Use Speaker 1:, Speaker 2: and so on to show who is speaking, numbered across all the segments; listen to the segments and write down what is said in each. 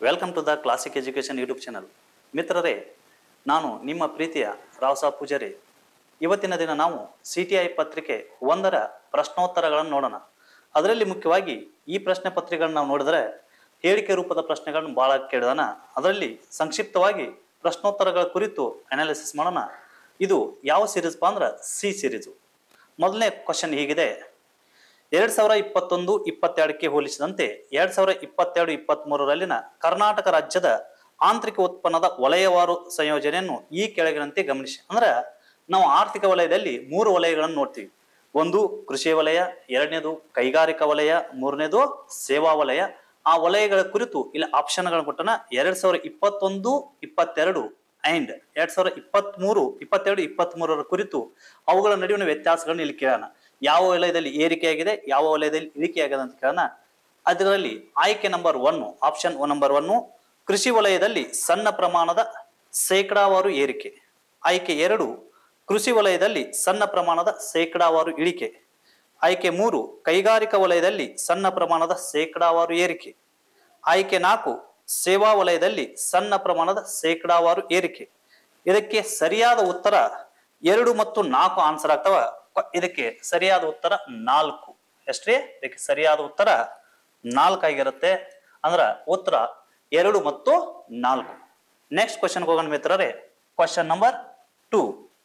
Speaker 1: welcome to the Classic Education YouTube channel ಮಿತ್ರರೇ ನಾನು ನಿಮ್ಮ ಪ್ರೀತಿಯ ರಾವ್ ಸಾಬ್ ಪೂಜಾರಿ ಇವತ್ತಿನ ದಿನ ನಾವು ಸಿ ಟಿ ಐ ಪತ್ರಿಕೆ ಒಂದರ ಪ್ರಶ್ನೋತ್ತರಗಳನ್ನು ನೋಡೋಣ ಅದರಲ್ಲಿ ಮುಖ್ಯವಾಗಿ ಈ ಪ್ರಶ್ನೆ ಪತ್ರಿಕೆಗಳನ್ನ ನಾವು ನೋಡಿದ್ರೆ ಹೇಳಿಕೆ ರೂಪದ ಪ್ರಶ್ನೆಗಳನ್ನು ಭಾಳ ಕೇಳಿದಾನ ಅದರಲ್ಲಿ ಸಂಕ್ಷಿಪ್ತವಾಗಿ ಪ್ರಶ್ನೋತ್ತರಗಳ ಕುರಿತು ಅನಾಲಿಸಿಸ್ ಮಾಡೋಣ ಇದು ಯಾವ ಸೀರೀಸ್ ಅಂದ್ರೆ ಸಿ ಸೀರೀಸು ಮೊದಲನೇ ಕ್ವಶನ್ ಹೀಗಿದೆ ಎರಡ್ ಸಾವಿರ ಇಪ್ಪತ್ತೊಂದು ಇಪ್ಪತ್ತೆರಡಕ್ಕೆ ಹೋಲಿಸಿದಂತೆ ಎರಡ್ ಸಾವಿರ ಇಪ್ಪತ್ತೆರಡು ಇಪ್ಪತ್ತ್ ಮೂರರಲ್ಲಿನ ಕರ್ನಾಟಕ ರಾಜ್ಯದ ಆಂತರಿಕ ಉತ್ಪನ್ನದ ವಲಯವಾರು ಸಂಯೋಜನೆಯನ್ನು ಈ ಕೆಳಗಿನಂತೆ ಗಮನಿಸಿ ಅಂದ್ರೆ ನಾವು ಆರ್ಥಿಕ ವಲಯದಲ್ಲಿ ಮೂರು ವಲಯಗಳನ್ನು ನೋಡ್ತೀವಿ ಒಂದು ಕೃಷಿ ವಲಯ ಎರಡನೇದು ಕೈಗಾರಿಕಾ ವಲಯ ಮೂರನೇದು ಸೇವಾ ವಲಯ ಆ ವಲಯಗಳ ಕುರಿತು ಇಲ್ಲಿ ಆಪ್ಷನ್ಗಳನ್ನು ಕೊಟ್ಟನ ಎರಡ್ ಸಾವಿರ ಇಪ್ಪತ್ತೊಂದು ಇಪ್ಪತ್ತೆರಡು ಅಂಡ್ ಎರಡ್ ಸಾವಿರ ಇಪ್ಪತ್ತ್ ಮೂರು ಇಪ್ಪತ್ತೆರಡು ಇಪ್ಪತ್ತ್ ಮೂರರ ಕುರಿತು ಅವುಗಳ ನಡುವಿನ ವ್ಯತ್ಯಾಸಗಳನ್ನು ಇಲ್ಲಿ ಕೇಳೋಣ ಯಾವ ವಲಯದಲ್ಲಿ ಏರಿಕೆಯಾಗಿದೆ ಯಾವ ವಲಯದಲ್ಲಿ ಇಳಿಕೆಯಾಗಿದೆ ಅಂತ ಕೇಳೋಣ ಅದರಲ್ಲಿ ಆಯ್ಕೆ number one option number one ಕೃಷಿ ವಲಯದಲ್ಲಿ ಸಣ್ಣ ಪ್ರಮಾಣದ ಶೇಕಡಾವಾರು ಏರಿಕೆ ಆಯ್ಕೆ ಎರಡು ಕೃಷಿ ವಲಯದಲ್ಲಿ ಸಣ್ಣ ಪ್ರಮಾಣದ ಶೇಕಡಾವಾರು ಇಳಿಕೆ ಆಯ್ಕೆ ಮೂರು ಕೈಗಾರಿಕಾ ವಲಯದಲ್ಲಿ ಸಣ್ಣ ಪ್ರಮಾಣದ ಶೇಕಡಾವಾರು ಏರಿಕೆ ಆಯ್ಕೆ ನಾಲ್ಕು ಸೇವಾ ವಲಯದಲ್ಲಿ ಸಣ್ಣ ಪ್ರಮಾಣದ ಶೇಕಡಾವಾರು ಏರಿಕೆ ಇದಕ್ಕೆ ಸರಿಯಾದ ಉತ್ತರ ಎರಡು ಮತ್ತು ನಾಲ್ಕು ಆನ್ಸರ್ ಆಗ್ತವ ಕ- ಇದಕ್ಕೆ ಸರಿಯಾದ ಉತ್ತರ ನಾಲ್ಕು ಎಷ್ಟ್ರಿ ಇದಕ್ಕೆ ಸರಿಯಾದ ಉತ್ತರ ನಾಲ್ಕು ಆಗಿರುತ್ತೆ ಅಂದ್ರ ಉತ್ತರ ಎರಡು ಮತ್ತು ನಾಲ್ಕು ನೆಕ್ಸ್ಟ್ ಕ್ವಶನ್ಗೆ ಹೋಗೋಣ ಮಿತ್ರರೇ question number two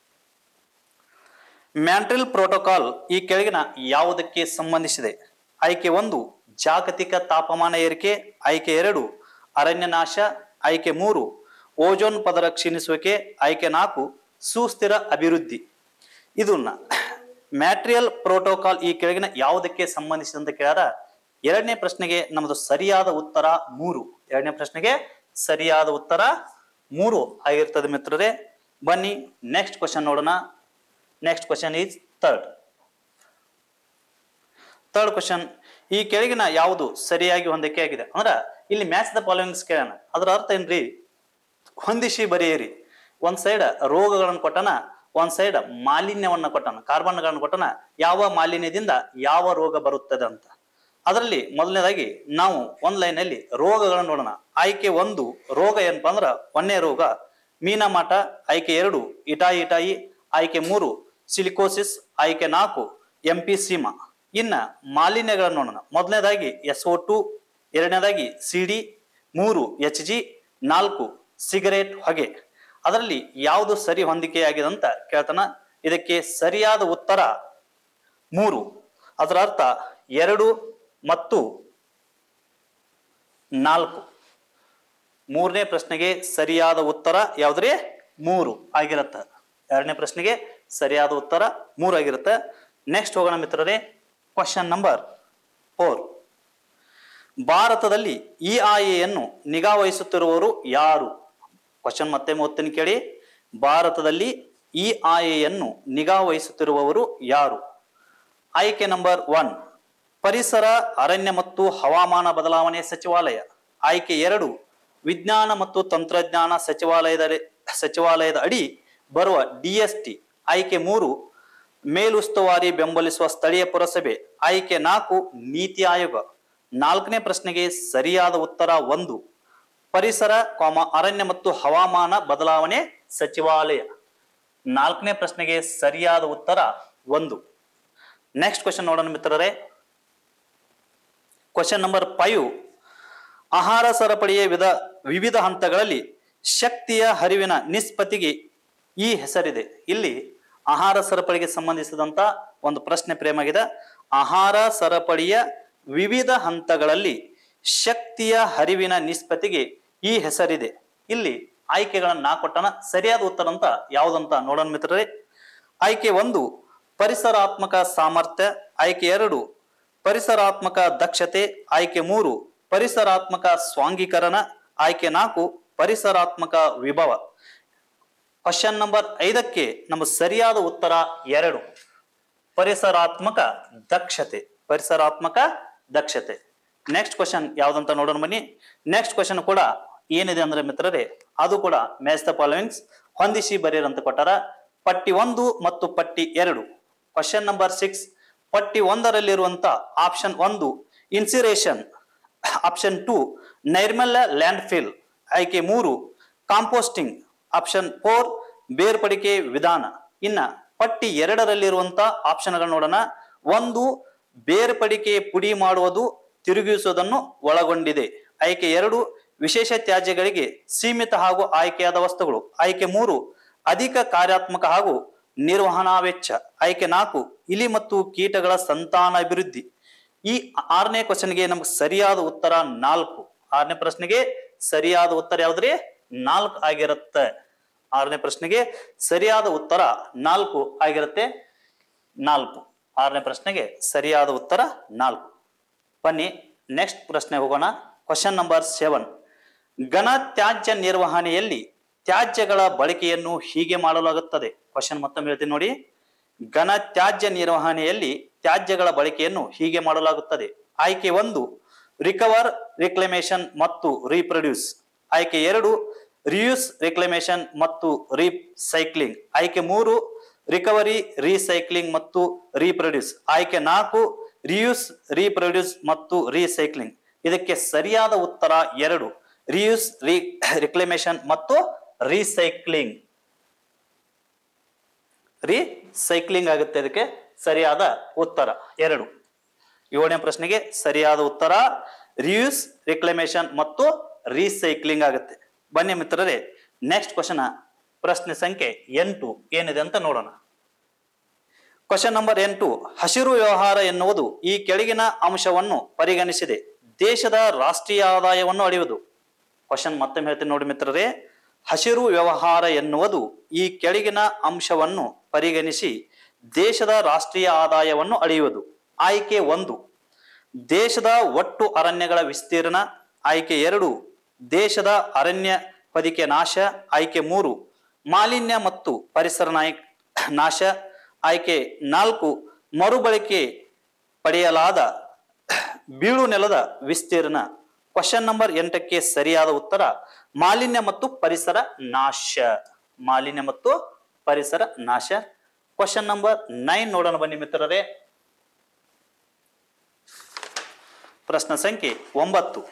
Speaker 1: Montreal protocol ಈ ಕೆಳಗಿನ ಯಾವುದಕ್ಕೆ ಸಂಬಂಧಿಸಿದೆ ಆಯ್ಕೆ ಒಂದು ಜಾಗತಿಕ ತಾಪಮಾನ ಏರಿಕೆ ಆಯ್ಕೆ ಎರಡು ಅರಣ್ಯನಾಶ ಆಯ್ಕೆ ಮೂರು ಓಜೋನ್ ಪದರ ಕ್ಷೀಣಿಸುವಿಕೆ ಆಯ್ಕೆ ನಾಲ್ಕು ಸುಸ್ಥಿರ ಅಭಿವೃದ್ಧಿ ಇದನ್ನ ಮ್ಯಾಟ್ರಿಯಲ್ ಪ್ರೋಟೋಕಾಲ್ ಈ ಕೆಳಗಿನ ಯಾವುದಕ್ಕೆ ಸಂಬಂಧಿಸಿದಂತ ಕೇಳ್ಯಾರ ಎರಡನೇ ಪ್ರಶ್ನೆಗೆ ನಮ್ಮದು ಸರಿಯಾದ ಉತ್ತರ ಮೂರು ಎರಡನೇ ಪ್ರಶ್ನೆಗೆ ಸರಿಯಾದ ಉತ್ತರ ಮೂರು ಆಗಿರ್ತದೆ ಮಿತ್ರರೇ ಬನ್ನಿ ನೆಕ್ಸ್ಟ್ ಕ್ವಶನ್ ನೋಡೋಣ next question is third third question ಈ ಕೆಳಗಿನ ಯಾವುದು ಸರಿಯಾಗಿ ಹೊಂದಿಕೆ ಆಗಿದೆ ಅಂದ್ರ ಇಲ್ಲಿ ಮ್ಯಾಚ್ ದ ಫಾಲೋವಿಂಗ್ಸ್ ಕೇಳೋಣ ಅದರ ಅರ್ಥ ಏನ್ರಿ ಹೊಂದಿಸಿ ಬರೆಯಿರಿ ಒಂದ್ ಸೈಡ್ ರೋಗಗಳನ್ನು ಕೊಟ್ಟನ ಒಂದ್ ಸೈಡ್ ಮಾಲಿನ್ಯವನ್ನ ಕೊಟ್ಟನ ಕಾರ್ಬನ್ಗಳನ್ನು ಕೊಟ್ಟನ ಯಾವ ಮಾಲಿನ್ಯದಿಂದ ಯಾವ ರೋಗ ಬರುತ್ತದೆ ಅಂತ ಅದರಲ್ಲಿ ಮೊದಲನೇದಾಗಿ ನಾವು ಒಂದ್ ಲೈನ್ ಅಲ್ಲಿ ರೋಗಗಳನ್ನು ನೋಡೋಣ ಆಯ್ಕೆ ಒಂದು ರೋಗ ಏನಪ್ಪಾ ಅಂದ್ರ ಒಂದೇ ರೋಗ ಮೀನಮಾಟ ಆಯ್ಕೆ ಎರಡು ಇಟಾಯಿ ಇಟಾಯಿ ಆಯ್ಕೆ ಮೂರು ಸಿಲಿಕೋಸಿಸ್ ಆಯ್ಕೆ ನಾಲ್ಕು ಎಂಪಿಸೀಮಾ ಇನ್ನ ಮಾಲಿನ್ಯಗಳನ್ನು ನೋಡೋಣ ಮೊದಲನೇದಾಗಿ ಎಸ್ ಒ ಟು ಎರಡನೇದಾಗಿ ಸಿ ಡಿ ಮೂರು ಎಚ್ ಜಿ ನಾಲ್ಕು ಸಿಗರೇಟ್ ಹೊಗೆ ಅದರಲ್ಲಿ ಯಾವುದು ಸರಿ ಹೊಂದಿಕೆಯಾಗಿದೆ ಅಂತ ಕೇಳ್ತಾನ ಇದಕ್ಕೆ ಸರಿಯಾದ ಉತ್ತರ ಮೂರು ಅದರ ಅರ್ಥ ಎರಡು ಮತ್ತು ನಾಲ್ಕು ಮೂರನೇ ಪ್ರಶ್ನೆಗೆ ಸರಿಯಾದ ಉತ್ತರ ಯಾವ್ದ್ರಿ ಮೂರು ಆಗಿರುತ್ತೆ ಎರಡನೇ ಪ್ರಶ್ನೆಗೆ ಸರಿಯಾದ ಉತ್ತರ ಮೂರು ಆಗಿರುತ್ತೆ ನೆಕ್ಸ್ಟ್ ಹೋಗೋಣ ಮಿತ್ರರೇ ಕ್ವಶನ್ ನಂಬರ್ ಫೋರ್ ಭಾರತದಲ್ಲಿ ಇ ಯನ್ನು ನಿಗಾ ವಹಿಸುತ್ತಿರುವವರು ಯಾರು ಕ್ವಶನ್ ಮತ್ತೆ ಓದ್ತೀನಿ ಕೇಳಿ ಭಾರತದಲ್ಲಿ ಇ ಯನ್ನು ನಿಗಾ ವಹಿಸುತ್ತಿರುವವರು ಯಾರು ಆಯ್ಕೆ ನಂಬರ್ ಒನ್ ಪರಿಸರ ಅರಣ್ಯ ಮತ್ತು ಹವಾಮಾನ ಬದಲಾವಣೆ ಸಚಿವಾಲಯ ಆಯ್ಕೆ ಎರಡು ವಿಜ್ಞಾನ ಮತ್ತು ತಂತ್ರಜ್ಞಾನ ಸಚಿವಾಲಯದ ಸಚಿವಾಲಯದ ಅಡಿ ಬರುವ ಡಿಎಸ್ಟಿ ಆಯ್ಕೆ ಮೂರು ಮೇಲುಸ್ತುವಾರಿ ಬೆಂಬಲಿಸುವ ಸ್ಥಳೀಯ ಪುರಸಭೆ ಆಯ್ಕೆ ನಾಲ್ಕು ನೀತಿ ಆಯೋಗ ನಾಲ್ಕನೇ ಪ್ರಶ್ನೆಗೆ ಸರಿಯಾದ ಉತ್ತರ ಒಂದು ಪರಿಸರ ಕಾಮ ಅರಣ್ಯ ಮತ್ತು ಹವಾಮಾನ ಬದಲಾವಣೆ ಸಚಿವಾಲಯ ನಾಲ್ಕನೇ ಪ್ರಶ್ನೆಗೆ ಸರಿಯಾದ ಉತ್ತರ ಒಂದು ನೆಕ್ಸ್ಟ್ ಕ್ವಶನ್ ನೋಡೋಣ ಮಿತ್ರರೇ ಕ್ವಶನ್ ನಂಬರ್ ಫೈವ್ ಆಹಾರ ಸರಪಳಿಯ ವಿಧ ವಿವಿಧ ಹಂತಗಳಲ್ಲಿ ಶಕ್ತಿಯ ಹರಿವಿನ ನಿಷ್ಪತ್ತಿಗೆ ಈ ಹೆಸರಿದೆ ಇಲ್ಲಿ ಆಹಾರ ಸರಪಳಿಗೆ ಸಂಬಂಧಿಸಿದಂತ ಒಂದು ಪ್ರಶ್ನೆ ಪ್ರೇಮಾಗಿದೆ ಆಹಾರ ಸರಪಳಿಯ ವಿವಿಧ ಹಂತಗಳಲ್ಲಿ ಶಕ್ತಿಯ ಹರಿವಿನ ನಿಷ್ಪತ್ತಿಗೆ ಈ ಹೆಸರಿದೆ ಇಲ್ಲಿ ಆಯ್ಕೆಗಳನ್ನ ನಾ ಕೊಟ್ಟನ ಸರಿಯಾದ ಉತ್ತರ ಅಂತ ಯಾವುದಂತ ನೋಡೋಣ ಮಿತ್ರರೇ ಆಯ್ಕೆ ಒಂದು ಪರಿಸರಾತ್ಮಕ ಸಾಮರ್ಥ್ಯ ಆಯ್ಕೆ ಎರಡು ಪರಿಸರಾತ್ಮಕ ದಕ್ಷತೆ ಆಯ್ಕೆ ಮೂರು ಪರಿಸರಾತ್ಮಕ ಸ್ವಾಂಗೀಕರಣ ಆಯ್ಕೆ ನಾಲ್ಕು ಪರಿಸರಾತ್ಮಕ ವಿಭವ ಕ್ವಶನ್ ನಂಬರ್ ಐದಕ್ಕೆ ನಮ್ಮ ಸರಿಯಾದ ಉತ್ತರ ಎರಡು ಪರಿಸರಾತ್ಮಕ ದಕ್ಷತೆ ಪರಿಸರಾತ್ಮಕ ದಕ್ಷತೆ ನೆಕ್ಸ್ಟ್ ಕ್ವಶನ್ ಯಾವ್ದಂತ ನೋಡೋಣ ಬನ್ನಿ ನೆಕ್ಸ್ಟ್ ಕ್ವಶನ್ ಕೂಡ ಏನಿದೆ ಅಂದ್ರೆ ಮಿತ್ರರೇ ಅದು ಕೂಡ ಮ್ಯಾಚ್ ದ ಫಾಲೋವಿಂಗ್ಸ್ ಹೊಂದಿಸಿ ಬರೀರ್ ಅಂತ ಕೊಟ್ಟಾರ ಪಟ್ಟಿ ಒಂದು ಮತ್ತು ಪಟ್ಟಿ ಎರಡು ಕ್ವಶನ್ ನಂಬರ್ ಸಿಕ್ಸ್ ಪಟ್ಟಿ ಒಂದರಲ್ಲಿರುವಂತ ಆಪ್ಷನ್ ಒಂದು ಇನ್ಸಿರೇಷನ್ ಆಪ್ಷನ್ ಟು ನೈರ್ಮಲ್ಯ ಲ್ಯಾಂಡ್ ಫಿಲ್ ಆಯ್ಕೆ ಮೂರು ಕಾಂಪೋಸ್ಟಿಂಗ್ ಆಪ್ಷನ್ ಫೋರ್ ಬೇರ್ಪಡಿಕೆ ವಿಧಾನ ಇನ್ನ ಪಟ್ಟಿ ಎರಡರಲ್ಲಿರುವಂತ ಆಪ್ಷನ್ಗಳು ನೋಡೋಣ ಒಂದು ಬೇರ್ಪಡಿಕೆ ಪುಡಿ ಮಾಡುವುದು ತಿರುಗಿಸುವುದನ್ನು ಒಳಗೊಂಡಿದೆ ಆಯ್ಕೆ ಎರಡು ವಿಶೇಷ ತ್ಯಾಜ್ಯಗಳಿಗೆ ಸೀಮಿತ ಹಾಗೂ ಆಯ್ಕೆಯಾದ ವಸ್ತುಗಳು ಆಯ್ಕೆ ಮೂರು ಅಧಿಕ ಕಾರ್ಯಾತ್ಮಕ ಹಾಗೂ ನಿರ್ವಹಣಾ ವೆಚ್ಚ ಆಯ್ಕೆ ನಾಲ್ಕು ಇಲಿ ಮತ್ತು ಕೀಟಗಳ ಸಂತಾನ ಅಭಿವೃದ್ಧಿ ಈ ಆರನೇ ಕ್ವಶನ್ಗೆ ನಮ್ಗೆ ಸರಿಯಾದ ಉತ್ತರ ನಾಲ್ಕು ಆರನೇ ಪ್ರಶ್ನೆಗೆ ಸರಿಯಾದ ಉತ್ತರ ಯಾವ್ದ್ರಿ ನಾಲ್ಕು ಆಗಿರುತ್ತೆ ಆರನೇ ಪ್ರಶ್ನೆಗೆ ಸರಿಯಾದ ಉತ್ತರ ನಾಲ್ಕು ಆಗಿರುತ್ತೆ ನಾಲ್ಕು ಆರನೇ ಪ್ರಶ್ನೆಗೆ ಸರಿಯಾದ ಉತ್ತರ ನಾಲ್ಕು ಬನ್ನಿ ನೆಕ್ಸ್ಟ್ ಪ್ರಶ್ನೆ ಹೋಗೋಣ ಕ್ವಶನ್ ನಂಬರ್ ಸೆವೆನ್ ಘನ ತ್ಯಾಜ್ಯ ನಿರ್ವಹಣೆಯಲ್ಲಿ ತ್ಯಾಜ್ಯಗಳ ಬಳಕೆಯನ್ನು ಹೀಗೆ ಮಾಡಲಾಗುತ್ತದೆ ಕ್ವಶನ್ ಮತ್ತೊಮ್ಮೆ ಹೇಳ್ತೀನಿ ನೋಡಿ ಘನ ತ್ಯಾಜ್ಯ ನಿರ್ವಹಣೆಯಲ್ಲಿ ತ್ಯಾಜ್ಯಗಳ ಬಳಕೆಯನ್ನು ಹೀಗೆ ಮಾಡಲಾಗುತ್ತದೆ ಆಯ್ಕೆ ಒಂದು ರಿಕವರ್ ರಿಕ್ಲಮೇಷನ್ ಮತ್ತು ರೀಪ್ರೊಡ್ಯೂಸ್ ಆಯ್ಕೆ ಎರಡು ರಿಯೂಸ್ ರಿಕ್ಲಮೇಷನ್ ಮತ್ತು ರೀಸೈಕ್ಲಿಂಗ್ ಆಯ್ಕೆ ಮೂರು ರಿಕವರಿ ರೀಸೈಕ್ಲಿಂಗ್ ಮತ್ತು ರೀಪ್ರೊಡ್ಯೂಸ್ ಆಯ್ಕೆ ನಾಲ್ಕು ರಿಯೂಸ್ ರೀಪ್ರೊಡ್ಯೂಸ್ ಮತ್ತು ರೀಸೈಕ್ಲಿಂಗ್ ಇದಕ್ಕೆ ಸರಿಯಾದ ಉತ್ತರ ಎರಡು ರಿಯೂಸ್ ರೀ ರಿಕ್ಲಮೇಷನ್ ಮತ್ತು ರೀಸೈಕ್ಲಿಂಗ್ ರೀಸೈಕ್ಲಿಂಗ್ ಆಗುತ್ತೆ ಇದಕ್ಕೆ ಸರಿಯಾದ ಉತ್ತರ ಎರಡು ಏಳನೇ ಪ್ರಶ್ನೆಗೆ ಸರಿಯಾದ ಉತ್ತರ ರಿಯೂಸ್ ರಿಕ್ಲಮೇಷನ್ ಮತ್ತು ರೀಸೈಕ್ಲಿಂಗ್ ಆಗುತ್ತೆ ಬನ್ನಿ ಮಿತ್ರರೇ ನೆಕ್ಸ್ಟ್ ಕ್ವಶನ್ ಪ್ರಶ್ನೆ ಸಂಖ್ಯೆ ಎಂಟು ಏನಿದೆ ಅಂತ ನೋಡೋಣ ಕ್ವಶನ್ ನಂಬರ್ ಎಂಟು ಹಸಿರು ವ್ಯವಹಾರ ಎನ್ನುವುದು ಈ ಕೆಳಗಿನ ಅಂಶವನ್ನು ಪರಿಗಣಿಸಿದೆ ದೇಶದ ರಾಷ್ಟ್ರೀಯ ಆದಾಯವನ್ನು ಅಳೆಯುವುದು ಕ್ವಶನ್ ಮತ್ತೊಮ್ಮೆ ಹೇಳ್ತೀನಿ ನೋಡಿ ಮಿತ್ರರೇ ಹಸಿರು ವ್ಯವಹಾರ ಎನ್ನುವುದು ಈ ಕೆಳಗಿನ ಅಂಶವನ್ನು ಪರಿಗಣಿಸಿ ದೇಶದ ರಾಷ್ಟ್ರೀಯ ಆದಾಯವನ್ನು ಅಳೆಯುವುದು ಆಯ್ಕೆ ಒಂದು ದೇಶದ ಒಟ್ಟು ಅರಣ್ಯಗಳ ವಿಸ್ತೀರ್ಣ ಆಯ್ಕೆ ಎರಡು ದೇಶದ ಅರಣ್ಯ ಹೊದಿಕೆ ನಾಶ ಆಯ್ಕೆ ಮೂರು ಮಾಲಿನ್ಯ ಮತ್ತು ಪರಿಸರ ನಾಯ ನಾಶ ಆಯ್ಕೆ ನಾಲ್ಕು ಮರುಬಳಕೆ ಪಡೆಯಲಾದ ಬೀಳು ನೆಲದ ವಿಸ್ತೀರ್ಣ ಕ್ವಶನ್ ನಂಬರ್ ಎಂಟಕ್ಕೆ ಸರಿಯಾದ ಉತ್ತರ ಮಾಲಿನ್ಯ ಮತ್ತು ಪರಿಸರ ನಾಶ ಮಾಲಿನ್ಯ ಮತ್ತು ಪರಿಸರ ನಾಶ ಕ್ವಶನ್ ನಂಬರ್ ನೈನ್ ನೋಡೋಣ ಬನ್ನಿ ಮಿತ್ರರೇ ಪ್ರಶ್ನೆ ಸಂಖ್ಯೆ ಒಂಬತ್ತು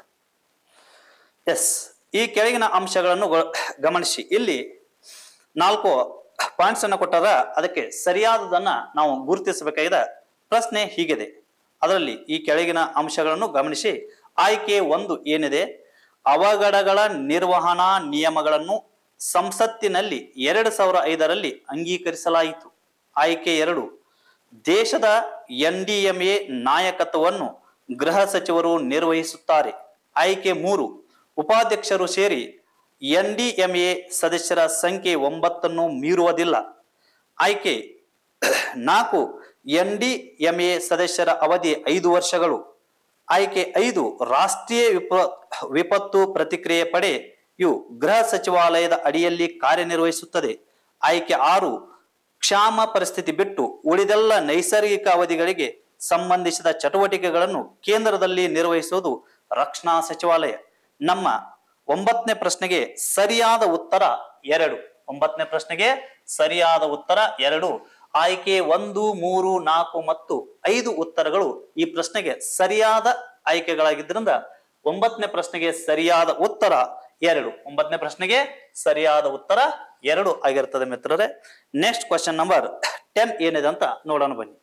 Speaker 1: ಎಸ್ ಈ ಕೆಳಗಿನ ಅಂಶಗಳನ್ನು ಗ- ಗಮನಿಸಿ ಇಲ್ಲಿ ನಾಲ್ಕು ಪಾಯಿಂಟ್ಸ್ ಅನ್ನು ಕೊಟ್ಟಾರ ಅದಕ್ಕೆ ಸರಿಯಾದದನ್ನ ನಾವು ಗುರುತಿಸಬೇಕಾಗಿದೆ ಪ್ರಶ್ನೆ ಹೀಗಿದೆ ಅದರಲ್ಲಿ ಈ ಕೆಳಗಿನ ಅಂಶಗಳನ್ನು ಗಮನಿಸಿ ಆಯ್ಕೆ ಒಂದು ಏನಿದೆ ಅವಘಡಗಳ ನಿರ್ವಹಣಾ ನಿಯಮಗಳನ್ನು ಸಂಸತ್ತಿನಲ್ಲಿ ಎರಡು ಸಾವಿರ ಐದರಲ್ಲಿ ಅಂಗೀಕರಿಸಲಾಯಿತು ಆಯ್ಕೆ ಎರಡು ದೇಶದ ಎನ್ ಡಿ ಎಂ ಎ ನಾಯಕತ್ವವನ್ನು ಗೃಹ ಸಚಿವರು ನಿರ್ವಹಿಸುತ್ತಾರೆ ಆಯ್ಕೆ ಮೂರು ಉಪಾಧ್ಯಕ್ಷರು ಸೇರಿ ಎನ್ ಡಿ ಎಂ ಎ ಸದಸ್ಯರ ಸಂಖ್ಯೆ ಒಂಬತ್ತನ್ನು ಮೀರುವುದಿಲ್ಲ ಆಯ್ಕೆ ನಾಲ್ಕು ಎನ್ ಡಿ ಎಂ ಎ ಸದಸ್ಯರ ಅವಧಿ ಐದು ವರ್ಷಗಳು ಆಯ್ಕೆ ಐದು ರಾಷ್ಟ್ರೀಯ ವಿಪ ವಿಪತ್ತು ಪ್ರತಿಕ್ರಿಯೆ ಪಡೆ ಇವು ಗೃಹ ಸಚಿವಾಲಯದ ಅಡಿಯಲ್ಲಿ ಕಾರ್ಯನಿರ್ವಹಿಸುತ್ತದೆ ಆಯ್ಕೆ ಆರು ಕ್ಷಾಮ ಪರಿಸ್ಥಿತಿ ಬಿಟ್ಟು ಉಳಿದೆಲ್ಲ ನೈಸರ್ಗಿಕ ಅವಧಿಗಳಿಗೆ ಸಂಬಂಧಿಸಿದ ಚಟುವಟಿಕೆಗಳನ್ನು ಕೇಂದ್ರದಲ್ಲಿ ನಿರ್ವಹಿಸುವುದು ರಕ್ಷಣಾ ಸಚಿವಾಲಯ ನಮ್ಮ ಒಂಬತ್ತನೇ ಪ್ರಶ್ನೆಗೆ ಸರಿಯಾದ ಉತ್ತರ ಎರಡು ಒಂಬತ್ತನೇ ಪ್ರಶ್ನೆಗೆ ಸರಿಯಾದ ಉತ್ತರ ಎರಡು ಆಯ್ಕೆ ಒಂದು ಮೂರು ನಾಲ್ಕು ಮತ್ತು ಐದು ಉತ್ತರಗಳು ಈ ಪ್ರಶ್ನೆಗೆ ಸರಿಯಾದ ಆಯ್ಕೆಗಳಾಗಿದ್ದರಿಂದ ಒಂಬತ್ತನೇ ಪ್ರಶ್ನೆಗೆ ಸರಿಯಾದ ಉತ್ತರ ಎರಡು ಒಂಬತ್ತನೇ ಪ್ರಶ್ನೆಗೆ ಸರಿಯಾದ ಉತ್ತರ ಎರಡು ಆಗಿರ್ತದೆ ಮಿತ್ರರೇ ನೆಕ್ಸ್ಟ್ ಕ್ವಶನ್ ನಂಬರ್ ಟೆನ್ ಏನಿದೆ ಅಂತ ನೋಡೋಣ ಬನ್ನಿ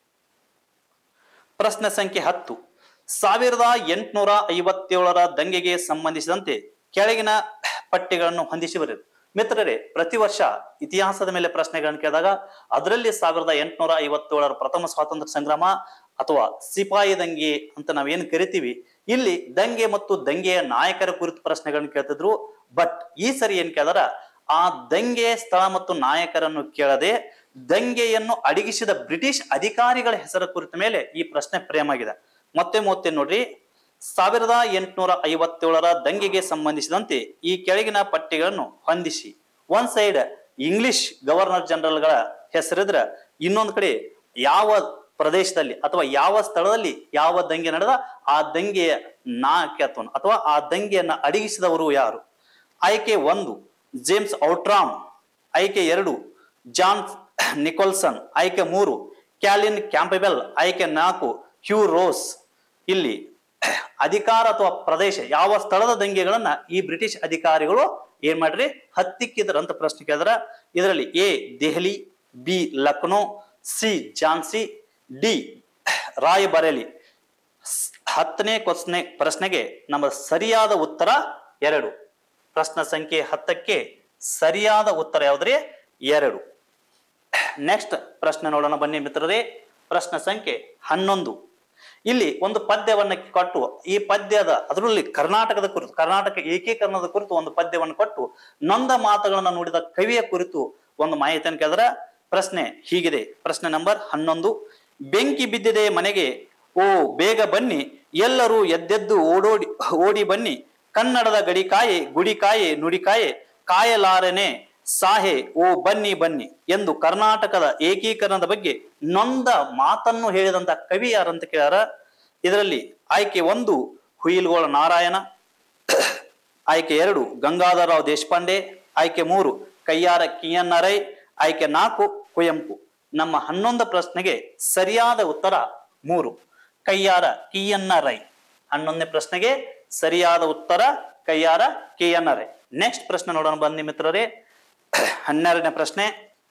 Speaker 1: ಪ್ರಶ್ನೆ ಸಂಖ್ಯೆ ಹತ್ತು ಸಾವಿರದ ಎಂಟುನೂರ ಐವತ್ತೇಳರ ದಂಗೆಗೆ ಸಂಬಂಧಿಸಿದಂತೆ ಕೆಳಗಿನ ಪಟ್ಟಿಗಳನ್ನು ಹೊಂದಿಸಿ ಬರೆದು ಮಿತ್ರರೇ ಪ್ರತಿ ವರ್ಷ ಇತಿಹಾಸದ ಮೇಲೆ ಪ್ರಶ್ನೆಗಳನ್ನು ಕೇಳಿದಾಗ ಅದರಲ್ಲಿ ಸಾವಿರದ ಎಂಟುನೂರ ಐವತ್ತೇಳರ ಪ್ರಥಮ ಸ್ವಾತಂತ್ರ್ಯ ಸಂಗ್ರಾಮ ಅಥವಾ ಸಿಪಾಯಿ ದಂಗೆ ಅಂತ ನಾವೇನು ಕರಿತೀವಿ ಇಲ್ಲಿ ದಂಗೆ ಮತ್ತು ದಂಗೆಯ ನಾಯಕರ ಕುರಿತು ಪ್ರಶ್ನೆಗಳನ್ನು ಕೇಳ್ತಿದ್ರು ಬಟ್ ಈ ಸರಿ ಏನ್ ಕೇಳಿದಾರ ಆ ದಂಗೆ ಸ್ಥಳ ಮತ್ತು ನಾಯಕರನ್ನು ಕೇಳದೆ ದಂಗೆಯನ್ನು ಅಡಗಿಸಿದ ಬ್ರಿಟಿಷ್ ಅಧಿಕಾರಿಗಳ ಹೆಸರ ಕುರಿತ ಮೇಲೆ ಈ ಪ್ರಶ್ನೆ ಪ್ರೇಮಾಗಿದೆ ಮತ್ತೆ ಮತ್ತೆ ನೋಡ್ರಿ ಸಾವಿರದ ಎಂಟುನೂರ ಐವತ್ತೇಳರ ದಂಗೆಗೆ ಸಂಬಂಧಿಸಿದಂತೆ ಈ ಕೆಳಗಿನ ಪಟ್ಟಿಗಳನ್ನು ಹೊಂದಿಸಿ ಒಂದ್ ಸೈಡ್ ಇಂಗ್ಲಿಷ್ ಗವರ್ನರ್ ಜನರಲ್ಗಳ ಹೆಸರಿದ್ರ ಇನ್ನೊಂದ್ ಕಡೆ ಯಾವ ಪ್ರದೇಶದಲ್ಲಿ ಅಥವಾ ಯಾವ ಸ್ಥಳದಲ್ಲಿ ಯಾವ ದಂಗೆ ನಡೆದ ಆ ದಂಗೆಯ ನಾಯಕತ್ವವನ್ನು ಅಥವಾ ಆ ದಂಗೆಯನ್ನ ಅಡಗಿಸಿದವರು ಯಾರು ಆಯ್ಕೆ ಒಂದು ಜೇಮ್ಸ್ ಔಟ್ರಾಮ್ ಆಯ್ಕೆ ಎರಡು ಜಾನ್ ನಿಕೋಲ್ಸನ್ ಆಯ್ಕೆ ಮೂರು ಕ್ಯಾಲಿನ್ ಕ್ಯಾಂಪಬೆಲ್ ಆಯ್ಕೆ ನಾಲ್ಕು ಹ್ಯೂ ರೋಸ್ ಇಲ್ಲಿ ಅಧಿಕಾರ ಅಥವಾ ಪ್ರದೇಶ ಯಾವ ಸ್ಥಳದ ದಂಗೆಗಳನ್ನ ಈ ಬ್ರಿಟಿಷ್ ಅಧಿಕಾರಿಗಳು ಏನ್ ಮಾಡ್ರಿ ಹತ್ತಿಕ್ಕಿದ್ರ ಅಂತ ಪ್ರಶ್ನೆ ಕೇಳಿದ್ರ ಇದರಲ್ಲಿ A Delhi B Lucknow C Jhansi D Raebareli ಸ್- ಹತ್ತನೇ ಕ್ವಶ್ನೆ ಪ್ರಶ್ನೆಗೆ ನಮ್ಮ ಸರಿಯಾದ ಉತ್ತರ ಎರಡು ಪ್ರಶ್ನೆ ಸಂಖ್ಯೆ ಹತ್ತಕ್ಕೆ ಸರಿಯಾದ ಉತ್ತರ ಯಾವ್ದ್ರಿ ಎರಡು ನೆಕ್ಸ್ಟ್ ಪ್ರಶ್ನೆ ನೋಡೋಣ ಬನ್ನಿ ಮಿತ್ರರೇ ಪ್ರಶ್ನೆ ಸಂಖ್ಯೆ ಹನ್ನೊಂದು ಇಲ್ಲಿ ಒಂದು ಪದ್ಯವನ್ನ ಕೊಟ್ಟು ಈ ಪದ್ಯದ ಅದರಲ್ಲಿ ಕರ್ನಾಟಕದ ಕುರಿತು ಕರ್ನಾಟಕ ಏಕೀಕರಣದ ಕುರಿತು ಒಂದು ಪದ್ಯವನ್ನು ಕೊಟ್ಟು ನೊಂದ ಮಾತುಗಳನ್ನ ನುಡಿದ ಕವಿಯ ಕುರಿತು ಒಂದು ಮಾಹಿತಿಯನ್ನು ಕೇಳಿದ್ರೆ ಪ್ರಶ್ನೆ ಹೀಗಿದೆ ಪ್ರಶ್ನೆ ನಂಬರ್ ಹನ್ನೊಂದು ಬೆಂಕಿ ಬಿದ್ದಿದೆ ಮನೆಗೆ ಓ ಬೇಗ ಬನ್ನಿ ಎಲ್ಲರೂ ಎದ್ದೆದ್ದು ಓಡೋಡಿ ಓಡಿ ಬನ್ನಿ ಕನ್ನಡದ ಗಡಿಕಾಯೆ ಗುಡಿಕಾಯೆ ನುಡಿಕಾಯೆ ಕಾಯಲಾರನೆ ಸಾಹೆ ಓ ಬನ್ನಿ ಬನ್ನಿ ಎಂದು ಕರ್ನಾಟಕದ ಏಕೀಕರಣದ ಬಗ್ಗೆ ನೊಂದ ಮಾತನ್ನು ಹೇಳಿದಂತ ಕವಿ ಯಾರಂತ ಕೇಳ್ಯಾರ ಇದರಲ್ಲಿ ಆಯ್ಕೆ ಒಂದು ಹುಯಿಲ್ಗೋಳ ನಾರಾಯಣ ಆಯ್ಕೆ ಎರಡು ಗಂಗಾಧರರಾವ್ ದೇಶಪಾಂಡೆ ಆಯ್ಕೆ ಮೂರು ಕಯ್ಯಾರ ಕಿಯನ್ನರೈ ಆಯ್ಕೆ ನಾಲ್ಕು ಕುವೆಂಪು ನಮ್ಮ ಹನ್ನೊಂದು ಪ್ರಶ್ನೆಗೆ ಸರಿಯಾದ ಉತ್ತರ ಮೂರು ಕಯ್ಯಾರ ಕಿಯನ್ನರೈ ಹನ್ನೊಂದನೇ ಪ್ರಶ್ನೆಗೆ ಸರಿಯಾದ ಉತ್ತರ ಕಯ್ಯಾರ ಕಿಯನ್ನರೈ ನೆಕ್ಸ್ಟ್ ಪ್ರಶ್ನೆ ನೋಡೋಣ ಬನ್ನಿ ಮಿತ್ರರೇ ಹನ್ನೆರಡನೇ ಪ್ರಶ್ನೆ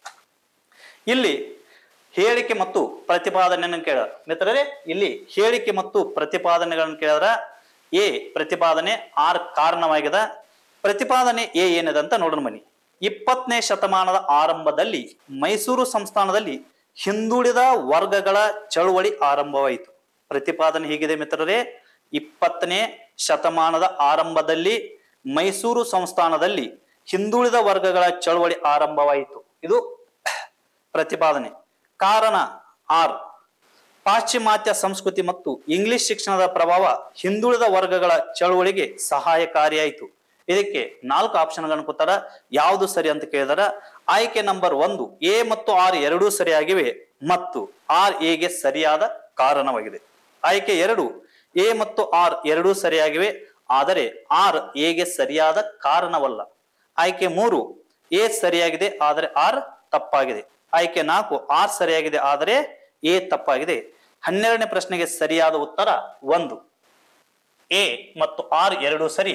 Speaker 1: ಇಲ್ಲಿ ಹೇಳಿಕೆ ಮತ್ತು ಪ್ರತಿಪಾದನೆಯನ್ನು ಕೇಳ ಮಿತ್ರರೇ ಇಲ್ಲಿ ಹೇಳಿಕೆ ಮತ್ತು ಪ್ರತಿಪಾದನೆಗಳನ್ನು ಕೇಳಿದ್ರ ಎ ಪ್ರತಿಪಾದನೆ ಆರ್ ಕಾರಣವಾಗಿದೆ ಪ್ರತಿಪಾದನೆ ಎ ಏನಿದೆ ಅಂತ ನೋಡೋಣ ಬನ್ನಿ ಇಪ್ಪತ್ತನೇ ಶತಮಾನದ ಆರಂಭದಲ್ಲಿ ಮೈಸೂರು ಸಂಸ್ಥಾನದಲ್ಲಿ ಹಿಂದುಳಿದ ವರ್ಗಗಳ ಚಳುವಳಿ ಆರಂಭವಾಯಿತು ಪ್ರತಿಪಾದನೆ ಹೀಗಿದೆ ಮಿತ್ರರೇ ಇಪ್ಪತ್ತನೇ ಶತಮಾನದ ಆರಂಭದಲ್ಲಿ ಮೈಸೂರು ಸಂಸ್ಥಾನದಲ್ಲಿ ಹಿಂದುಳಿದ ವರ್ಗಗಳ ಚಳುವಳಿ ಆರಂಭವಾಯಿತು ಇದು ಪ್ರತಿಪಾದನೆ ಕಾರಣ ಆರ್ ಪಾಶ್ಚಿಮಾತ್ಯ ಸಂಸ್ಕೃತಿ ಮತ್ತು ಇಂಗ್ಲಿಷ್ ಶಿಕ್ಷಣದ ಪ್ರಭಾವ ಹಿಂದುಳಿದ ವರ್ಗಗಳ ಚಳುವಳಿಗೆ ಸಹಾಯಕಾರಿಯಾಯಿತು ಇದಕ್ಕೆ ನಾಲ್ಕು ಆಪ್ಷನ್ಗಳನ್ನು ಕೊಟ್ಟಾರ ಯಾವುದು ಸರಿ ಅಂತ ಕೇಳಿದಾರ ಆಯ್ಕೆ ನಂಬರ್ ಒಂದು ಎ ಮತ್ತು ಆರ್ ಎರಡೂ ಸರಿಯಾಗಿವೆ ಮತ್ತು ಆರ್ ಎಗೆ ಸರಿಯಾದ ಕಾರಣವಾಗಿದೆ ಆಯ್ಕೆ ಎರಡು ಎ ಮತ್ತು ಆರ್ ಎರಡೂ ಸರಿಯಾಗಿವೆ ಆದರೆ ಆರ್ ಎಗೆ ಸರಿಯಾದ ಕಾರಣವಲ್ಲ ಆಯ್ಕೆ ಮೂರು ಎ ಸರಿಯಾಗಿದೆ ಆದರೆ ಆರ್ ತಪ್ಪಾಗಿದೆ ಆಯ್ಕೆ ನಾಲ್ಕು ಆರ್ ಸರಿಯಾಗಿದೆ ಆದರೆ ಎ ತಪ್ಪಾಗಿದೆ ಹನ್ನೆರಡನೇ ಪ್ರಶ್ನೆಗೆ ಸರಿಯಾದ ಉತ್ತರ ಒಂದು ಎ ಮತ್ತು ಆರ್ ಎರಡು ಸರಿ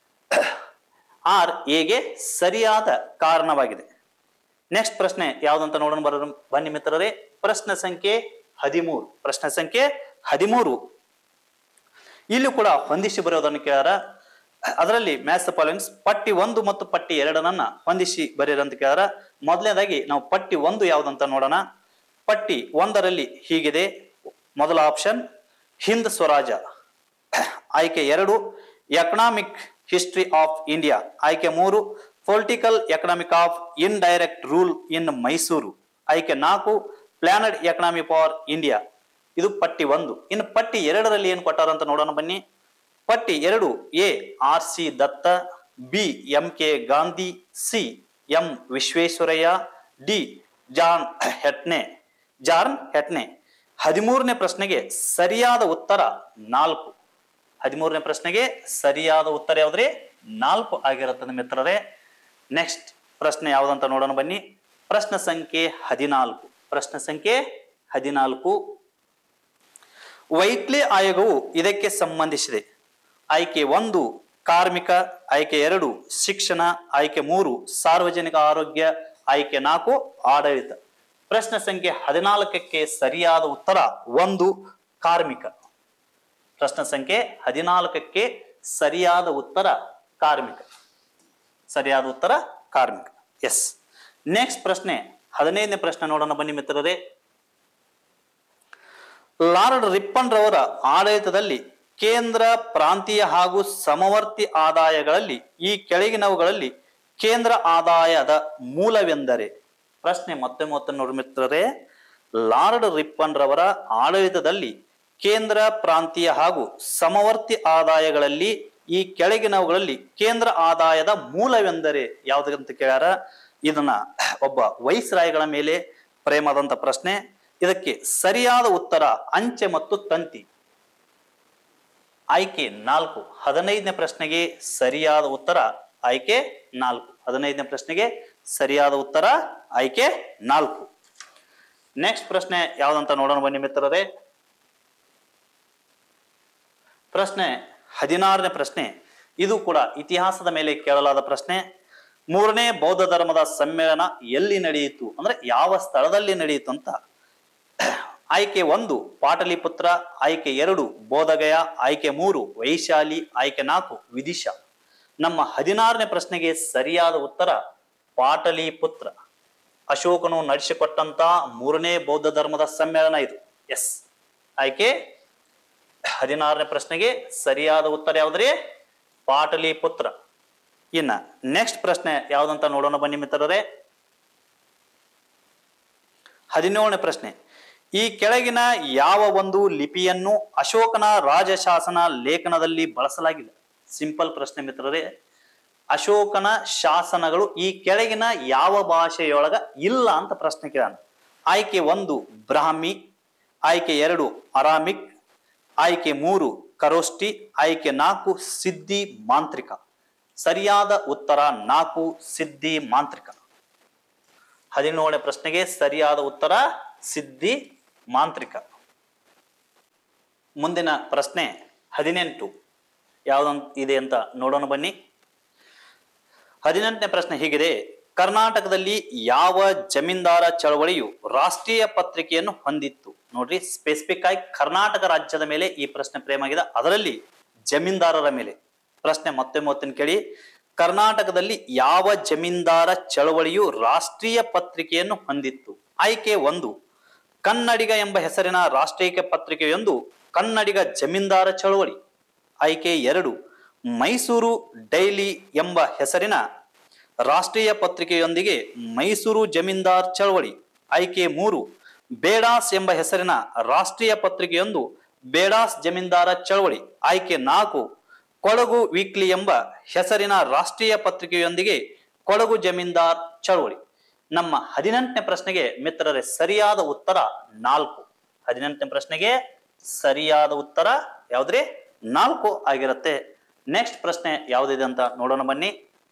Speaker 1: ಆರ್ ಎಗೆ ಸರಿಯಾದ ಕಾರಣವಾಗಿದೆ ನೆಕ್ಸ್ಟ್ ಪ್ರಶ್ನೆ ಯಾವ್ದಂತ ನೋಡೋಣ ಬರೋಣ ಬನ್ನಿ ಮಿತ್ರರೇ ಪ್ರಶ್ನೆ ಸಂಖ್ಯೆ ಹದಿಮೂರು ಪ್ರಶ್ನೆ ಸಂಖ್ಯೆ ಹದಿಮೂರು ಇಲ್ಲಿ ಕೂಡ ಹೊಂದಿಸಿ ಬರೆಯೋದನ್ನು ಕೇಳಾರ ಅದರಲ್ಲಿ ಮ್ಯಾಥ್ಸ್ ಫಾಲೋಯಿಂಗ್ಸ್ ಪಟ್ಟಿ ಒಂದು ಮತ್ತು ಪಟ್ಟಿ ಎರಡನನ್ನ ಹೊಂದಿಸಿ ಬರೀರಿ ಅಂತ ಕೇಳಾರ ಮೊದಲನೇದಾಗಿ ನಾವು ಪಟ್ಟಿ ಒಂದು ಯಾವ್ದಂತ ನೋಡೋಣ ಪಟ್ಟಿ ಒಂದರಲ್ಲಿ ಹೀಗಿದೆ ಮೊದಲ ಆಪ್ಷನ್ ಹಿಂದ್ ಸ್ವರಾಜ ಆಯ್ಕೆ ಎರಡು ಎಕನಾಮಿಕ್ ಹಿಸ್ಟ್ರಿ ಆಫ್ ಇಂಡಿಯಾ ಆಯ್ಕೆ ಮೂರು political economic of indirect rule in Mysore ಆಯ್ಕೆ ನಾಲ್ಕು ಪ್ಲಾನಡ್ ಎಕನಾಮಿ ಫಾರ್ ಇಂಡಿಯಾ ಇದು ಪಟ್ಟಿ ಒಂದು ಇನ್ನು ಪಟ್ಟಿ ಎರಡರಲ್ಲಿ ಏನು ಕೊಟ್ಟಾರ ಅಂತ ನೋಡೋಣ ಬನ್ನಿ ಪಟ್ಟಿ ಎರಡು A R C Dutt B M K Gandhi C M Visvesvaraya D John Hettne John Hettne ಹದಿಮೂರನೇ ಪ್ರಶ್ನೆಗೆ ಸರಿಯಾದ ಉತ್ತರ ನಾಲ್ಕು ಹದಿಮೂರನೇ ಪ್ರಶ್ನೆಗೆ ಸರಿಯಾದ ಉತ್ತರ ಯಾವ್ದ್ರಿ ನಾಲ್ಕು ಆಗಿರುತ್ತದೆ ಮಿತ್ರರೇ ನೆಕ್ಸ್ಟ್ ಪ್ರಶ್ನೆ ಯಾವ್ದಂತ ನೋಡೋಣ ಬನ್ನಿ ಪ್ರಶ್ನೆ ಸಂಖ್ಯೆ ಹದಿನಾಲ್ಕು ಪ್ರಶ್ನೆ ಸಂಖ್ಯೆ ಹದಿನಾಲ್ಕು ವೈಟ್ಲೆ ಆಯೋಗವು ಇದಕ್ಕೆ ಸಂಬಂಧಿಸಿದೆ ಆಯ್ಕೆ ಒಂದು ಕಾರ್ಮಿಕ ಆಯ್ಕೆ ಎರಡು ಶಿಕ್ಷಣ ಆಯ್ಕೆ ಮೂರು ಸಾರ್ವಜನಿಕ ಆರೋಗ್ಯ ಆಯ್ಕೆ ನಾಲ್ಕು ಆಡಳಿತ ಪ್ರಶ್ನೆ ಸಂಖ್ಯೆ ಹದಿನಾಲ್ಕಕ್ಕೆ ಸರಿಯಾದ ಉತ್ತರ ಒಂದು ಕಾರ್ಮಿಕ ಪ್ರಶ್ನೆ ಸಂಖ್ಯೆ ಹದಿನಾಲ್ಕಕ್ಕೆ ಸರಿಯಾದ ಉತ್ತರ ಕಾರ್ಮಿಕ ಸರಿಯಾದ ಉತ್ತರ ಕಾರ್ಮಿಕ ಎಸ್ ನೆಕ್ಸ್ಟ್ ಪ್ರಶ್ನೆ ಹದಿನೈದನೇ ಪ್ರಶ್ನೆ ನೋಡೋಣ ಬನ್ನಿ ಮಿತ್ರರೇ ಲಾರ್ಡ್ ರಿಪ್ಪನ್ ರವರ ಆಡಳಿತದಲ್ಲಿ ಕೇಂದ್ರ ಪ್ರಾಂತೀಯ ಹಾಗೂ ಸಮವರ್ತಿ ಆದಾಯಗಳಲ್ಲಿ ಈ ಕೆಳಗಿನವುಗಳಲ್ಲಿ ಕೇಂದ್ರ ಆದಾಯದ ಮೂಲವೆಂದರೆ ಪ್ರಶ್ನೆ ಮತ್ತೆ ಮತ್ತೆ ನೋಡಿ ಮಿತ್ರರೇ ಲಾರ್ಡ್ ರಿಪ್ಪನ್ ರವರ ಆಡಳಿತದಲ್ಲಿ ಕೇಂದ್ರ ಪ್ರಾಂತೀಯ ಹಾಗೂ ಸಮವರ್ತಿ ಆದಾಯಗಳಲ್ಲಿ ಈ ಕೆಳಗಿನವುಗಳಲ್ಲಿ ಕೇಂದ್ರ ಆದಾಯದ ಮೂಲವೆಂದರೆ ಯಾವುದಂತ ಕೇಳ್ಯಾರ ಇದನ್ನ ಒಬ್ಬ ವೈಸ್ರಾಯ್ಗಳ ಮೇಲೆ ಪ್ರೇಮದಂತ ಪ್ರಶ್ನೆ ಇದಕ್ಕೆ ಸರಿಯಾದ ಉತ್ತರ ಅಂಚೆ ಮತ್ತು ತಂತಿ ಆಯ್ಕೆ ನಾಲ್ಕು ಹದಿನೈದನೇ ಪ್ರಶ್ನೆಗೆ ಸರಿಯಾದ ಉತ್ತರ ಆಯ್ಕೆ ನಾಲ್ಕು ಹದಿನೈದನೇ ಪ್ರಶ್ನೆಗೆ ಸರಿಯಾದ ಉತ್ತರ ಆಯ್ಕೆ ನಾಲ್ಕು ನೆಕ್ಸ್ಟ್ ಪ್ರಶ್ನೆ ಯಾವ್ದಂತ ನೋಡೋಣ ಬನ್ನಿ ಮಿತ್ರರೇ ಪ್ರಶ್ನೆ ಹದಿನಾರನೇ ಪ್ರಶ್ನೆ ಇದು ಕೂಡ ಇತಿಹಾಸದ ಮೇಲೆ ಕೇಳಲಾದ ಪ್ರಶ್ನೆ ಮೂರನೇ ಬೌದ್ಧ ಧರ್ಮದ ಸಮ್ಮೇಳನ ಎಲ್ಲಿ ನಡೆಯಿತು ಅಂದ್ರೆ ಯಾವ ಸ್ಥಳದಲ್ಲಿ ನಡೆಯಿತು ಅಂತ ಆಯ್ಕೆ ಒಂದು ಪಾಟಲಿಪುತ್ರ ಆಯ್ಕೆ ಎರಡು ಬೋಧಗಯ ಆಯ್ಕೆ ಮೂರು ವೈಶಾಲಿ ಆಯ್ಕೆ ನಾಲ್ಕು ವಿದಿಶಾ ನಮ್ಮ ಹದಿನಾರನೇ ಪ್ರಶ್ನೆಗೆ ಸರಿಯಾದ ಉತ್ತರ ಪಾಟಲಿಪುತ್ರ ಅಶೋಕನು ನಡೆಸಿಕೊಟ್ಟಂತ ಮೂರನೇ ಬೌದ್ಧ ಧರ್ಮದ ಸಮ್ಮೇಳನ ಇದು ಎಸ್ ಆಯ್ಕೆ ಹದಿನಾರನೇ ಪ್ರಶ್ನೆಗೆ ಸರಿಯಾದ ಉತ್ತರ ಯಾವ್ದ್ರಿ ಪಾಟಲಿಪುತ್ರ ಇನ್ನ ನೆಕ್ಸ್ಟ್ ಪ್ರಶ್ನೆ ಯಾವ್ದಂತ ನೋಡೋಣ ಬನ್ನಿ ಮಿತ್ರರೇ ಹದಿನೇಳನೇ ಪ್ರಶ್ನೆ ಈ ಕೆಳಗಿನ ಯಾವ ಒಂದು ಲಿಪಿಯನ್ನು ಅಶೋಕನ ರಾಜಶಾಸನ ಲೇಖನದಲ್ಲಿ ಬಳಸಲಾಗಿಲ್ಲ ಸಿಂಪಲ್ ಪ್ರಶ್ನೆ ಮಿತ್ರರೇ ಅಶೋಕನ ಶಾಸನಗಳು ಈ ಕೆಳಗಿನ ಯಾವ ಭಾಷೆಯೊಳಗ ಇಲ್ಲ ಅಂತ ಪ್ರಶ್ನೆ ಕೇಳೋಣ ಆಯ್ಕೆ ಒಂದು ಬ್ರಾಹ್ಮಿ ಆಯ್ಕೆ ಎರಡು ಅರಾಮಿಕ್ ಆಯ್ಕೆ ಮೂರು ಕರೋಷ್ಟಿ ಆಯ್ಕೆ ನಾಲ್ಕು ಸಿದ್ಧಿ ಮಾಂತ್ರಿಕ ಸರಿಯಾದ ಉತ್ತರ ನಾಲ್ಕು ಸಿದ್ಧಿ ಮಾಂತ್ರಿಕ ಹದಿನೇಳನೇ ಪ್ರಶ್ನೆಗೆ ಸರಿಯಾದ ಉತ್ತರ ಸಿದ್ಧಿ ಮಾಂತ್ರಿಕ ಮುಂದಿನ ಪ್ರಶ್ನೆ ಹದಿನೆಂಟು ಯಾವ್ದಂತ ಇದೆ ಅಂತ ನೋಡೋಣ ಬನ್ನಿ ಹದಿನೆಂಟನೇ ಪ್ರಶ್ನೆ ಹೀಗಿದೆ ಕರ್ನಾಟಕದಲ್ಲಿ ಯಾವ ಜಮೀನ್ದಾರ ಚಳವಳಿಯು ರಾಷ್ಟ್ರೀಯ ಪತ್ರಿಕೆಯನ್ನು ಹೊಂದಿತ್ತು ನೋಡ್ರಿ ಸ್ಪೆಸಿಫಿಕ್ ಆಗಿ ಕರ್ನಾಟಕ ರಾಜ್ಯದ ಮೇಲೆ ಈ ಪ್ರಶ್ನೆ ಪ್ರೇಮ ಆಗಿದೆ ಅದರಲ್ಲಿ ಜಮೀನ್ದಾರರ ಮೇಲೆ ಪ್ರಶ್ನೆ ಮತ್ತೆ ಮೊತ್ತಿನ ಕೇಳಿ ಕರ್ನಾಟಕದಲ್ಲಿ ಯಾವ ಜಮೀನ್ದಾರ ಚಳವಳಿಯು ರಾಷ್ಟ್ರೀಯ ಪತ್ರಿಕೆಯನ್ನು ಹೊಂದಿತ್ತು ಆಯ್ಕೆ ಒಂದು ಕನ್ನಡಿಗ ಎಂಬ ಹೆಸರಿನ ರಾಷ್ಟ್ರೀಯ ಪತ್ರಿಕೆಯೊಂದು ಕನ್ನಡಿಗ ಜಮೀನ್ದಾರ ಚಳವಳಿ ಆಯ್ಕೆ ಎರಡು ಮೈಸೂರು ಡೈಲಿ ಎಂಬ ಹೆಸರಿನ ರಾಷ್ಟ್ರೀಯ ಪತ್ರಿಕೆಯೊಂದಿಗೆ ಮೈಸೂರು ಜಮೀನ್ದಾರ್ ಚಳವಳಿ ಆಯ್ಕೆ ಮೂರು ಬೇಡಾಸ್ ಎಂಬ ಹೆಸರಿನ ರಾಷ್ಟ್ರೀಯ ಪತ್ರಿಕೆಯೊಂದು ಬೇಡಾಸ್ ಜಮೀನ್ದಾರ ಚಳವಳಿ ಆಯ್ಕೆ ನಾಲ್ಕು ಕೊಡಗು ವೀಕ್ಲಿ ಎಂಬ ಹೆಸರಿನ ರಾಷ್ಟ್ರೀಯ ಪತ್ರಿಕೆಯೊಂದಿಗೆ ಕೊಡಗು ಜಮೀನ್ದಾರ್ ಚಳವಳಿ ನಮ್ಮ ಹದಿನೆಂಟನೇ ಪ್ರಶ್ನೆಗೆ ಮಿತ್ರರೇ ಸರಿಯಾದ ಉತ್ತರ ನಾಲ್ಕು ಹದಿನೆಂಟನೇ ಪ್ರಶ್ನೆಗೆ ಸರಿಯಾದ ಉತ್ತರ ಯಾವ್ದ್ರಿ ನಾಲ್ಕು ಆಗಿರುತ್ತೆ ನೆಕ್ಸ್ಟ್ ಪ್ರಶ್ನೆ ಯಾವ್ದಿದೆ ಅಂತ ನೋಡೋಣ ಬನ್ನಿ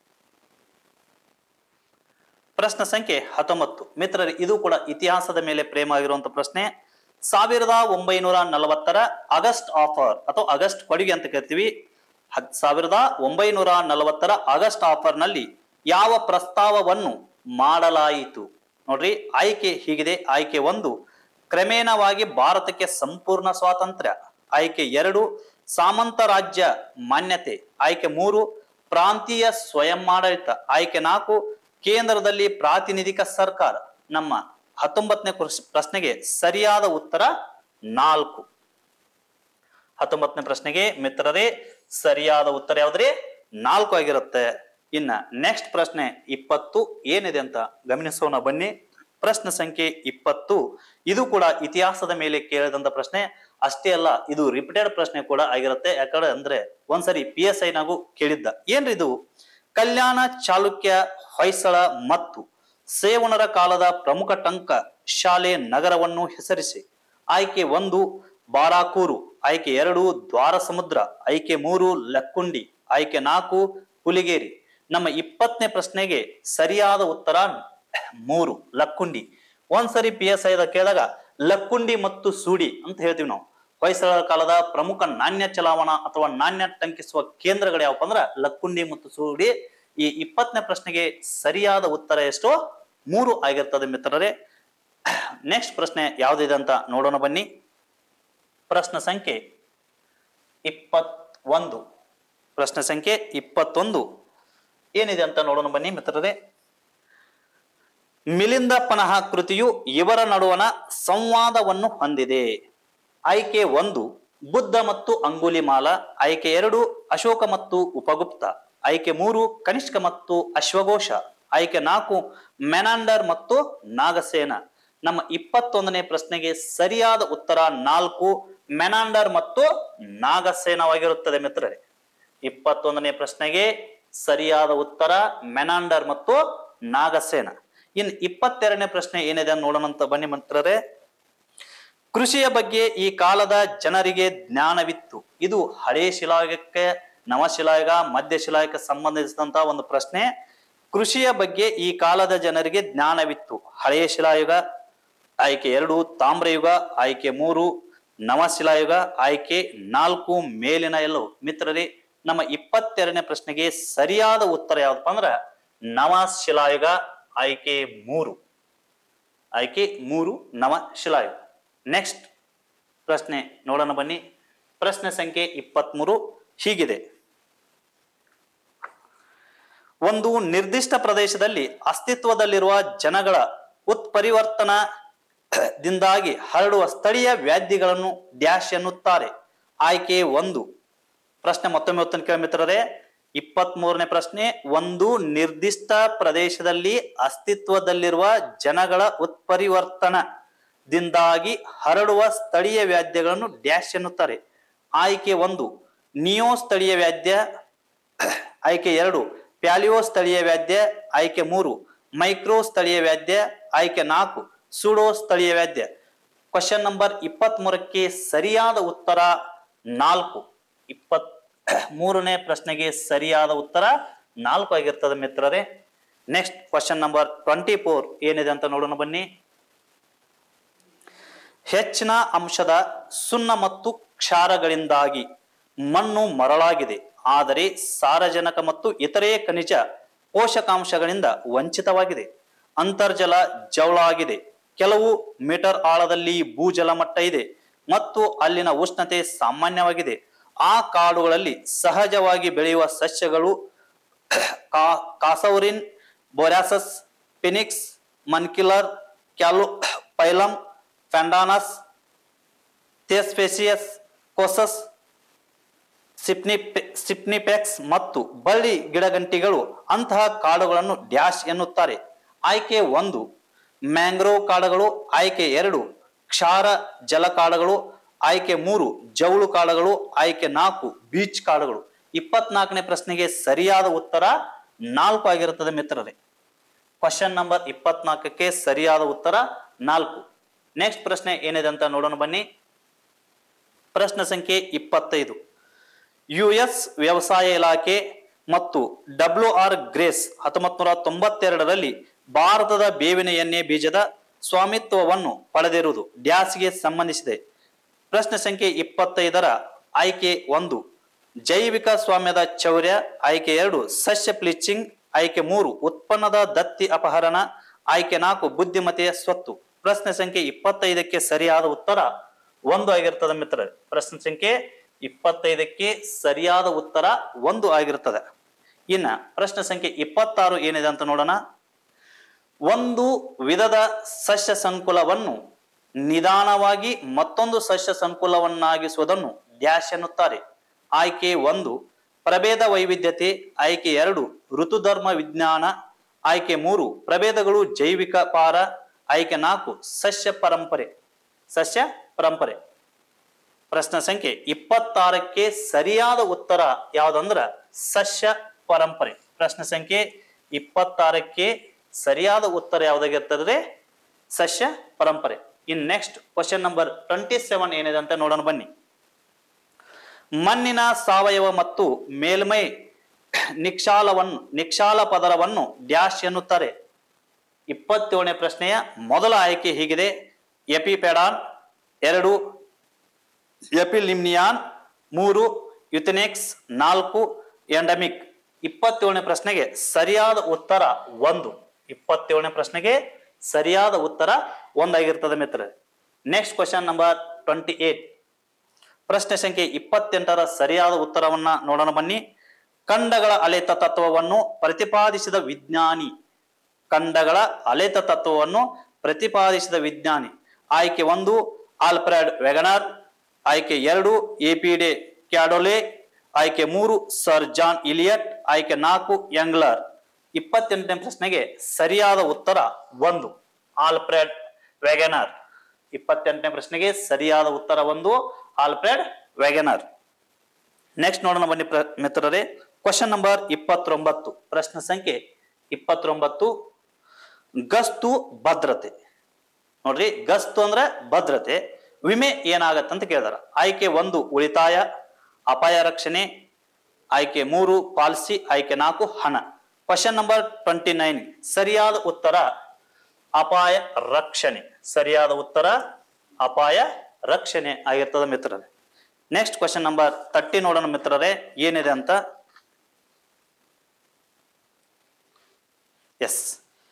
Speaker 1: ಪ್ರಶ್ನೆ ಸಂಖ್ಯೆ ಹತ್ತೊಂಬತ್ತು ಮಿತ್ರರೇ ಇದು ಕೂಡ ಇತಿಹಾಸದ ಮೇಲೆ ಪ್ರೇಮ ಆಗಿರುವಂತ ಪ್ರಶ್ನೆ ಸಾವಿರದ ಒಂಬೈನೂರ ನಲವತ್ತರ ಆಗಸ್ಟ್ ಆಫರ್ ಅಥವಾ ಆಗಸ್ಟ್ ಕೊಡುಗೆ ಅಂತ ಕರಿತೀವಿ ಹತ್- ಸಾವಿರದ ಒಂಬೈನೂರ ನಲವತ್ತರ ಆಗಸ್ಟ್ ಆಫರ್ ನಲ್ಲಿ ಯಾವ ಪ್ರಸ್ತಾವವನ್ನು ಮಾಡಲಾಯಿತು ನೋಡ್ರಿ ಆಯ್ಕೆ ಹೀಗಿದೆ ಆಯ್ಕೆ ಒಂದು ಕ್ರಮೇಣವಾಗಿ ಭಾರತಕ್ಕೆ ಸಂಪೂರ್ಣ ಸ್ವಾತಂತ್ರ್ಯ ಆಯ್ಕೆ ಎರಡು ಸಾಮಂತ ರಾಜ್ಯ ಮಾನ್ಯತೆ ಆಯ್ಕೆ ಮೂರು ಪ್ರಾಂತೀಯ ಸ್ವಯಂ ಆಡಳಿತ ಆಯ್ಕೆ ನಾಲ್ಕು ಕೇಂದ್ರದಲ್ಲಿ ಪ್ರಾತಿನಿಧಿಕ ಸರ್ಕಾರ ನಮ್ಮ ಹತ್ತೊಂಬತ್ತನೇ ಕೃಷ್- ಪ್ರಶ್ನೆಗೆ ಸರಿಯಾದ ಉತ್ತರ ನಾಲ್ಕು ಹತ್ತೊಂಬತ್ತನೇ ಪ್ರಶ್ನೆಗೆ ಮಿತ್ರರೇ ಸರಿಯಾದ ಉತ್ತರ ಯಾವ್ದ್ರಿ ನಾಲ್ಕು ಆಗಿರುತ್ತೆ ಇನ್ನ ನೆಕ್ಸ್ಟ್ ಪ್ರಶ್ನೆ ಇಪ್ಪತ್ತು ಏನಿದೆ ಅಂತ ಗಮನಿಸೋಣ ಬನ್ನಿ ಪ್ರಶ್ನೆ ಸಂಖ್ಯೆ ಇಪ್ಪತ್ತು ಇದು ಕೂಡ ಇತಿಹಾಸದ ಮೇಲೆ ಕೇಳಿದಂತ ಪ್ರಶ್ನೆ ಅಷ್ಟೇ ಅಲ್ಲ ಇದು ರಿಪೀಟೆಡ್ ಪ್ರಶ್ನೆ ಕೂಡ ಆಗಿರುತ್ತೆ ಯಾಕಂದ್ರೆ ಅಂದ್ರೆ ಒಂದ್ಸರಿ ಪಿ ಎಸ್ ಐನಾಗೂ ಕೇಳಿದ್ದ ಏನ್ರಿ ಇದು ಕಲ್ಯಾಣ ಚಾಲುಕ್ಯ ಹೊಯ್ಸಳ ಮತ್ತು ಸೇವಣರ ಕಾಲದ ಪ್ರಮುಖ ಟಂಕ ಶಾಲೆ ನಗರವನ್ನು ಹೆಸರಿಸಿ ಆಯ್ಕೆ ಒಂದು ಬಾರಾಕೂರು ಆಯ್ಕೆ ಎರಡು ದ್ವಾರ ಸಮುದ್ರ ಆಯ್ಕೆ ಮೂರು ಲಕ್ಕುಂಡಿ ಆಯ್ಕೆ ನಾಲ್ಕು ಹುಲಿಗೇರಿ ನಮ್ಮ ಇಪ್ಪತ್ತನೇ ಪ್ರಶ್ನೆಗೆ ಸರಿಯಾದ ಉತ್ತರ ಮೂರು ಲಕ್ಕುಂಡಿ ಒಂದ್ಸರಿ ಪಿ ಎಸ್ ಐದ ಕೇಳಿದಾಗ ಲಕ್ಕುಂಡಿ ಮತ್ತು ಸೂಡಿ ಅಂತ ಹೇಳ್ತೀವಿ ನಾವು ಹೊಯ್ಸಳರ ಕಾಲದ ಪ್ರಮುಖ ನಾಣ್ಯ ಚಲಾವಣಾ ಅಥವಾ ನಾಣ್ಯ ಟಂಕಿಸುವ ಕೇಂದ್ರಗಳು ಯಾವಪ್ಪ ಅಂದ್ರ ಲಕ್ಕುಂಡಿ ಮತ್ತು ಸೂಡಿ ಈ ಇಪ್ಪತ್ತನೇ ಪ್ರಶ್ನೆಗೆ ಸರಿಯಾದ ಉತ್ತರ ಎಷ್ಟು ಮೂರು ಆಗಿರ್ತದೆ ಮಿತ್ರರೇ ನೆಕ್ಸ್ಟ್ ಪ್ರಶ್ನೆ ಯಾವ್ದಿದೆ ಅಂತ ನೋಡೋಣ ಬನ್ನಿ ಪ್ರಶ್ನೆ ಸಂಖ್ಯೆ ಇಪ್ಪತ್ತೊಂದು ಪ್ರಶ್ನೆ ಸಂಖ್ಯೆ ಇಪ್ಪತ್ತೊಂದು ಏನಿದೆ ಅಂತ ನೋಡೋಣ ಬನ್ನಿ ಮಿತ್ರರೇ ಮಿಲಿಂದ ಪನಹ ಕೃತಿಯು ಇವರ ನಡುವಣ ಸಂವಾದವನ್ನು ಹೊಂದಿದೆ ಆಯ್ಕೆ ಒಂದು ಬುದ್ಧ ಮತ್ತು ಅಂಗುಲಿಮಾಲ ಆಯ್ಕೆ ಎರಡು ಅಶೋಕ ಮತ್ತು ಉಪಗುಪ್ತ ಆಯ್ಕೆ ಮೂರು ಕನಿಷ್ಕ ಮತ್ತು ಅಶ್ವಘೋಷ ಆಯ್ಕೆ ನಾಲ್ಕು ಮೆನಾಂಡರ್ ಮತ್ತು ನಾಗಸೇನ ನಮ್ಮ ಇಪ್ಪತ್ತೊಂದನೇ ಪ್ರಶ್ನೆಗೆ ಸರಿಯಾದ ಉತ್ತರ ನಾಲ್ಕು ಮೆನಾಂಡರ್ ಮತ್ತು ನಾಗಸೇನವಾಗಿರುತ್ತದೆ ಮಿತ್ರರೇ ಇಪ್ಪತ್ತೊಂದನೇ ಪ್ರಶ್ನೆಗೆ ಸರಿಯಾದ ಉತ್ತರ ಮೆನಾಂಡರ್ ಮತ್ತು ನಾಗಸೇನ ಇನ್ನು ಇಪ್ಪತ್ತೆರಡನೇ ಪ್ರಶ್ನೆ ಏನಿದೆ ಅಂತ ನೋಡೋಣ ಅಂತ ಬನ್ನಿ ಮಿತ್ರರೇ ಕೃಷಿಯ ಬಗ್ಗೆ ಈ ಕಾಲದ ಜನರಿಗೆ ಜ್ಞಾನವಿತ್ತು ಇದು ಹಳೇ ಶಿಲಾಯುಗಕ್ಕೆ ನವಶಿಲಾಯುಗ ಮಧ್ಯಶಿಲಾಯುಗಕ್ಕೆ ಸಂಬಂಧಿಸಿದಂತ ಒಂದು ಪ್ರಶ್ನೆ ಕೃಷಿಯ ಬಗ್ಗೆ ಈ ಕಾಲದ ಜನರಿಗೆ ಜ್ಞಾನವಿತ್ತು ಹಳೆಯ ಶಿಲಾಯುಗ ಆಯ್ಕೆ ಎರಡು ತಾಮ್ರಯುಗ ಆಯ್ಕೆ ಮೂರು ನವಶಿಲಾಯುಗ ಆಯ್ಕೆ ನಾಲ್ಕು ಮೇಲಿನ ಎಲ್ಲವು ಮಿತ್ರರೇ ನಮ್ಮ ಇಪ್ಪತ್ತೆರಡನೇ ಪ್ರಶ್ನೆಗೆ ಸರಿಯಾದ ಉತ್ತರ ಯಾವ್ದಪ್ಪ ಅಂದ್ರ ನವಶಿಲಾಯುಗ ಆಯ್ಕೆ ಮೂರು ಆಯ್ಕೆ ಮೂರು ನವಶಿಲಾಯುಗ ನೆಕ್ಸ್ಟ್ ಪ್ರಶ್ನೆ ನೋಡೋಣ ಬನ್ನಿ ಪ್ರಶ್ನೆ ಸಂಖ್ಯೆ ಇಪ್ಪತ್ಮೂರು ಹೀಗಿದೆ ಒಂದು ನಿರ್ದಿಷ್ಟ ಪ್ರದೇಶದಲ್ಲಿ ಅಸ್ತಿತ್ವದಲ್ಲಿರುವ ಜನಗಳ ಉತ್ಪರಿವರ್ತನದಿಂದಾಗಿ ಹರಡುವ ಸ್ಥಳೀಯ ವ್ಯಾಧಿಗಳನ್ನು ಡ್ಯಾಶ್ ಎನ್ನುತ್ತಾರೆ ಆಯ್ಕೆ ಒಂದು ಪ್ರಶ್ನೆ ಮತ್ತೊಮ್ಮೆ ಉತ್ತರ ಕೇಳ ಮಿತ್ರರೇ ಇಪ್ಪತ್ತ್ ಮೂರನೇ ಪ್ರಶ್ನೆ ಒಂದು ನಿರ್ದಿಷ್ಟ ಪ್ರದೇಶದಲ್ಲಿ ಅಸ್ತಿತ್ವದಲ್ಲಿರುವ ಜನಗಳ ಉತ್ಪರಿವರ್ತನದಿಂದಾಗಿ ಹರಡುವ ಸ್ಥಳೀಯ ವ್ಯಾಧ್ಯಗಳನ್ನು ಡ್ಯಾಶ್ ಎನ್ನುತ್ತಾರೆ ಆಯ್ಕೆ ಒಂದು ನಿಯೋ ಸ್ಥಳೀಯ ವ್ಯಾಧ್ಯ ಆಯ್ಕೆ ಎರಡು ಪ್ಯಾಲಿಯೋ ಸ್ಥಳೀಯ ವ್ಯಾಧ್ಯ ಆಯ್ಕೆ ಮೂರು ಮೈಕ್ರೋ ಸ್ಥಳೀಯ ವ್ಯಾಧ್ಯ ಆಯ್ಕೆ ನಾಲ್ಕು ಸುಡೋ ಸ್ಥಳೀಯ ವ್ಯಾಧ್ಯ ಕ್ವಶನ್ ನಂಬರ್ ಇಪ್ಪತ್ತ್ ಮೂರಕ್ಕೆ ಸರಿಯಾದ ಉತ್ತರ ನಾಲ್ಕು ಇಪ್ಪತ್ ಮೂರನೇ ಪ್ರಶ್ನೆಗೆ ಸರಿಯಾದ ಉತ್ತರ ನಾಲ್ಕು ಆಗಿರ್ತದೆ ಮಿತ್ರರೇ next question number twenty four ಏನಿದೆ ಅಂತ ನೋಡೋಣ ಬನ್ನಿ ಹೆಚ್ಚಿನ ಅಂಶದ ಸುಣ್ಣ ಮತ್ತು ಕ್ಷಾರಗಳಿಂದಾಗಿ ಮಣ್ಣು ಮರಳಾಗಿದೆ ಆದರೆ ಸಾರಜನಕ ಮತ್ತು ಇತರೆ ಖನಿಜ ಪೋಷಕಾಂಶಗಳಿಂದ ವಂಚಿತವಾಗಿದೆ ಅಂತರ್ಜಲ ಜವಳಾಗಿದೆ ಕೆಲವು ಮೀಟರ್ ಆಳದಲ್ಲಿ ಭೂಜಲ ಮಟ್ಟ ಇದೆ ಮತ್ತು ಅಲ್ಲಿನ ಉಷ್ಣತೆ ಸಾಮಾನ್ಯವಾಗಿದೆ ಆ ಕಾಡುಗಳಲ್ಲಿ ಸಹಜವಾಗಿ ಬೆಳೆಯುವ ಸಸ್ಯಗಳು ಕಾ ಕಾಸೌರಿನ್ ಬೊರಾಸಸ್ ಫಿನಿಕ್ಸ್ ಮನ್ಕಿಲರ್ ಕ್ಯಾಲು ಪೈಲಮ್ ಫ್ಯಾಂಡಾನಸ್ ಥೇಸ್ಪೇಸಿಯಸ್ ಕೋಸಸ್ ಸಿಪ್ನಿಪೆ ಸಿಪ್ನಿಪೆಕ್ಸ್ ಮತ್ತು ಬಳ್ಳಿ ಗಿಡಗಂಟಿಗಳು ಅಂತಹ ಕಾಡುಗಳನ್ನು ಡ್ಯಾಶ್ ಎನ್ನುತ್ತಾರೆ ಆಯ್ಕೆ ಒಂದು ಮ್ಯಾಂಗ್ರೋವ್ ಕಾಡುಗಳು ಆಯ್ಕೆ ಎರಡು ಕ್ಷಾರ ಜಲ ಕಾಡುಗಳು ಆಯ್ಕೆ ಮೂರು ಜೌಳು ಕಾಡುಗಳು ಆಯ್ಕೆ ನಾಲ್ಕು ಬೀಚ್ ಕಾಡುಗಳು ಇಪ್ಪತ್ನಾಲ್ಕನೇ ಪ್ರಶ್ನೆಗೆ ಸರಿಯಾದ ಉತ್ತರ ನಾಲ್ಕು ಆಗಿರುತ್ತದೆ ಮಿತ್ರರೇ ಕ್ವಶನ್ ನಂಬರ್ ಇಪ್ಪತ್ನಾಲ್ಕಕ್ಕೆ ಸರಿಯಾದ ಉತ್ತರ ನಾಲ್ಕು ನೆಕ್ಸ್ಟ್ ಪ್ರಶ್ನೆ ಏನಿದೆ ಅಂತ ನೋಡೋಣ ಬನ್ನಿ ಪ್ರಶ್ನೆ ಸಂಖ್ಯೆ ಇಪ್ಪತ್ತೈದು ಯು ಎಸ್ ವ್ಯವಸಾಯ ಇಲಾಖೆ ಮತ್ತು ಡಬ್ಲ್ಯೂ ಆರ್ ಗ್ರೇಸ್ ಹತ್ತೊಂಬತ್ ನೂರ ತೊಂಬತ್ತೆರಡರಲ್ಲಿ ಭಾರತದ ಬೇವಿನ ಎಣ್ಣೆ ಬೀಜದ ಸ್ವಾಮಿತ್ವವನ್ನು ಪಡೆದಿರುವುದು ಡ್ಯಾಸ್ಗೆ ಸಂಬಂಧಿಸಿದೆ ಪ್ರಶ್ನೆ ಸಂಖ್ಯೆ ಇಪ್ಪತ್ತೈದರ ಆಯ್ಕೆ ಒಂದು ಜೈವಿಕ ಸ್ವಾಮ್ಯದ ಚೌರ್ಯ ಆಯ್ಕೆ ಎರಡು ಸಸ್ಯ ಪ್ಲೀಚಿಂಗ್ ಆಯ್ಕೆ ಮೂರು ಉತ್ಪನ್ನದ ದತ್ತಿ ಅಪಹರಣ ಆಯ್ಕೆ ನಾಲ್ಕು ಬುದ್ಧಿಮತೆಯ ಸ್ವತ್ತು ಪ್ರಶ್ನೆ ಸಂಖ್ಯೆ ಇಪ್ಪತ್ತೈದಕ್ಕೆ ಸರಿಯಾದ ಉತ್ತರ ಒಂದು ಆಗಿರ್ತದೆ ಮಿತ್ರರೇ ಪ್ರಶ್ನೆ ಸಂಖ್ಯೆ ಇಪ್ಪತ್ತೈದಕ್ಕೆ ಸರಿಯಾದ ಉತ್ತರ ಒಂದು ಆಗಿರ್ತದೆ ಇನ್ನ ಪ್ರಶ್ನೆ ಸಂಖ್ಯೆ ಇಪ್ಪತ್ತಾರು ಏನಿದೆ ಅಂತ ನೋಡೋಣ ಒಂದು ವಿಧದ ಸಸ್ಯ ಸಂಕುಲವನ್ನು ನಿಧಾನವಾಗಿ ಮತ್ತೊಂದು ಸಸ್ಯ ಸಂಕುಲವನ್ನಾಗಿಸುವುದನ್ನು ಡ್ಯಾಶ್ ಎನ್ನುತ್ತಾರೆ ಆಯ್ಕೆ ಒಂದು ಪ್ರಭೇದ ವೈವಿಧ್ಯತೆ ಆಯ್ಕೆ ಎರಡು ಋತುಧರ್ಮ ವಿಜ್ಞಾನ ಆಯ್ಕೆ ಮೂರು ಪ್ರಭೇದಗಳು ಜೈವಿಕ ಪಾರ ಆಯ್ಕೆ ನಾಲ್ಕು ಸಸ್ಯ ಪರಂಪರೆ ಸಸ್ಯ ಪರಂಪರೆ ಪ್ರಶ್ನೆ ಸಂಖ್ಯೆ ಇಪ್ಪತ್ತಾರಕ್ಕೆ ಸರಿಯಾದ ಉತ್ತರ ಯಾವ್ದಂದ್ರ ಸಸ್ಯ ಪರಂಪರೆ ಪ್ರಶ್ನೆ ಸಂಖ್ಯೆ ಇಪ್ಪತ್ತಾರಕ್ಕೆ ಸರಿಯಾದ ಉತ್ತರ ಯಾವ್ದಾಗಿರ್ತದೆ ಸಸ್ಯ ಪರಂಪರೆ ಇನ್ next question number twenty seven ಏನಿದೆ ಅಂತ ನೋಡೋಣ ಬನ್ನಿ ಮಣ್ಣಿನ ಸಾವಯವ ಮತ್ತು ಮೇಲ್ಮೈ ನಿಕ್ಷಾಲವನ್ನು ನಿಕ್ಷಾಲ ಪದರವನ್ನು ಡ್ಯಾಶ್ ಎನ್ನುತ್ತಾರೆ ಇಪ್ಪತ್ತೇಳನೇ ಪ್ರಶ್ನೆಯ ಮೊದಲ ಆಯ್ಕೆ ಹೀಗಿದೆ ಎಪಿಪೆಡಾನ್ ಎರಡು ಎಪಿಲಿಮ್ನಿಯಾನ್ ಮೂರು ಯುಥೆನೆಕ್ಸ್ ನಾಲ್ಕು ಎಂಡಮಿಕ್ ಇಪ್ಪತ್ತೇಳನೇ ಪ್ರಶ್ನೆಗೆ ಸರಿಯಾದ ಉತ್ತರ ಒಂದು ಇಪ್ಪತ್ತೇಳನೇ ಪ್ರಶ್ನೆಗೆ ಸರಿಯಾದ ಉತ್ತರ ಒಂದಾಗಿರ್ತದೆ ಮಿತ್ರ next question number twenty eight ಪ್ರಶ್ನೆ ಸಂಖ್ಯೆ ಇಪ್ಪತ್ತೆಂಟರ ಸರಿಯಾದ ಉತ್ತರವನ್ನ ನೋಡೋಣ ಬನ್ನಿ ಖಂಡಗಳ ಅಲೆತ ತತ್ವವನ್ನು ಪ್ರತಿಪಾದಿಸಿದ ವಿಜ್ಞಾನಿ ಖಂಡಗಳ ಅಲೆತ ತತ್ವವನ್ನು ಪ್ರತಿಪಾದಿಸಿದ ವಿಜ್ಞಾನಿ ಆಯ್ಕೆ ಒಂದು ಆಲ್ಫ್ರೆಡ್ ವೆಗನರ್ ಆಯ್ಕೆ ಎರಡು ಎಪಿಡೆ ಕ್ಯಾಡೋಲೆ ಆಯ್ಕೆ ಮೂರು ಸರ್ ಜಾನ್ ಇಲಿಯಟ್ ಆಯ್ಕೆ ನಾಲ್ಕು ಯಂಗ್ಲರ್ ಇಪ್ಪತ್ತೆಂಟನೇ ಪ್ರಶ್ನೆಗೆ ಸರಿಯಾದ ಉತ್ತರ ಒಂದು ಆಲ್ಫ್ರೆಡ್ ವೆಗನರ್ ಇಪ್ಪತ್ತೆಂಟನೇ ಪ್ರಶ್ನೆಗೆ ಸರಿಯಾದ ಉತ್ತರ ಒಂದು ಆಲ್ಫ್ರೆಡ್ ವೆಗನರ್ ನೆಕ್ಸ್ಟ್ ನೋಡೋಣ ಬನ್ನಿ ಪ್ರ ಮಿತ್ರರೇ ಕ್ವಶನ್ ನಂಬರ್ ಇಪ್ಪತ್ತೊಂಬತ್ತು ಪ್ರಶ್ನೆ ಸಂಖ್ಯೆ ಇಪ್ಪತ್ತೊಂಬತ್ತು ಗಸ್ತು ಭದ್ರತೆ ನೋಡ್ರಿ ಗಸ್ತು ಅಂದ್ರೆ ಭದ್ರತೆ ವಿಮೆ ಏನಾಗತ್ತೆ ಅಂತ ಕೇಳಿದಾರ ಆಯ್ಕೆ ಒಂದು ಉಳಿತಾಯ ಅಪಾಯ ರಕ್ಷಣೆ ಆಯ್ಕೆ ಮೂರು ಪಾಲಿಸಿ ಆಯ್ಕೆ ನಾಲ್ಕು ಹಣ ಕ್ವಶನ್ ನಂಬರ್ ಟ್ವೆಂಟಿ ನೈನ್ ಸರಿಯಾದ ಉತ್ತರ ಅಪಾಯ ರಕ್ಷಣೆ ಸರಿಯಾದ ಉತ್ತರ ಅಪಾಯ ರಕ್ಷಣೆ ಆಗಿರ್ತದೆ ಮಿತ್ರರೇ ನೆಕ್ಸ್ಟ್ ಕ್ವಶನ್ ನಂಬರ್ ತರ್ಟಿ ನೋಡೋಣ ಮಿತ್ರರೇ ಏನಿದೆ ಅಂತ ಎಸ್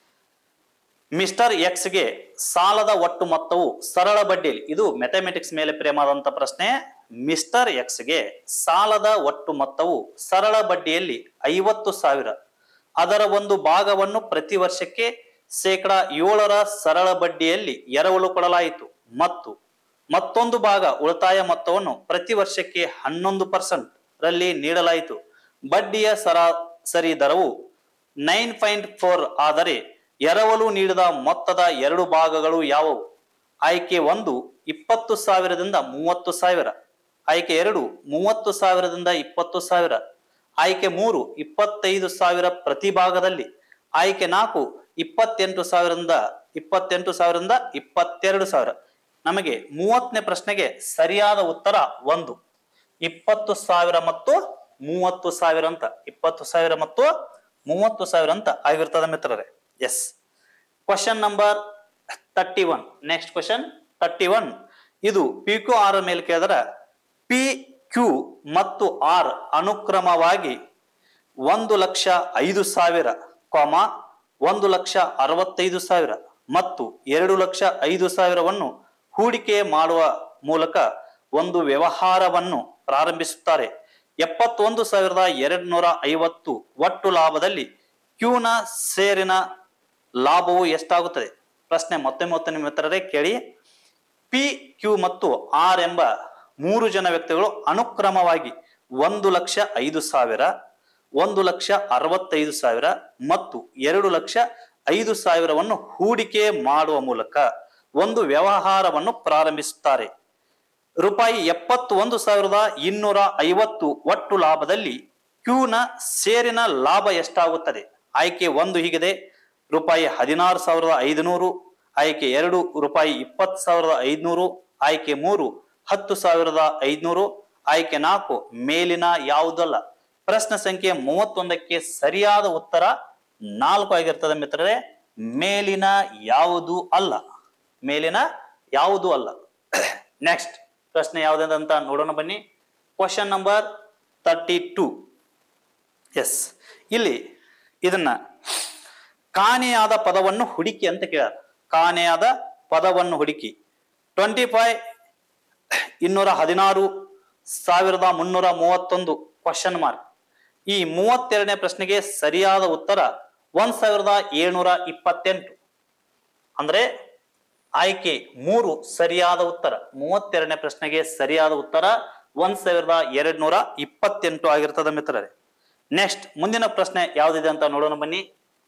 Speaker 1: ಮಿಸ್ಟರ್ ಎಕ್ಸ್ಗೆ ಸಾಲದ ಒಟ್ಟು ಮೊತ್ತವು ಸರಳ ಬಡ್ಡಿಯಲ್ಲಿ ಇದು ಮ್ಯಾಥಮೆಟಿಕ್ಸ್ ಮೇಲೆ ಪ್ರೇಮಾದಂತ ಪ್ರಶ್ನೆ ಮಿಸ್ಟರ್ ಎಕ್ಸ್ಗೆ ಸಾಲದ ಒಟ್ಟು ಮೊತ್ತವು ಸರಳ ಬಡ್ಡಿಯಲ್ಲಿ ಐವತ್ತು ಸಾವಿರ ಅದರ ಒಂದು ಭಾಗವನ್ನು ಪ್ರತಿ ವರ್ಷಕ್ಕೆ ಶೇಕಡ ಏಳರ ಸರಳ ಬಡ್ಡಿಯಲ್ಲಿ ಎರವಲು ಕೊಡಲಾಯಿತು ಮತ್ತು ಮತ್ತೊಂದು ಭಾಗ ಉಳಿತಾಯ ಮೊತ್ತವನ್ನು ಪ್ರತಿ ವರ್ಷಕ್ಕೆ ಹನ್ನೊಂದು ಪರ್ಸೆಂಟ್ ರಲ್ಲಿ ನೀಡಲಾಯಿತು ಬಡ್ಡಿಯ ಸರಾಸರಿ ದರವು ನೈನ್ ಪಾಯಿಂಟ್ ಫೋರ್ ಆದರೆ ಎರವಲು ನೀಡಿದ ಮೊತ್ತದ ಎರಡು ಭಾಗಗಳು ಯಾವುವು ಆಯ್ಕೆ ಒಂದು ಇಪ್ಪತ್ತು ಸಾವಿರದಿಂದ ಮೂವತ್ತು ಸಾವಿರ ಆಯ್ಕೆ ಎರಡು ಮೂವತ್ತು ಸಾವಿರದಿಂದ ಇಪ್ಪತ್ತು ಸಾವಿರ ಆಯ್ಕೆ ಮೂರು ಇಪ್ಪತ್ತೈದು ಸಾವಿರ ಪ್ರತಿ ಭಾಗದಲ್ಲಿ ಆಯ್ಕೆ ನಾಲ್ಕು ಇಪ್ಪತ್ತೆಂಟು ಸಾವಿರದಿಂದ ಇಪ್ಪತ್ತೆಂಟು ಸಾವಿರದಿಂದ ಇಪ್ಪತ್ತೆರಡು ಸಾವಿರ ನಮಗೆ ಮೂವತ್ತನೇ ಪ್ರಶ್ನೆಗೆ ಸರಿಯಾದ ಉತ್ತರ ಒಂದು ಇಪ್ಪತ್ತು ಸಾವಿರ ಮತ್ತು ಮೂವತ್ತು ಸಾವಿರ ಅಂತ ಇಪ್ಪತ್ತು ಸಾವಿರ ಮತ್ತು ಮೂವತ್ತು ಸಾವಿರ ಅಂತ ಆಗಿರ್ತದೆ ಮಿತ್ರರೇ yes question number thirty one next question thirty one ಇದು ಪಿ ಕ್ಯೂ ಆರ್ ಮೇಲೆ ಕೇಳಿದ್ರೆ ಪಿ ಕ್ಯೂ ಮತ್ತು ಆರ್ ಅನುಕ್ರಮವಾಗಿ ಒಂದು ಲಕ್ಷ ಐದು ಸಾವಿರ ಕಾಮ ಒಂದು ಲಕ್ಷ ಅರವತ್ತೈದು ಸಾವಿರ ಮತ್ತು ಎರಡು ಲಕ್ಷ ಐದು ಸಾವಿರವನ್ನು ಹೂಡಿಕೆ ಮಾಡುವ ಮೂಲಕ ಒಂದು ವ್ಯವಹಾರವನ್ನು ಪ್ರಾರಂಭಿಸುತ್ತಾರೆ ಎಪ್ಪತ್ತೊಂದು ಸಾವಿರದ ಎರಡು ನೂರ ಐವತ್ತು ಒಟ್ಟು ಲಾಭದಲ್ಲಿ ಕ್ಯೂನ ಸೇರಿನ ಲಾಭವು ಎಷ್ಟಾಗುತ್ತದೆ ಪ್ರಶ್ನೆ ಮತ್ತೆ ಮತ್ತೆ ನಿಮ್ಮ ಮಿತ್ರರೇ ಕೇಳಿ ಪಿ ಕ್ಯೂ ಮತ್ತು ಆರ್ ಎಂಬ ಮೂರು ಜನ ವ್ಯಕ್ತಿಗಳು ಅನುಕ್ರಮವಾಗಿ ಒಂದು ಲಕ್ಷ ಐದು ಸಾವಿರ ಒಂದು ಲಕ್ಷ ಅರವತ್ತೈದು ಸಾವಿರ ಮತ್ತು ಎರಡು ಲಕ್ಷ ಐದು ಸಾವಿರವನ್ನು ಹೂಡಿಕೆ ಮಾಡುವ ಮೂಲಕ ಒಂದು ವ್ಯವಹಾರವನ್ನು ಪ್ರಾರಂಭಿಸುತ್ತಾರೆ ರೂಪಾಯಿ ಎಪ್ಪತ್ತೊಂದು ಸಾವಿರದ ಇನ್ನೂರ ಐವತ್ತು ಒಟ್ಟು ಲಾಭದಲ್ಲಿ ಕ್ಯೂನ ಸೇರಿನ ಲಾಭ ಎಷ್ಟಾಗುತ್ತದೆ ಆಯ್ಕೆ ಒಂದು ಹೀಗಿದೆ ರೂಪಾಯಿ ಹದಿನಾರು ಸಾವಿರದ ಐದುನೂರು ಆಯ್ಕೆ ಎರಡು ರೂಪಾಯಿ ಇಪ್ಪತ್ತು ಸಾವಿರದ ಐದುನೂರು ಆಯ್ಕೆ ಮೂರು ಹತ್ತು ಸಾವಿರದ ಐದುನೂರು ಆಯ್ಕೆ ನಾಲ್ಕು ಮೇಲಿನ ಯಾವುದಲ್ಲ ಪ್ರಶ್ನೆ ಸಂಖ್ಯೆ ಮೂವತ್ತೊಂದಕ್ಕೆ ಸರಿಯಾದ ಉತ್ತರ ನಾಲ್ಕು ಆಗಿರ್ತದೆ ಮಿತ್ರರೇ ಮೇಲಿನ ಯಾವುದು ಅಲ್ಲ ಮೇಲಿನ ಯಾವುದು ಅಲ್ಲ ನೆಕ್ಸ್ಟ್ ಪ್ರಶ್ನೆ ಯಾವುದಂತ ನೋಡೋಣ ಬನ್ನಿ question number thirty two yes ಇಲ್ಲಿ ಇದನ್ನ ಕಾಣೆಯಾದ ಪದವನ್ನು ಹುಡುಕಿ ಅಂತ ಕೇಳ್ಯಾರ ಕಾಣೆಯಾದ ಪದವನ್ನು ಹುಡುಕಿ ಟ್ವೆಂಟಿ ಫೈವ್ ಇನ್ನೂರ ಹದಿನಾರು ಸಾವಿರದ ಮುನ್ನೂರ ಮೂವತ್ತೊಂದು ಕ್ವಶನ್ ಮಾರ್ಕ್ ಈ ಮೂವತ್ತೆರಡನೇ ಪ್ರಶ್ನೆಗೆ ಸರಿಯಾದ ಉತ್ತರ ಒಂದ್ ಸಾವಿರದ ಏಳ್ನೂರ ಇಪ್ಪತ್ತೆಂಟು ಅಂದ್ರೆ ಆಯ್ಕೆ ಮೂರು ಸರಿಯಾದ ಉತ್ತರ ಮೂವತ್ತೆರಡನೇ ಪ್ರಶ್ನೆಗೆ ಸರಿಯಾದ ಉತ್ತರ ಒಂದ್ ಸಾವಿರದ ಎರಡ್ ನೂರ ಇಪ್ಪತ್ತೆಂಟು ಆಗಿರ್ತದೆ ಮಿತ್ರರೇ ನೆಕ್ಸ್ಟ್ ಮುಂದಿನ ಪ್ರಶ್ನೆ ಯಾವ್ದಿದೆ ಅಂತ ನೋಡೋಣ ಬನ್ನಿ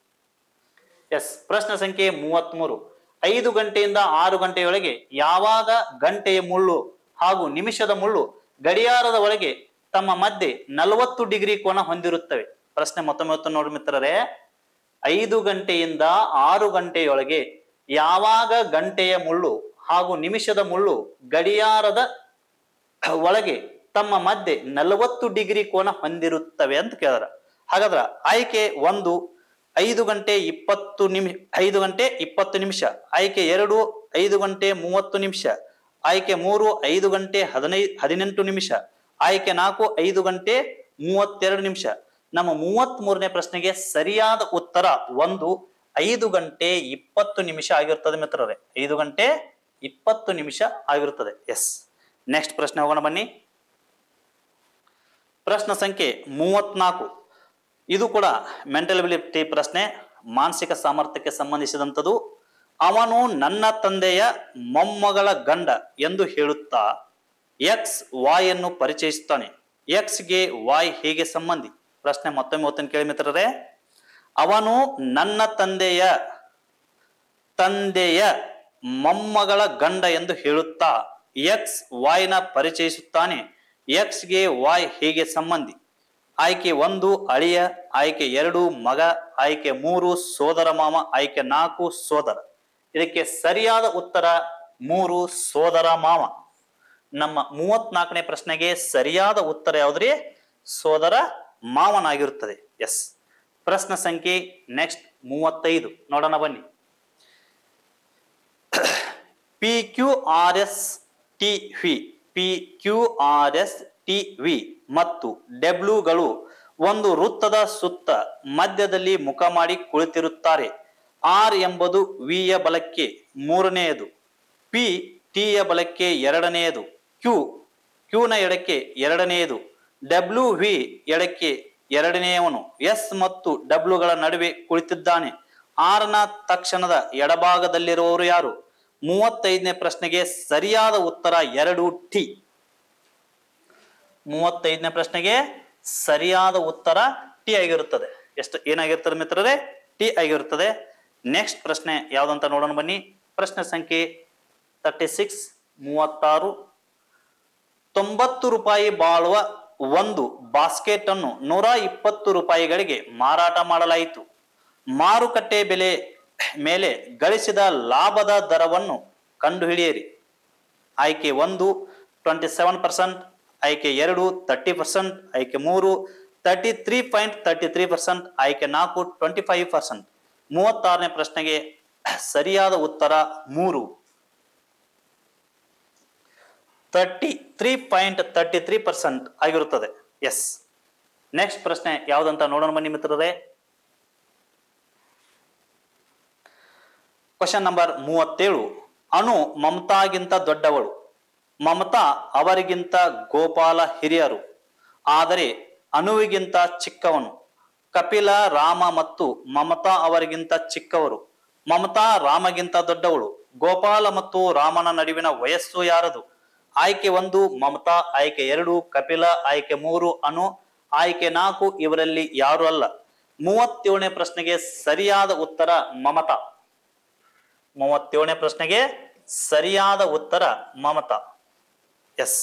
Speaker 1: ಎಸ್ ಪ್ರಶ್ನೆ ಸಂಖ್ಯೆ ಮೂವತ್ಮೂರು ಐದು ಗಂಟೆಯಿಂದ ಆರು ಗಂಟೆಯೊಳಗೆ ಯಾವಾಗ ಗಂಟೆಯ ಮುಳ್ಳು ಹಾಗೂ ನಿಮಿಷದ ಮುಳ್ಳು ಗಡಿಯಾರದ ಒಳಗೆ ತಮ್ಮ ಮಧ್ಯೆ ನಲವತ್ತು ಡಿಗ್ರಿ ಕೋನ ಹೊಂದಿರುತ್ತವೆ ಪ್ರಶ್ನೆ ಮತ್ತೊಮ್ಮೆ ಹೊತ್ತು ನೋಡಿ ಮಿತ್ರರೇ ಐದು ಗಂಟೆಯಿಂದ ಆರು ಗಂಟೆಯೊಳಗೆ ಯಾವಾಗ ಗಂಟೆಯ ಮುಳ್ಳು ಹಾಗೂ ನಿಮಿಷದ ಮುಳ್ಳು ಗಡಿಯಾರದ ಒಳಗೆ ತಮ್ಮ ಮಧ್ಯೆ ನಲವತ್ತು ಡಿಗ್ರಿ ಕೋನ ಹೊಂದಿರುತ್ತವೆ ಅಂತ ಕೇಳಿದ್ರ ಹಾಗಾದ್ರ ಆಯ್ಕೆ ಒಂದು ಐದು ಗಂಟೆ ಇಪ್ಪತ್ತು ನಿಮಿ ಐದು ಗಂಟೆ ಇಪ್ಪತ್ತು ನಿಮಿಷ ಆಯ್ಕೆ ಎರಡು ಐದು ಗಂಟೆ ಮೂವತ್ತು ನಿಮಿಷ ಆಯ್ಕೆ ಮೂರು ಐದು ಗಂಟೆ ಹದಿನೈದು ಹದಿನೆಂಟು ನಿಮಿಷ ಆಯ್ಕೆ ನಾಲ್ಕು ಐದು ಗಂಟೆ ಮೂವತ್ತೆರಡು ನಿಮಿಷ ನಮ್ಮ ಮೂವತ್ತ್ ಮೂರನೇ ಪ್ರಶ್ನೆಗೆ ಸರಿಯಾದ ಉತ್ತರ ಒಂದು ಐದು ಗಂಟೆ ಇಪ್ಪತ್ತು ನಿಮಿಷ ಆಗಿರ್ತದೆ ಮಿತ್ರರೇ ಐದು ಗಂಟೆ ಇಪ್ಪತ್ತು ನಿಮಿಷ ಆಗಿರುತ್ತದೆ ಎಸ್ ನೆಕ್ಸ್ಟ್ ಪ್ರಶ್ನೆ ಹೋಗೋಣ ಬನ್ನಿ ಪ್ರಶ್ನೆ ಸಂಖ್ಯೆ ಮೂವತ್ನಾಲ್ಕು ಇದು ಕೂಡ ಮೆಂಟಲ್ ಎಬಿಲಿಟಿ ಪ್ರಶ್ನೆ ಮಾನಸಿಕ ಸಾಮರ್ಥ್ಯಕ್ಕೆ ಸಂಬಂಧಿಸಿದಂಥದ್ದು ಅವನು ನನ್ನ ತಂದೆಯ ಮೊಮ್ಮಗಳ ಗಂಡ ಎಂದು ಹೇಳುತ್ತಾ ಎಕ್ಸ್ ವಾಯ್ ಅನ್ನು ಪರಿಚಯಿಸುತ್ತಾನೆ ಎಕ್ಸ್ಗೆ ವಾಯ್ ಹೇಗೆ ಸಂಬಂಧಿ ಪ್ರಶ್ನೆ ಮತ್ತೊಮ್ಮೆ ಓದ್ತೇನೆ ಕೇಳಿ ಮಿತ್ರರೇ ಅವನು ನನ್ನ ತಂದೆಯ ತಂದೆಯ ಮೊಮ್ಮಗಳ ಗಂಡ ಎಂದು ಹೇಳುತ್ತಾ ಎಕ್ಸ್ ವಾಯ್ನ ಪರಿಚಯಿಸುತ್ತಾನೆ ಎಕ್ಸ್ಗೆ ವಾಯ್ ಹೇಗೆ ಸಂಬಂಧಿ ಆಯ್ಕೆ ಒಂದು ಅಳಿಯ ಆಯ್ಕೆ ಎರಡು ಮಗ ಆಯ್ಕೆ ಮೂರು ಸೋದರ ಮಾಮ ಆಯ್ಕೆ ನಾಲ್ಕು ಸೋದರ ಇದಕ್ಕೆ ಸರಿಯಾದ ಉತ್ತರ ಮೂರು ಸೋದರ ಮಾವ ನಮ್ಮ ಮೂವತ್ನಾಲ್ಕನೇ ಪ್ರಶ್ನೆಗೆ ಸರಿಯಾದ ಉತ್ತರ ಯಾವ್ದ್ರಿ ಸೋದರ ಮಾವನಾಗಿರುತ್ತದೆ ಎಸ್ ಪ್ರಶ್ನೆ ಸಂಖ್ಯೆ ನೆಕ್ಸ್ಟ್ ಮೂವತ್ತೈದು ನೋಡೋಣ ಬನ್ನಿ P Q R S T V P Q R S T V ಮತ್ತು ಡಬ್ಲ್ಯೂಗಳು ಒಂದು ವೃತ್ತದ ಸುತ್ತ ಮಧ್ಯದಲ್ಲಿ ಮುಖ ಮಾಡಿ ಕುಳಿತಿರುತ್ತಾರೆ ಆರ್ ಎಂಬುದು ವಿಯ ಬಲಕ್ಕೆ ಮೂರನೆಯದು ಪಿ ಟಿಯ ಬಲಕ್ಕೆ ಎರಡನೆಯದು ಕ್ಯೂ ಕ್ಯೂನ ಎಡಕ್ಕೆ ಎರಡನೆಯದು ಡಬ್ಲ್ಯೂ ವಿ ಎಡಕ್ಕೆ ಎರಡನೆಯವನು ಎಸ್ ಮತ್ತು ಡಬ್ಲ್ಯೂಗಳ ನಡುವೆ ಕುಳಿತಿದ್ದಾನೆ ಆರ್ನ ತಕ್ಷಣದ ಎಡಭಾಗದಲ್ಲಿರುವವರು ಯಾರು ಮೂವತ್ತೈದನೇ ಪ್ರಶ್ನೆಗೆ ಸರಿಯಾದ ಉತ್ತರ ಎರಡು ಟಿ ಮೂವತ್ತೈದನೇ ಪ್ರಶ್ನೆಗೆ ಸರಿಯಾದ ಉತ್ತರ ಟಿ ಆಗಿರುತ್ತದೆ ಎಷ್ಟು ಏನಾಗಿರ್ತದೆ ಮಿತ್ರರೇ ಟಿ ಆಗಿರುತ್ತದೆ ನೆಕ್ಸ್ಟ್ ಪ್ರಶ್ನೆ ಯಾವ್ದಂತ ನೋಡೋಣ ಬನ್ನಿ ಪ್ರಶ್ನೆ ಸಂಖ್ಯೆ ತರ್ಟಿ ಸಿಕ್ಸ್ ಮೂವತ್ತಾರು ತೊಂಬತ್ತು ರೂಪಾಯಿ ಬಾಳುವ ಒಂದು ಬಾಸ್ಕೆಟ್ ಅನ್ನು ನೂರ ಇಪ್ಪತ್ತು ರೂಪಾಯಿಗಳಿಗೆ ಮಾರಾಟ ಮಾಡಲಾಯಿತು ಮಾರುಕಟ್ಟೆ ಬೆಲೆ ಮೇಲೆ ಗಳಿಸಿದ ಲಾಭದ ದರವನ್ನು ಕಂಡುಹಿಡಿಯಿರಿ ಆಯ್ಕೆ ಒಂದು ಟ್ವೆಂಟಿ ಸೆವೆನ್ ಪರ್ಸೆಂಟ್ ಆಯ್ಕೆ ಎರಡು ತರ್ಟಿ ಪರ್ಸೆಂಟ್ ಆಯ್ಕೆ ಮೂರು thirty three point thirty three percent ಆಯ್ಕೆ ನಾಲ್ಕು ಟ್ವೆಂಟಿ ಫೈವ್ ಪರ್ಸೆಂಟ್ ಮೂವತ್ತಾರನೇ ಪ್ರಶ್ನೆಗೆ ಸರಿಯಾದ ಉತ್ತರ ಮೂರು thirty three point thirty three percent ಆಗಿರುತ್ತದೆ ಎಸ್ ನೆಕ್ಸ್ಟ್ ಪ್ರಶ್ನೆ ಯಾವ್ದಂತ ನೋಡೋಣ ಬನ್ನಿ ಮಿತ್ರರೇ ಕ್ವಶನ್ ನಂಬರ್ ಮೂವತ್ತೇಳು ಅನು ಮಮತಾಗಿಂತ ದೊಡ್ಡವಳು ಮಮತಾ ಅವರಿಗಿಂತ ಗೋಪಾಲ ಹಿರಿಯರು ಆದರೆ ಅನುವಿಗಿಂತ ಚಿಕ್ಕವನು ಕಪಿಲ ರಾಮ ಮತ್ತು ಮಮತಾ ಅವರಿಗಿಂತ ಚಿಕ್ಕವರು ಮಮತಾ ರಾಮಗಿಂತ ದೊಡ್ಡವಳು ಗೋಪಾಲ ಮತ್ತು ರಾಮನ ನಡುವಿನ ವಯಸ್ಸು ಯಾರದು ಆಯ್ಕೆ ಒಂದು ಮಮತಾ ಆಯ್ಕೆ ಎರಡು ಕಪಿಲ ಆಯ್ಕೆ ಮೂರು ಅನು ಆಯ್ಕೆ ನಾಲ್ಕು ಇವರಲ್ಲಿ ಯಾರು ಅಲ್ಲ ಮೂವತ್ತೇಳನೇ ಪ್ರಶ್ನೆಗೆ ಸರಿಯಾದ ಉತ್ತರ ಮಮತಾ ಮೂವತ್ತೇಳನೇ ಪ್ರಶ್ನೆಗೆ ಸರಿಯಾದ ಉತ್ತರ ಮಮತಾ ಎಸ್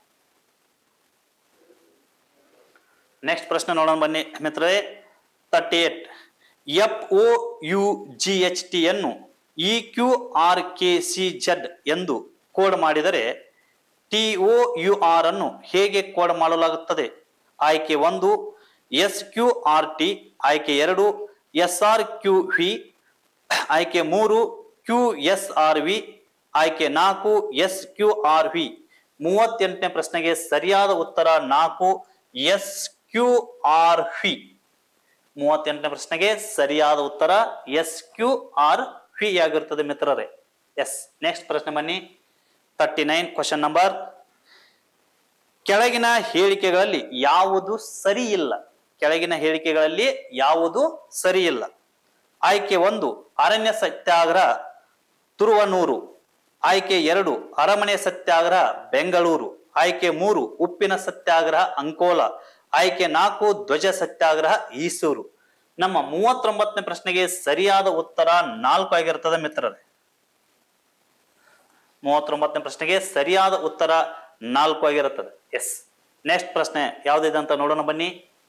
Speaker 1: ನೆಕ್ಸ್ಟ್ ಪ್ರಶ್ನೆ ನೋಡೋಣ ಬನ್ನಿ ಮಿತ್ರರೇ thirty eight F O U G H T ಅನ್ನು E Q R K C Z ಎಂದು ಕೋಡ್ ಮಾಡಿದರೆ ಟಿ ಒ ಯು ಆರ್ ಅನ್ನು ಹೇಗೆ ಕೋಡ್ ಮಾಡಲಾಗುತ್ತದೆ ಆಯ್ಕೆ ಒಂದು ಎಸ್ ಕ್ಯೂ ಆರ್ ಟಿ ಆಯ್ಕೆ ಎರಡು ಎಸ್ ಆರ್ ಕ್ಯೂ ವಿ ಆಯ್ಕೆ ಮೂರು ಕ್ಯೂ ಎಸ್ ಆರ್ ವಿ ಆಯ್ಕೆ ನಾಲ್ಕು ಎಸ್ ಕ್ಯೂ ಆರ್ ವಿ ಮೂವತ್ತೆಂಟನೇ ಪ್ರಶ್ನೆಗೆ ಸರಿಯಾದ ಉತ್ತರ ನಾಲ್ಕು ಎಸ್ ಕ್ಯೂ ಆರ್ ವಿ ಮೂವತ್ತೆಂಟನೇ ಪ್ರಶ್ನೆಗೆ ಸರಿಯಾದ ಉತ್ತರ ಎಸ್ ಕ್ಯೂ ಆರ್ ವಿ ಆಗಿರುತ್ತದೆ ಮಿತ್ರರೇ ಎಸ್ ನೆಕ್ಸ್ಟ್ ಪ್ರಶ್ನೆ ಬನ್ನಿ ತರ್ಟಿ ನೈನ್ ಕ್ವಶನ್ ನಂಬರ್ ಕೆಳಗಿನ ಹೇಳಿಕೆಗಳಲ್ಲಿ ಯಾವುದು ಸರಿ ಇಲ್ಲ ಕೆಳಗಿನ ಹೇಳಿಕೆಗಳಲ್ಲಿ ಯಾವುದು ಸರಿ ಇಲ್ಲ ಆಯ್ಕೆ ಒಂದು ಅರಣ್ಯ ಸತ್ಯಾಗ್ರಹ ತುರುವನೂರು ಆಯ್ಕೆ ಎರಡು ಅರಮನೆ ಸತ್ಯಾಗ್ರಹ ಬೆಂಗಳೂರು ಆಯ್ಕೆ ಮೂರು ಉಪ್ಪಿನ ಸತ್ಯಾಗ್ರಹ ಅಂಕೋಲ ಆಯ್ಕೆ ನಾಲ್ಕು ಧ್ವಜ ಸತ್ಯಾಗ್ರಹ ಈಸೂರು ನಮ್ಮ ಮೂವತ್ತೊಂಬತ್ತನೇ ಪ್ರಶ್ನೆಗೆ ಸರಿಯಾದ ಉತ್ತರ ನಾಲ್ಕು ಆಗಿರ್ತದೆ ಮಿತ್ರರೇ ಮೂವತ್ತೊಂಬತ್ತನೇ ಪ್ರಶ್ನೆಗೆ ಸರಿಯಾದ ಉತ್ತರ ನಾಲ್ಕು ಆಗಿರುತ್ತದೆ ಎಸ್ ನೆಕ್ಸ್ಟ್ ಪ್ರಶ್ನೆ ಯಾವುದಿದೆ ಅಂತ ನೋಡೋಣ ಬನ್ನಿ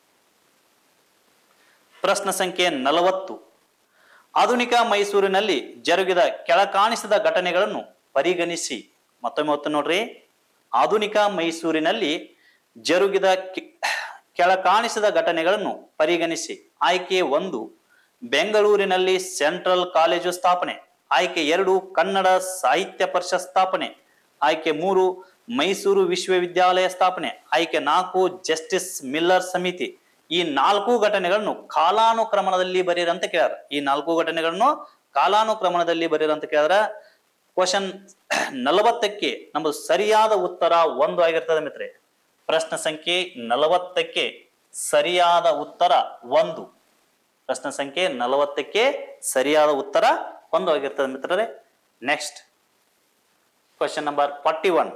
Speaker 1: ಪ್ರಶ್ನೆ ಸಂಖ್ಯೆ ನಲವತ್ತು ಆಧುನಿಕ ಮೈಸೂರಿನಲ್ಲಿ ಜರುಗಿದ ಕೆಳಕಾಣಿಸಿದ ಘಟನೆಗಳನ್ನು ಪರಿಗಣಿಸಿ ಮತ್ತೊಮ್ಮೆ ಒತ್ತು ನೋಡ್ರಿ ಆಧುನಿಕ ಮೈಸೂರಿನಲ್ಲಿ ಜರುಗಿದ ಕಿ- ಕೆಳಕಾಣಿಸಿದ ಘಟನೆಗಳನ್ನು ಪರಿಗಣಿಸಿ ಆಯ್ಕೆ ಒಂದು ಬೆಂಗಳೂರಿನಲ್ಲಿ ಸೆಂಟ್ರಲ್ ಕಾಲೇಜು ಸ್ಥಾಪನೆ ಆಯ್ಕೆ ಎರಡು ಕನ್ನಡ ಸಾಹಿತ್ಯ ಪರಿಷತ್ ಸ್ಥಾಪನೆ ಆಯ್ಕೆ ಮೂರು ಮೈಸೂರು ವಿಶ್ವವಿದ್ಯಾಲಯ ಸ್ಥಾಪನೆ ಆಯ್ಕೆ ನಾಲ್ಕು ಜಸ್ಟಿಸ್ ಮಿಲ್ಲರ್ ಸಮಿತಿ ಈ ನಾಲ್ಕು ಘಟನೆಗಳನ್ನು ಕಾಲಾನುಕ್ರಮಣದಲ್ಲಿ ಬರೀರಿ ಅಂತ ಕೇಳ್ಯಾರ ಈ ನಾಲ್ಕು ಘಟನೆಗಳನ್ನು ಕಾಲಾನುಕ್ರಮಣದಲ್ಲಿ ಬರೀರಿ ಅಂತ ಕೇಳಿದ್ರ ಕ್ವಶನ್ ನಲವತ್ತಕ್ಕೆ ನಮ್ಮದು ಸರಿಯಾದ ಉತ್ತರ ಒಂದು ಆಗಿರ್ತದೆ ಮಿತ್ರೆ ಪ್ರಶ್ನೆ ಸಂಖ್ಯೆ ನಲವತ್ತಕ್ಕೆ ಸರಿಯಾದ ಉತ್ತರ ಒಂದು ಪ್ರಶ್ನೆ ಸಂಖ್ಯೆ ನಲವತ್ತಕ್ಕೆ ಸರಿಯಾದ ಉತ್ತರ ಒಂದು ಆಗಿರ್ತದೆ ಮಿತ್ರರೇ next question number forty one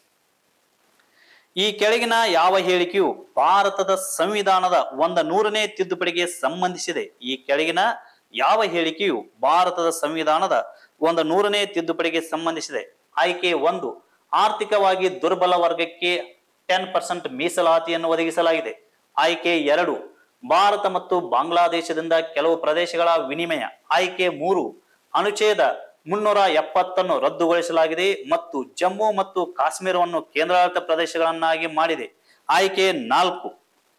Speaker 1: ಈ ಕೆಳಗಿನ ಯಾವ ಹೇಳಿಕೆಯು ಭಾರತದ ಸಂವಿಧಾನದ ಒಂದ ನೂರನೇ ತಿದ್ದುಪಡಿಗೆ ಸಂಬಂಧಿಸಿದೆ ಈ ಕೆಳಗಿನ ಯಾವ ಹೇಳಿಕೆಯು ಭಾರತದ ಸಂವಿಧಾನದ ಒಂದು ನೂರನೇ ತಿದ್ದುಪಡಿಗೆ ಸಂಬಂಧಿಸಿದೆ ಆಯ್ಕೆ ಒಂದು ಆರ್ಥಿಕವಾಗಿ ದುರ್ಬಲ ವರ್ಗಕ್ಕೆ ಟೆನ್ ಪರ್ಸೆಂಟ್ ಮೀಸಲಾತಿಯನ್ನು ಒದಗಿಸಲಾಗಿದೆ ಆಯ್ಕೆ ಎರಡು ಭಾರತ ಮತ್ತು ಬಾಂಗ್ಲಾದೇಶದಿಂದ ಕೆಲವು ಪ್ರದೇಶಗಳ ವಿನಿಮಯ ಆಯ್ಕೆ ಮೂರು ಅನುಚ್ಛೇದ ಮುನ್ನೂರ ಎಪ್ಪತ್ತನ್ನು ರದ್ದುಗೊಳಿಸಲಾಗಿದೆ ಮತ್ತು ಜಮ್ಮು ಮತ್ತು ಕಾಶ್ಮೀರವನ್ನು ಕೇಂದ್ರಾಡಳಿತ ಪ್ರದೇಶಗಳನ್ನಾಗಿ ಮಾಡಿದೆ ಆಯ್ಕೆ ನಾಲ್ಕು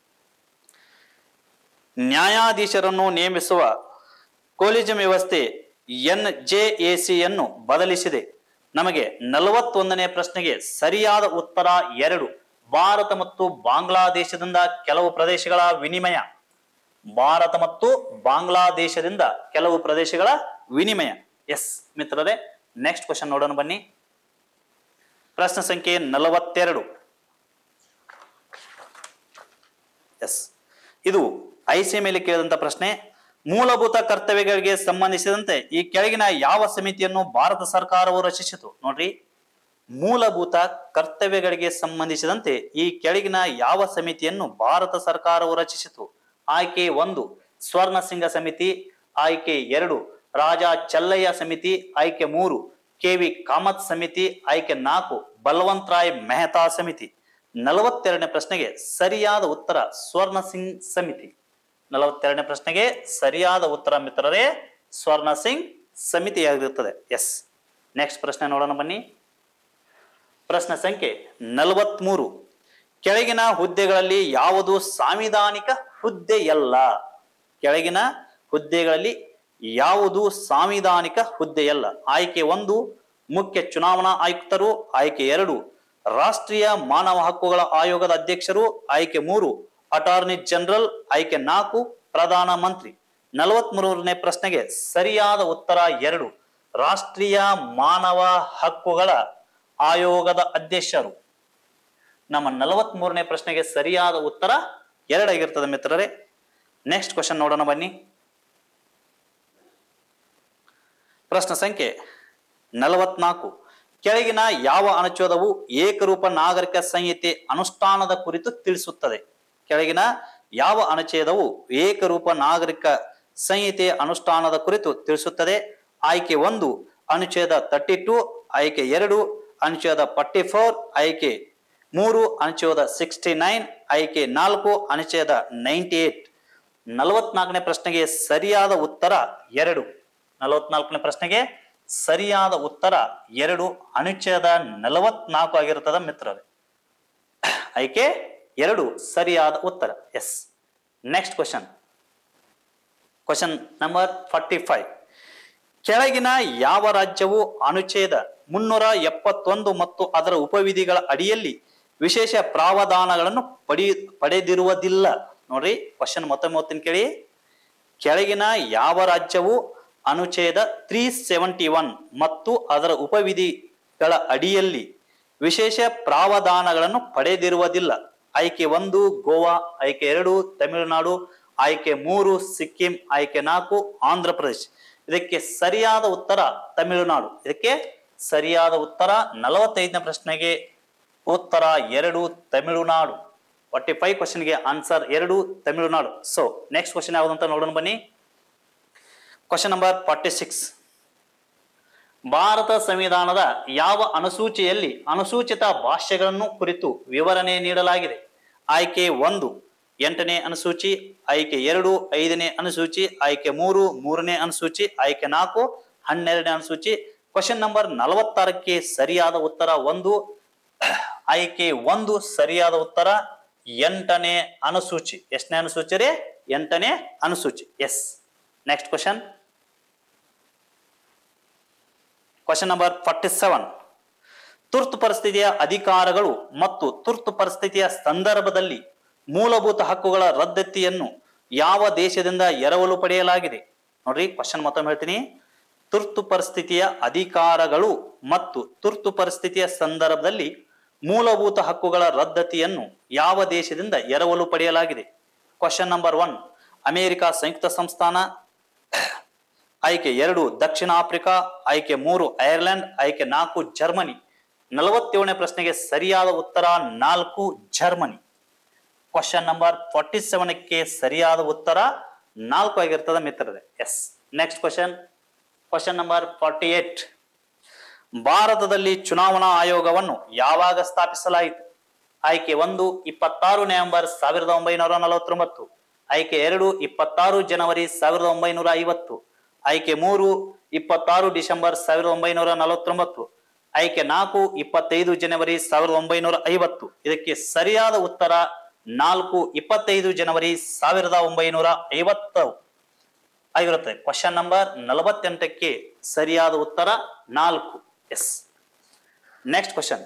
Speaker 1: ನ್ಯಾಯಾಧೀಶರನ್ನು ನೇಮಿಸುವ ಕೊಲಿಜಂ ವ್ಯವಸ್ಥೆ ಎನ್ ಜೆ ಎ ಸಿಯನ್ನು ಬದಲಿಸಿದೆ ನಮಗೆ ನಲವತ್ತೊಂದನೇ ಪ್ರಶ್ನೆಗೆ ಸರಿಯಾದ ಉತ್ತರ ಎರಡು ಭಾರತ ಮತ್ತು ಬಾಂಗ್ಲಾದೇಶದಿಂದ ಕೆಲವು ಪ್ರದೇಶಗಳ ವಿನಿಮಯ ಭಾರತ ಮತ್ತು ಬಾಂಗ್ಲಾದೇಶದಿಂದ ಕೆಲವು ಪ್ರದೇಶಗಳ ವಿನಿಮಯ ಎಸ್ ಮಿತ್ರರೇ ನೆಕ್ಸ್ಟ್ ಕ್ವಶನ್ ನೋಡೋಣ ಬನ್ನಿ ಪ್ರಶ್ನೆ ಸಂಖ್ಯೆ ನಲವತ್ತೆರಡು ಎಸ್ ಇದು ಐಸಿ ಮೇಲೆ ಕೇಳಿದಂತ ಪ್ರಶ್ನೆ ಮೂಲಭೂತ ಕರ್ತವ್ಯಗಳಿಗೆ ಸಂಬಂಧಿಸಿದಂತೆ ಈ ಕೆಳಗಿನ ಯಾವ ಸಮಿತಿಯನ್ನು ಭಾರತ ಸರ್ಕಾರವು ರಚಿಸಿತು ನೋಡ್ರಿ ಮೂಲಭೂತ ಕರ್ತವ್ಯಗಳಿಗೆ ಸಂಬಂಧಿಸಿದಂತೆ ಈ ಕೆಳಗಿನ ಯಾವ ಸಮಿತಿಯನ್ನು ಭಾರತ ಸರ್ಕಾರವು ರಚಿಸಿತು ಆಯ್ಕೆ ಒಂದು ಸ್ವರ್ಣಸಿಂಗ ಸಮಿತಿ ಆಯ್ಕೆ ಎರಡು ರಾಜ ಚಲ್ಲಯ್ಯ ಸಮಿತಿ ಆಯ್ಕೆ ಮೂರು ಕೆ ವಿ ಕಾಮತ್ ಸಮಿತಿ ಆಯ್ಕೆ ನಾಲ್ಕು ಬಲವಂತ್ ರಾಯ್ ಮೆಹತಾ ಸಮಿತಿ ನಲವತ್ತೆರಡನೇ ಪ್ರಶ್ನೆಗೆ ಸರಿಯಾದ ಉತ್ತರ ಸ್ವರ್ಣ ಸಿಂಗ್ ಸಮಿತಿ ನಲವತ್ತೆರಡನೇ ಪ್ರಶ್ನೆಗೆ ಸರಿಯಾದ ಉತ್ತರ ಮಿತ್ರರೇ ಸ್ವರ್ಣ ಸಿಂಗ್ ಸಮಿತಿಯಾಗಿರುತ್ತದೆ ಎಸ್ ನೆಕ್ಸ್ಟ್ ಪ್ರಶ್ನೆ ನೋಡೋಣ ಬನ್ನಿ ಪ್ರಶ್ನೆ ಸಂಖ್ಯೆ ನಲವತ್ಮೂರು ಕೆಳಗಿನ ಹುದ್ದೆಗಳಲ್ಲಿ ಯಾವುದು ಸಾಂವಿಧಾನಿಕ ಹುದ್ದೆಯಲ್ಲ ಕೆಳಗಿನ ಹುದ್ದೆಗಳಲ್ಲಿ ಯಾವುದು ಸಾಂವಿಧಾನಿಕ ಹುದ್ದೆಯಲ್ಲ ಆಯ್ಕೆ ಒಂದು ಮುಖ್ಯ ಚುನಾವಣಾ ಆಯುಕ್ತರು ಆಯ್ಕೆ ಎರಡು ರಾಷ್ಟ್ರೀಯ ಮಾನವ ಹಕ್ಕುಗಳ ಆಯೋಗದ ಅಧ್ಯಕ್ಷರು ಆಯ್ಕೆ ಮೂರು ಅಟಾರ್ನಿ ಜನರಲ್ ಆಯ್ಕೆ ನಾಲ್ಕು ಪ್ರಧಾನ ಮಂತ್ರಿ ನಲವತ್ಮೂರನೇ ಪ್ರಶ್ನೆಗೆ ಸರಿಯಾದ ಉತ್ತರ ಎರಡು ರಾಷ್ಟ್ರೀಯ ಮಾನವ ಹಕ್ಕುಗಳ ಆಯೋಗದ ಅಧ್ಯಕ್ಷರು ನಮ್ಮ ನಲವತ್ತ್ ಮೂರನೇ ಪ್ರಶ್ನೆಗೆ ಸರಿಯಾದ ಉತ್ತರ ಎರಡಾಗಿರ್ತದೆ ಮಿತ್ರರೇ ನೆಕ್ಸ್ಟ್ ಕ್ವಶನ್ ನೋಡೋಣ ಬನ್ನಿ ಪ್ರಶ್ನೆ ಸಂಖ್ಯೆ ನಲವತ್ನಾಲ್ಕು ಕೆಳಗಿನ ಯಾವ ಅನುಚ್ಛೇದವು ಏಕರೂಪ ನಾಗರಿಕ ಸಂಹಿತೆ ಅನುಷ್ಠಾನದ ಕುರಿತು ತಿಳಿಸುತ್ತದೆ ಕೆಳಗಿನ ಯಾವ ಅನುಚ್ಛೇದವು ಏಕರೂಪ ನಾಗರಿಕ ಸಂಹಿತೆ ಅನುಷ್ಠಾನದ ಕುರಿತು ತಿಳಿಸುತ್ತದೆ ಆಯ್ಕೆ ಒಂದು ಅನುಚ್ಛೇದ ತರ್ಟಿ ಟು ಆಯ್ಕೆ ಎರಡು ಅನುಚ್ಛೇದ ಫಾರ್ಟಿ ಫೋರ್ ಆಯ್ಕೆ ಮೂರು ಅನುಚ್ಛೇದ ಸಿಕ್ಸ್ಟಿ ನೈನ್ ಆಯ್ಕೆ ನಾಲ್ಕು ಅನುಚ್ಛೇದ ನೈಂಟಿ ಏಟ್ ನಲವತ್ನಾಲ್ಕನೇ ಪ್ರಶ್ನೆಗೆ ಸರಿಯಾದ ಉತ್ತರ ಎರಡು ನಲವತ್ನಾಲ್ಕನೇ ಪ್ರಶ್ನೆಗೆ ಸರಿಯಾದ ಉತ್ತರ ಎರಡು ಅನುಚ್ಛೇದ ನಲವತ್ನಾಲ್ಕು ಆಗಿರುತ್ತದ ಮಿತ್ರರೇ ಆಯ್ಕೆ ಎರಡು ಸರಿಯಾದ ಉತ್ತರ yes next question question number forty five ಕೆಳಗಿನ ಯಾವ ರಾಜ್ಯವು ಅನುಚ್ಛೇದ ಮುನ್ನೂರ ಎಪ್ಪತ್ತೊಂದು ಮತ್ತು ಅದರ ಉಪವಿಧಿಗಳ ಅಡಿಯಲ್ಲಿ ವಿಶೇಷ ಪ್ರಾವಧಾನಗಳನ್ನು ಪಡಿ ಪಡೆದಿರುವುದಿಲ್ಲ ನೋಡ್ರಿ ಕ್ವಶನ್ ಮತ್ತೊಮ್ಮೆ ಓದ್ತೀನಿ ಕೇಳಿ ಕೆಳಗಿನ ಯಾವ ರಾಜ್ಯವು ಅನುಚ್ಛೇದ ತ್ರೀ ಸೆವೆಂಟಿ ಒನ್ ಮತ್ತು ಅದರ ಉಪವಿಧಿಗಳ ಅಡಿಯಲ್ಲಿ ವಿಶೇಷ ಪ್ರಾವಧಾನಗಳನ್ನು ಪಡೆದಿರುವುದಿಲ್ಲ ಆಯ್ಕೆ ಒಂದು ಗೋವಾ ಆಯ್ಕೆ ಎರಡು ತಮಿಳುನಾಡು ಆಯ್ಕೆ ಮೂರು ಸಿಕ್ಕಿಂ ಆಯ್ಕೆ ನಾಲ್ಕು ಆಂಧ್ರ ಪ್ರದೇಶ್ ಇದಕ್ಕೆ ಸರಿಯಾದ ಉತ್ತರ ತಮಿಳುನಾಡು ಇದಕ್ಕೆ ಸರಿಯಾದ ಉತ್ತರ ನಲವತ್ತೈದನೇ ಪ್ರಶ್ನೆಗೆ ಉತ್ತರ ಎರಡು ತಮಿಳುನಾಡು ಫಾರ್ಟಿ ಫೈವ್ ಕ್ವಶನ್ಗೆ ಆನ್ಸರ್ ಎರಡು ತಮಿಳುನಾಡು ಸೊ ನೆಕ್ಸ್ಟ್ ಕ್ವಶನ್ ಯಾವುದು ಅಂತ ನೋಡೋಣ ಬನ್ನಿ question number forty six Bharat ಸಂವಿಧಾನದ ಯಾವ ಅನುಸೂಚಿಯಲ್ಲಿ ಅನುಸೂಚಿತ ಭಾಷೆಗಳನ್ನು ಕುರಿತು ವಿವರಣೆ ನೀಡಲಾಗಿದೆ ಆಯ್ಕೆ ಒಂದು ಎಂಟನೇ ಅನುಸೂಚಿ ಆಯ್ಕೆ ಎರಡು ಐದನೇ ಅನುಸೂಚಿ ಆಯ್ಕೆ ಮೂರು ಮೂರನೇ ಅನುಸೂಚಿ ಆಯ್ಕೆ ನಾಲ್ಕು ಹನ್ನೆರಡನೇ ಅನುಸೂಚಿ ಕ್ವಶನ್ ನಂಬರ್ ನಲವತ್ತಾರಕ್ಕೆ ಸರಿಯಾದ ಉತ್ತರ ಒಂದು ಆಯ್ಕೆ ಒಂದು ಸರಿಯಾದ ಉತ್ತರ ಎಂಟನೇ ಅನುಸೂಚಿ ಎಷ್ಟನೇ ಅನುಸೂಚಿ ರೀ ಎಂಟನೇ ಅನುಸೂಚಿ yes next question question number forty seven ತುರ್ತು ಪರಿಸ್ಥಿತಿಯ ಅಧಿಕಾರಗಳು ಮತ್ತು ತುರ್ತು ಪರಿಸ್ಥಿತಿಯ ಸಂದರ್ಭದಲ್ಲಿ ಮೂಲಭೂತ ಹಕ್ಕುಗಳ ರದ್ದತಿಯನ್ನು ಯಾವ ದೇಶದಿಂದ ಎರವಲು ಪಡೆಯಲಾಗಿದೆ ನೋಡ್ರಿ ಕ್ವಶನ್ ಮತ್ತೊಮ್ಮೆ ಹೇಳ್ತೀನಿ ತುರ್ತು ಪರಿಸ್ಥಿತಿಯ ಅಧಿಕಾರಗಳು ಮತ್ತು ತುರ್ತು ಪರಿಸ್ಥಿತಿಯ ಸಂದರ್ಭದಲ್ಲಿ ಮೂಲಭೂತ ಹಕ್ಕುಗಳ ರದ್ದತಿಯನ್ನು ಯಾವ ದೇಶದಿಂದ ಎರವಲು ಪಡೆಯಲಾಗಿದೆ ಕ್ವಶನ್ ನಂಬರ್ ಒನ್ ಅಮೆರಿಕ ಸಂಯುಕ್ತ ಸಂಸ್ಥಾನ ಆಯ್ಕೆ ಎರಡು ದಕ್ಷಿಣ ಆಫ್ರಿಕಾ ಆಯ್ಕೆ ಮೂರು ಐರ್ಲೆಂಡ್ ಆಯ್ಕೆ ನಾಲ್ಕು ಜರ್ಮನಿ ನಲವತ್ತೇಳನೇ ಪ್ರಶ್ನೆಗೆ ಸರಿಯಾದ ಉತ್ತರ ನಾಲ್ಕು ಜರ್ಮನಿ ಕ್ವಶನ್ ನಂಬರ್ ಫಾರ್ಟಿ ಸೆವೆನ್ಕ್ಕೆ ಸರಿಯಾದ ಉತ್ತರ ನಾಲ್ಕು ಆಗಿರ್ತದೆ ಮಿತ್ರರೇ yes next question question number forty eight ಭಾರತದಲ್ಲಿ ಚುನಾವಣಾ ಆಯೋಗವನ್ನು ಯಾವಾಗ ಸ್ಥಾಪಿಸಲಾಯಿತು ಆಯ್ಕೆ ಒಂದು ಇಪ್ಪತ್ತಾರು ನವೆಂಬರ್ ಸಾವಿರದ ಒಂಬೈನೂರ ನಲವತ್ತೊಂಬತ್ತು ಆಯ್ಕೆ ಎರಡು ಇಪ್ಪತ್ತಾರು ಜನವರಿ ಸಾವಿರದ ಒಂಬೈನೂರ ಐವತ್ತು ಆಯ್ಕೆ ಮೂರು ಇಪ್ಪತ್ತಾರು ಡಿಸೆಂಬರ್ ಸಾವಿರದ ಒಂಬೈನೂರ ನಲವತ್ತೊಂಬತ್ತು ಆಯ್ಕೆ ನಾಲ್ಕು ಇಪ್ಪತ್ತೈದು ಜನವರಿ ಸಾವಿರದ ಒಂಬೈನೂರ ಐವತ್ತು ಇದಕ್ಕೆ ಸರಿಯಾದ ಉತ್ತರ ನಾಲ್ಕು ಇಪ್ಪತ್ತೈದು ಜನವರಿ ಸಾವಿರದ ಒಂಬೈನೂರ ಐವತ್ತು ಆಗಿರುತ್ತೆ ಕ್ವಶನ್ ನಂಬರ್ ನಲವತ್ತೆಂಟಕ್ಕೆ ಸರಿಯಾದ ಉತ್ತರ ನಾಲ್ಕು yes next question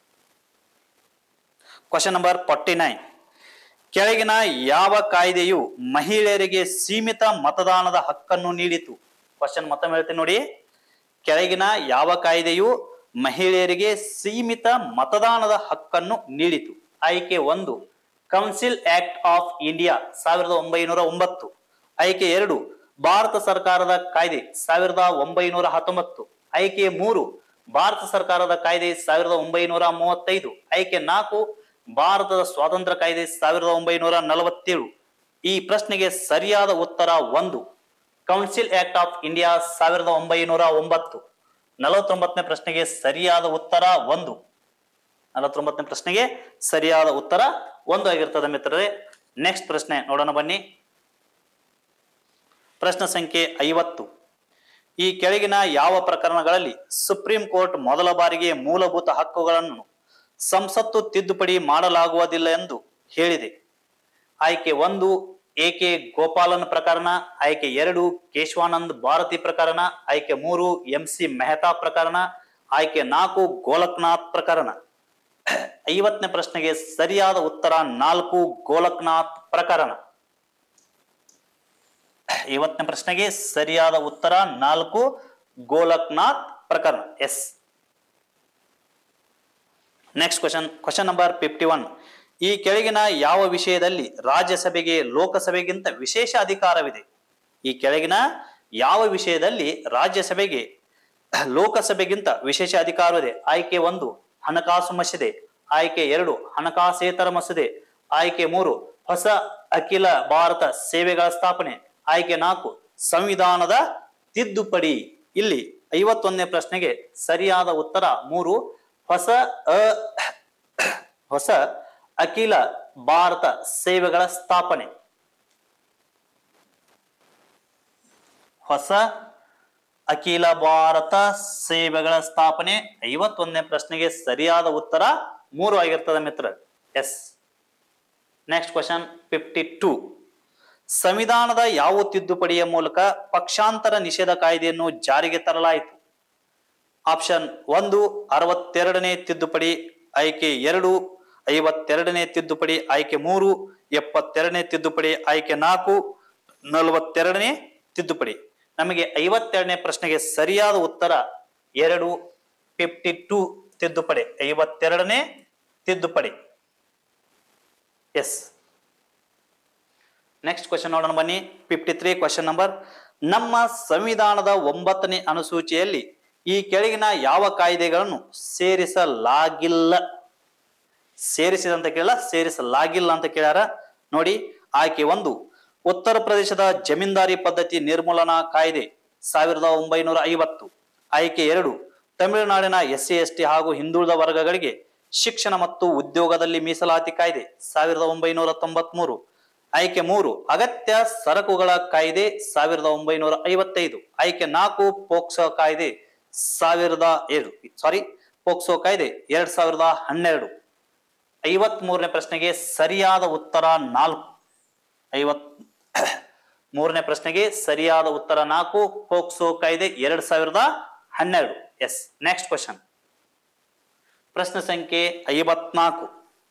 Speaker 1: question number forty nine ಕೆಳಗಿನ ಯಾವ ಕಾಯ್ದೆಯು ಮಹಿಳೆಯರಿಗೆ ಸೀಮಿತ ಮತದಾನದ ಹಕ್ಕನ್ನು ನೀಡಿತು ಕ್ವಶನ್ ಮತ್ತೊಮ್ಮೆ ಹೇಳ್ತೀನಿ ನೋಡಿ ಕೆಳಗಿನ ಯಾವ ಕಾಯ್ದೆಯು ಮಹಿಳೆಯರಿಗೆ ಸೀಮಿತ ಮತದಾನದ ಹಕ್ಕನ್ನು ನೀಡಿತು ಆಯ್ಕೆ ಒಂದು ಕೌನ್ಸಿಲ್ ಆಕ್ಟ್ ಆಫ್ ಇಂಡಿಯಾ ಸಾವಿರದ ಒಂಬೈನೂರ ಒಂಬತ್ತು ಆಯ್ಕೆ ಎರಡು ಭಾರತ ಸರ್ಕಾರದ ಕಾಯ್ದೆ ಸಾವಿರದ ಒಂಬೈನೂರ ಹತ್ತೊಂಬತ್ತು ಆಯ್ಕೆ ಮೂರು ಭಾರತ ಸರ್ಕಾರದ ಕಾಯ್ದೆ ಸಾವಿರದ ಒಂಬೈನೂರ ಮೂವತ್ತೈದು ಆಯ್ಕೆ ನಾಲ್ಕು ಭಾರತದ ಸ್ವಾತಂತ್ರ್ಯ ಕಾಯ್ದೆ ಸಾವಿರದ ಒಂಬೈನೂರ ನಲವತ್ತೇಳು ಈ ಪ್ರಶ್ನೆಗೆ ಸರಿಯಾದ ಉತ್ತರ ಒಂದು ಕೌನ್ಸಿಲ್ ಆಕ್ಟ್ ಆಫ್ ಇಂಡಿಯಾ ಸಾವಿರದ ಒಂಬೈನೂರ ಒಂಬತ್ತು ನಲವತ್ತೊಂಬತ್ತನೇ ಪ್ರಶ್ನೆಗೆ ಸರಿಯಾದ ಉತ್ತರ ಒಂದು ನಲವತ್ತೊಂಬತ್ತನೇ ಪ್ರಶ್ನೆಗೆ ಸರಿಯಾದ ಉತ್ತರ ಒಂದು ಆಗಿರ್ತದೆ ಮಿತ್ರರೇ ನೆಕ್ಸ್ಟ್ ಪ್ರಶ್ನೆ ನೋಡೋಣ ಬನ್ನಿ ಪ್ರಶ್ನೆ ಸಂಖ್ಯೆ ಐವತ್ತು ಈ ಕೆಳಗಿನ ಯಾವ ಪ್ರಕರಣಗಳಲ್ಲಿ ಸುಪ್ರೀಂ ಕೋರ್ಟ್ ಮೊದಲ ಬಾರಿಗೆ ಮೂಲಭೂತ ಹಕ್ಕುಗಳನ್ನು ಸಂಸತ್ತು ತಿದ್ದುಪಡಿ ಮಾಡಲಾಗುವುದಿಲ್ಲ ಎಂದು ಹೇಳಿದೆ ಆಯ್ಕೆ ಒಂದು ಎಕೆ ಗೋಪಾಲನ್ ಪ್ರಕರಣ ಆಯ್ಕೆ ಎರಡು ಕೇಶವಾನಂದ್ ಭಾರತಿ ಪ್ರಕರಣ ಆಯ್ಕೆ ಮೂರು ಎಂ ಸಿ ಮೆಹ್ತಾ ಪ್ರಕರಣ ಆಯ್ಕೆ ನಾಲ್ಕು ಗೋಲಕ್ನಾಥ್ ಪ್ರಕರಣ ಐವತ್ತನೇ ಪ್ರಶ್ನೆಗೆ ಸರಿಯಾದ ಉತ್ತರ ನಾಲ್ಕು ಗೋಲಕ್ನಾಥ್ ಪ್ರಕರಣ ಐವತ್ತನೇ ಪ್ರಶ್ನೆಗೆ ಸರಿಯಾದ ಉತ್ತರ ನಾಲ್ಕು ಗೋಲಕ್ನಾಥ್ ಪ್ರಕರಣ yes next question question number fifty one ಈ ಕೆಳಗಿನ ಯಾವ ವಿಷಯದಲ್ಲಿ ರಾಜ್ಯಸಭೆಗೆ ಲೋಕಸಭೆಗಿಂತ ವಿಶೇಷ ಅಧಿಕಾರವಿದೆ ಈ ಕೆಳಗಿನ ಯಾವ ವಿಷಯದಲ್ಲಿ ರಾಜ್ಯಸಭೆಗೆ ಲೋಕಸಭೆಗಿಂತ ವಿಶೇಷ ಅಧಿಕಾರವಿದೆ ಆಯ್ಕೆ ಒಂದು ಹಣಕಾಸು ಮಸೂದೆ ಆಯ್ಕೆ ಎರಡು ಹಣಕಾಸೇತರ ಮಸೂದೆ ಆಯ್ಕೆ ಮೂರು ಹೊಸ ಅಖಿಲ ಭಾರತ ಸೇವೆಗಳ ಸ್ಥಾಪನೆ ಆಯ್ಕೆ ನಾಲ್ಕು ಸಂವಿಧಾನದ ತಿದ್ದುಪಡಿ ಇಲ್ಲಿ ಐವತ್ತೊಂದನೇ ಪ್ರಶ್ನೆಗೆ ಸರಿಯಾದ ಉತ್ತರ ಮೂರು ಹೊಸ ಅ ಹೊಸ ಅಖಿಲ ಭಾರತ ಸೇವೆಗಳ ಸ್ಥಾಪನೆ ಹೊಸ ಅಖಿಲ ಭಾರತ ಸೇವೆಗಳ ಸ್ಥಾಪನೆ ಐವತ್ತೊಂದನೇ ಪ್ರಶ್ನೆಗೆ ಸರಿಯಾದ ಉತ್ತರ ಮೂರು ಆಗಿರ್ತದೆ ಮಿತ್ರ yes next question fifty two ಸಂವಿಧಾನದ ಯಾವ ತಿದ್ದುಪಡಿಯ ಮೂಲಕ ಪಕ್ಷಾಂತರ ನಿಷೇಧ ಕಾಯ್ದೆಯನ್ನು ಜಾರಿಗೆ ತರಲಾಯಿತು ಆಪ್ಷನ್ ಒಂದು ಅರವತ್ತೆರಡನೇ ತಿದ್ದುಪಡಿ ಆಯ್ಕೆ ಎರಡು ಐವತ್ತೆರಡನೇ ತಿದ್ದುಪಡಿ ಆಯ್ಕೆ ಮೂರು ಎಪ್ಪತ್ತೆರಡನೇ ತಿದ್ದುಪಡಿ ಆಯ್ಕೆ ನಾಲ್ಕು ನಲವತ್ತೆರಡನೇ ತಿದ್ದುಪಡಿ ನಮಗೆ ಐವತ್ತೆರಡನೇ ಪ್ರಶ್ನೆಗೆ ಸರಿಯಾದ ಉತ್ತರ ಎರಡು ಫಿಫ್ಟಿ ಟೂ ತಿದ್ದುಪಡಿ ಐವತ್ತೆರಡನೇ ತಿದ್ದುಪಡಿ ಎಸ್ ನೆಕ್ಸ್ಟ್ ಕ್ವಶನ್ ನೋಡೋಣ ಬನ್ನಿ ಫಿಫ್ಟಿ ತ್ರೀ ಕ್ವಶನ್ ನಂಬರ್ ನಮ್ಮ ಸಂವಿಧಾನದ ಒಂಬತ್ತನೇ ಅನುಸೂಚಿಯಲ್ಲಿ ಈ ಕೆಳಗಿನ ಯಾವ ಕಾಯ್ದೆಗಳನ್ನು ಸೇರಿಸಲಾಗಿಲ್ಲ ಸೇರಿಸಿದಂತ ಕೇಳ ಸೇರಿಸಲಾಗಿಲ್ಲ ಅಂತ ಕೇಳ್ಯಾರ ನೋಡಿ ಆಯ್ಕೆ ಒಂದು ಉತ್ತರ ಪ್ರದೇಶದ ಜಮೀನ್ದಾರಿ ಪದ್ಧತಿ ನಿರ್ಮೂಲನಾ ಕಾಯ್ದೆ ಸಾವಿರದ ಒಂಬೈನೂರ ಐವತ್ತು ಆಯ್ಕೆ ಎರಡು ತಮಿಳುನಾಡಿನ ಎಸ್ ಸಿ ಎಸ್ ಟಿ ಹಾಗೂ ಹಿಂದುಳಿದ ವರ್ಗಗಳಿಗೆ ಶಿಕ್ಷಣ ಮತ್ತು ಉದ್ಯೋಗದಲ್ಲಿ ಮೀಸಲಾತಿ ಕಾಯ್ದೆ ಸಾವಿರದ ಒಂಬೈನೂರ ತೊಂಬತ್ಮೂರು ಆಯ್ಕೆ ಮೂರು ಅಗತ್ಯ ಸರಕುಗಳ ಕಾಯ್ದೆ ಸಾವಿರದ ಒಂಬೈನೂರ ಐವತ್ತೈದು ಆಯ್ಕೆ ನಾಲ್ಕು ಪೋಕ್ಸೋ ಕಾಯ್ದೆ ಸಾವಿರದ ಏಳು ಸಾರಿ ಪೋಕ್ಸೋ ಕಾಯ್ದೆ ಎರಡ್ ಸಾವಿರದ ಹನ್ನೆರಡು ಐವತ್ ಮೂರನೇ ಪ್ರಶ್ನೆಗೆ ಸರಿಯಾದ ಉತ್ತರ ನಾಲ್ಕು ಐವತ್ ಮೂರನೇ ಪ್ರಶ್ನೆಗೆ ಸರಿಯಾದ ಉತ್ತರ ನಾಲ್ಕು ಪೋಕ್ಸೋ ಕಾಯ್ದೆ ಎರಡ್ ಸಾವಿರದ ಹನ್ನೆರಡು ಎಸ್ ನೆಕ್ಸ್ಟ್ ಕ್ವಶನ್ ಪ್ರಶ್ನೆ ಸಂಖ್ಯೆ ಐವತ್ನಾಲ್ಕು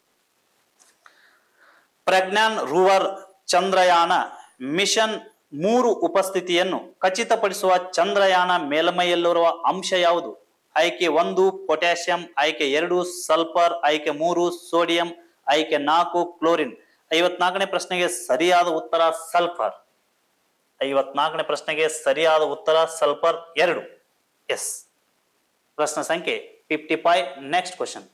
Speaker 1: ಪ್ರಜ್ಞಾನ್ ರೂವರ್ ಚಂದ್ರಯಾನ ಮಿಷನ್ ಮೂರು ಉಪಸ್ಥಿತಿಯನ್ನು ಖಚಿತಪಡಿಸುವ ಚಂದ್ರಯಾನ ಮೇಲ್ಮೈಯಲ್ಲಿರುವ ಅಂಶ ಯಾವುದು ಆಯ್ಕೆ ಒಂದು ಪೊಟ್ಯಾಷಿಯಂ ಆಯ್ಕೆ ಎರಡು ಸಲ್ಫರ್ ಆಯ್ಕೆ ಮೂರು ಸೋಡಿಯಂ ಆಯ್ಕೆ ನಾಲ್ಕು ಕ್ಲೋರಿನ್ ಐವತ್ನಾಲ್ಕನೇ ಪ್ರಶ್ನೆಗೆ ಸರಿಯಾದ ಉತ್ತರ ಸಲ್ಫರ್ ಐವತ್ನಾಲ್ಕನೇ ಪ್ರಶ್ನೆಗೆ ಸರಿಯಾದ ಉತ್ತರ ಸಲ್ಫರ್ ಎರಡು ಎಸ್ ಪ್ರಶ್ನೆ ಸಂಖ್ಯೆ fifty five next question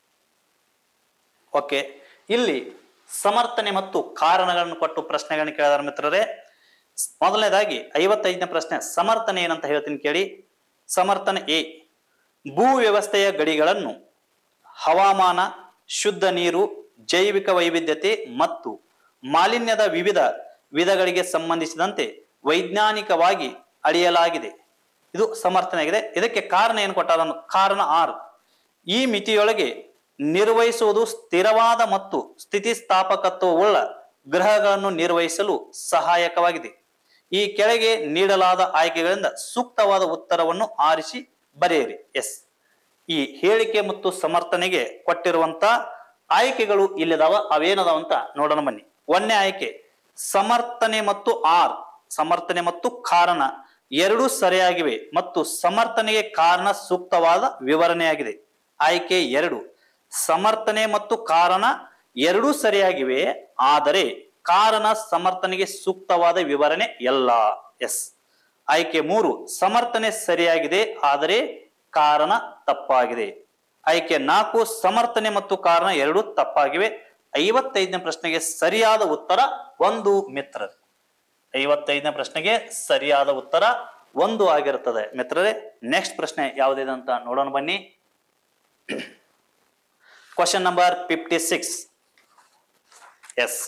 Speaker 1: okay ಇಲ್ಲಿ ಸಮರ್ಥನೆ ಮತ್ತು ಕಾರಣಗಳನ್ನು ಕೊಟ್ಟು ಪ್ರಶ್ನೆಗಳನ್ನು ಕೇಳಿದಾರೆ ಮಿತ್ರರೇ ಮೊದಲನೇದಾಗಿ ಐವತ್ತೈದನೇ ಪ್ರಶ್ನೆ ಸಮರ್ಥನೆ ಏನಂತ ಹೇಳ್ತೀನಿ ಕೇಳಿ ಸಮರ್ಥನೆ ಎ ಭೂ ವ್ಯವಸ್ಥೆಯ ಗಡಿಗಳನ್ನು ಹವಾಮಾನ ಶುದ್ಧ ನೀರು ಜೈವಿಕ ವೈವಿಧ್ಯತೆ ಮತ್ತು ಮಾಲಿನ್ಯದ ವಿವಿಧ ವಿಧಗಳಿಗೆ ಸಂಬಂಧಿಸಿದಂತೆ ವೈಜ್ಞಾನಿಕವಾಗಿ ಅಳೆಯಲಾಗಿದೆ ಇದು ಸಮರ್ಥನೆಯಾಗಿದೆ ಇದಕ್ಕೆ ಕಾರಣ ಏನು ಕೊಟ್ಟಾರ ಕಾರಣ ಆರ್ ಈ ಮಿತಿಯೊಳಗೆ ನಿರ್ವಹಿಸುವುದು ಸ್ಥಿರವಾದ ಮತ್ತು ಸ್ಥಿತಿಸ್ಥಾಪಕತ್ವವುಳ್ಳ ಗ್ರಹಗಳನ್ನು ನಿರ್ವಹಿಸಲು ಸಹಾಯಕವಾಗಿದೆ ಈ ಕೆಳಗೆ ನೀಡಲಾದ ಆಯ್ಕೆಗಳಿಂದ ಸೂಕ್ತವಾದ ಉತ್ತರವನ್ನು ಆರಿಸಿ ಬರೆಯಿರಿ ಎಸ್ ಈ ಹೇಳಿಕೆ ಮತ್ತು ಸಮರ್ಥನೆಗೆ ಕೊಟ್ಟಿರುವಂತ ಆಯ್ಕೆಗಳು ಇಲ್ಲಿದಾವ ಅವೇನದಾವ ಅಂತ ನೋಡೋಣ ಬನ್ನಿ ಒಂದನೇ ಆಯ್ಕೆ ಸಮರ್ಥನೆ ಮತ್ತು ಆರ್ ಸಮರ್ಥನೆ ಮತ್ತು ಕಾರಣ ಎರಡೂ ಸರಿಯಾಗಿವೆ ಮತ್ತು ಸಮರ್ಥನೆಗೆ ಕಾರಣ ಸೂಕ್ತವಾದ ವಿವರಣೆಯಾಗಿದೆ ಆಯ್ಕೆ ಎರಡು ಸಮರ್ಥನೆ ಮತ್ತು ಕಾರಣ ಎರಡೂ ಸರಿಯಾಗಿವೆ ಆದರೆ ಕಾರಣ ಸಮರ್ಥನೆಗೆ ಸೂಕ್ತವಾದ ವಿವರಣೆ ಎಲ್ಲ ಎಸ್ ಆಯ್ಕೆ ಮೂರು ಸಮರ್ಥನೆ ಸರಿಯಾಗಿದೆ ಆದರೆ ಕಾರಣ ತಪ್ಪಾಗಿದೆ ಆಯ್ಕೆ ನಾಲ್ಕು ಸಮರ್ಥನೆ ಮತ್ತು ಕಾರಣ ಎರಡು ತಪ್ಪಾಗಿವೆ ಐವತ್ತೈದನೇ ಪ್ರಶ್ನೆಗೆ ಸರಿಯಾದ ಉತ್ತರ ಒಂದು ಮಿತ್ರರೇ ಐವತ್ತೈದನೇ ಪ್ರಶ್ನೆಗೆ ಸರಿಯಾದ ಉತ್ತರ ಒಂದು ಆಗಿರುತ್ತದೆ ಮಿತ್ರರೇ ನೆಕ್ಸ್ಟ್ ಪ್ರಶ್ನೆ ಯಾವುದಿದೆ ಅಂತ ನೋಡೋಣ ಬನ್ನಿ question number fifty six yes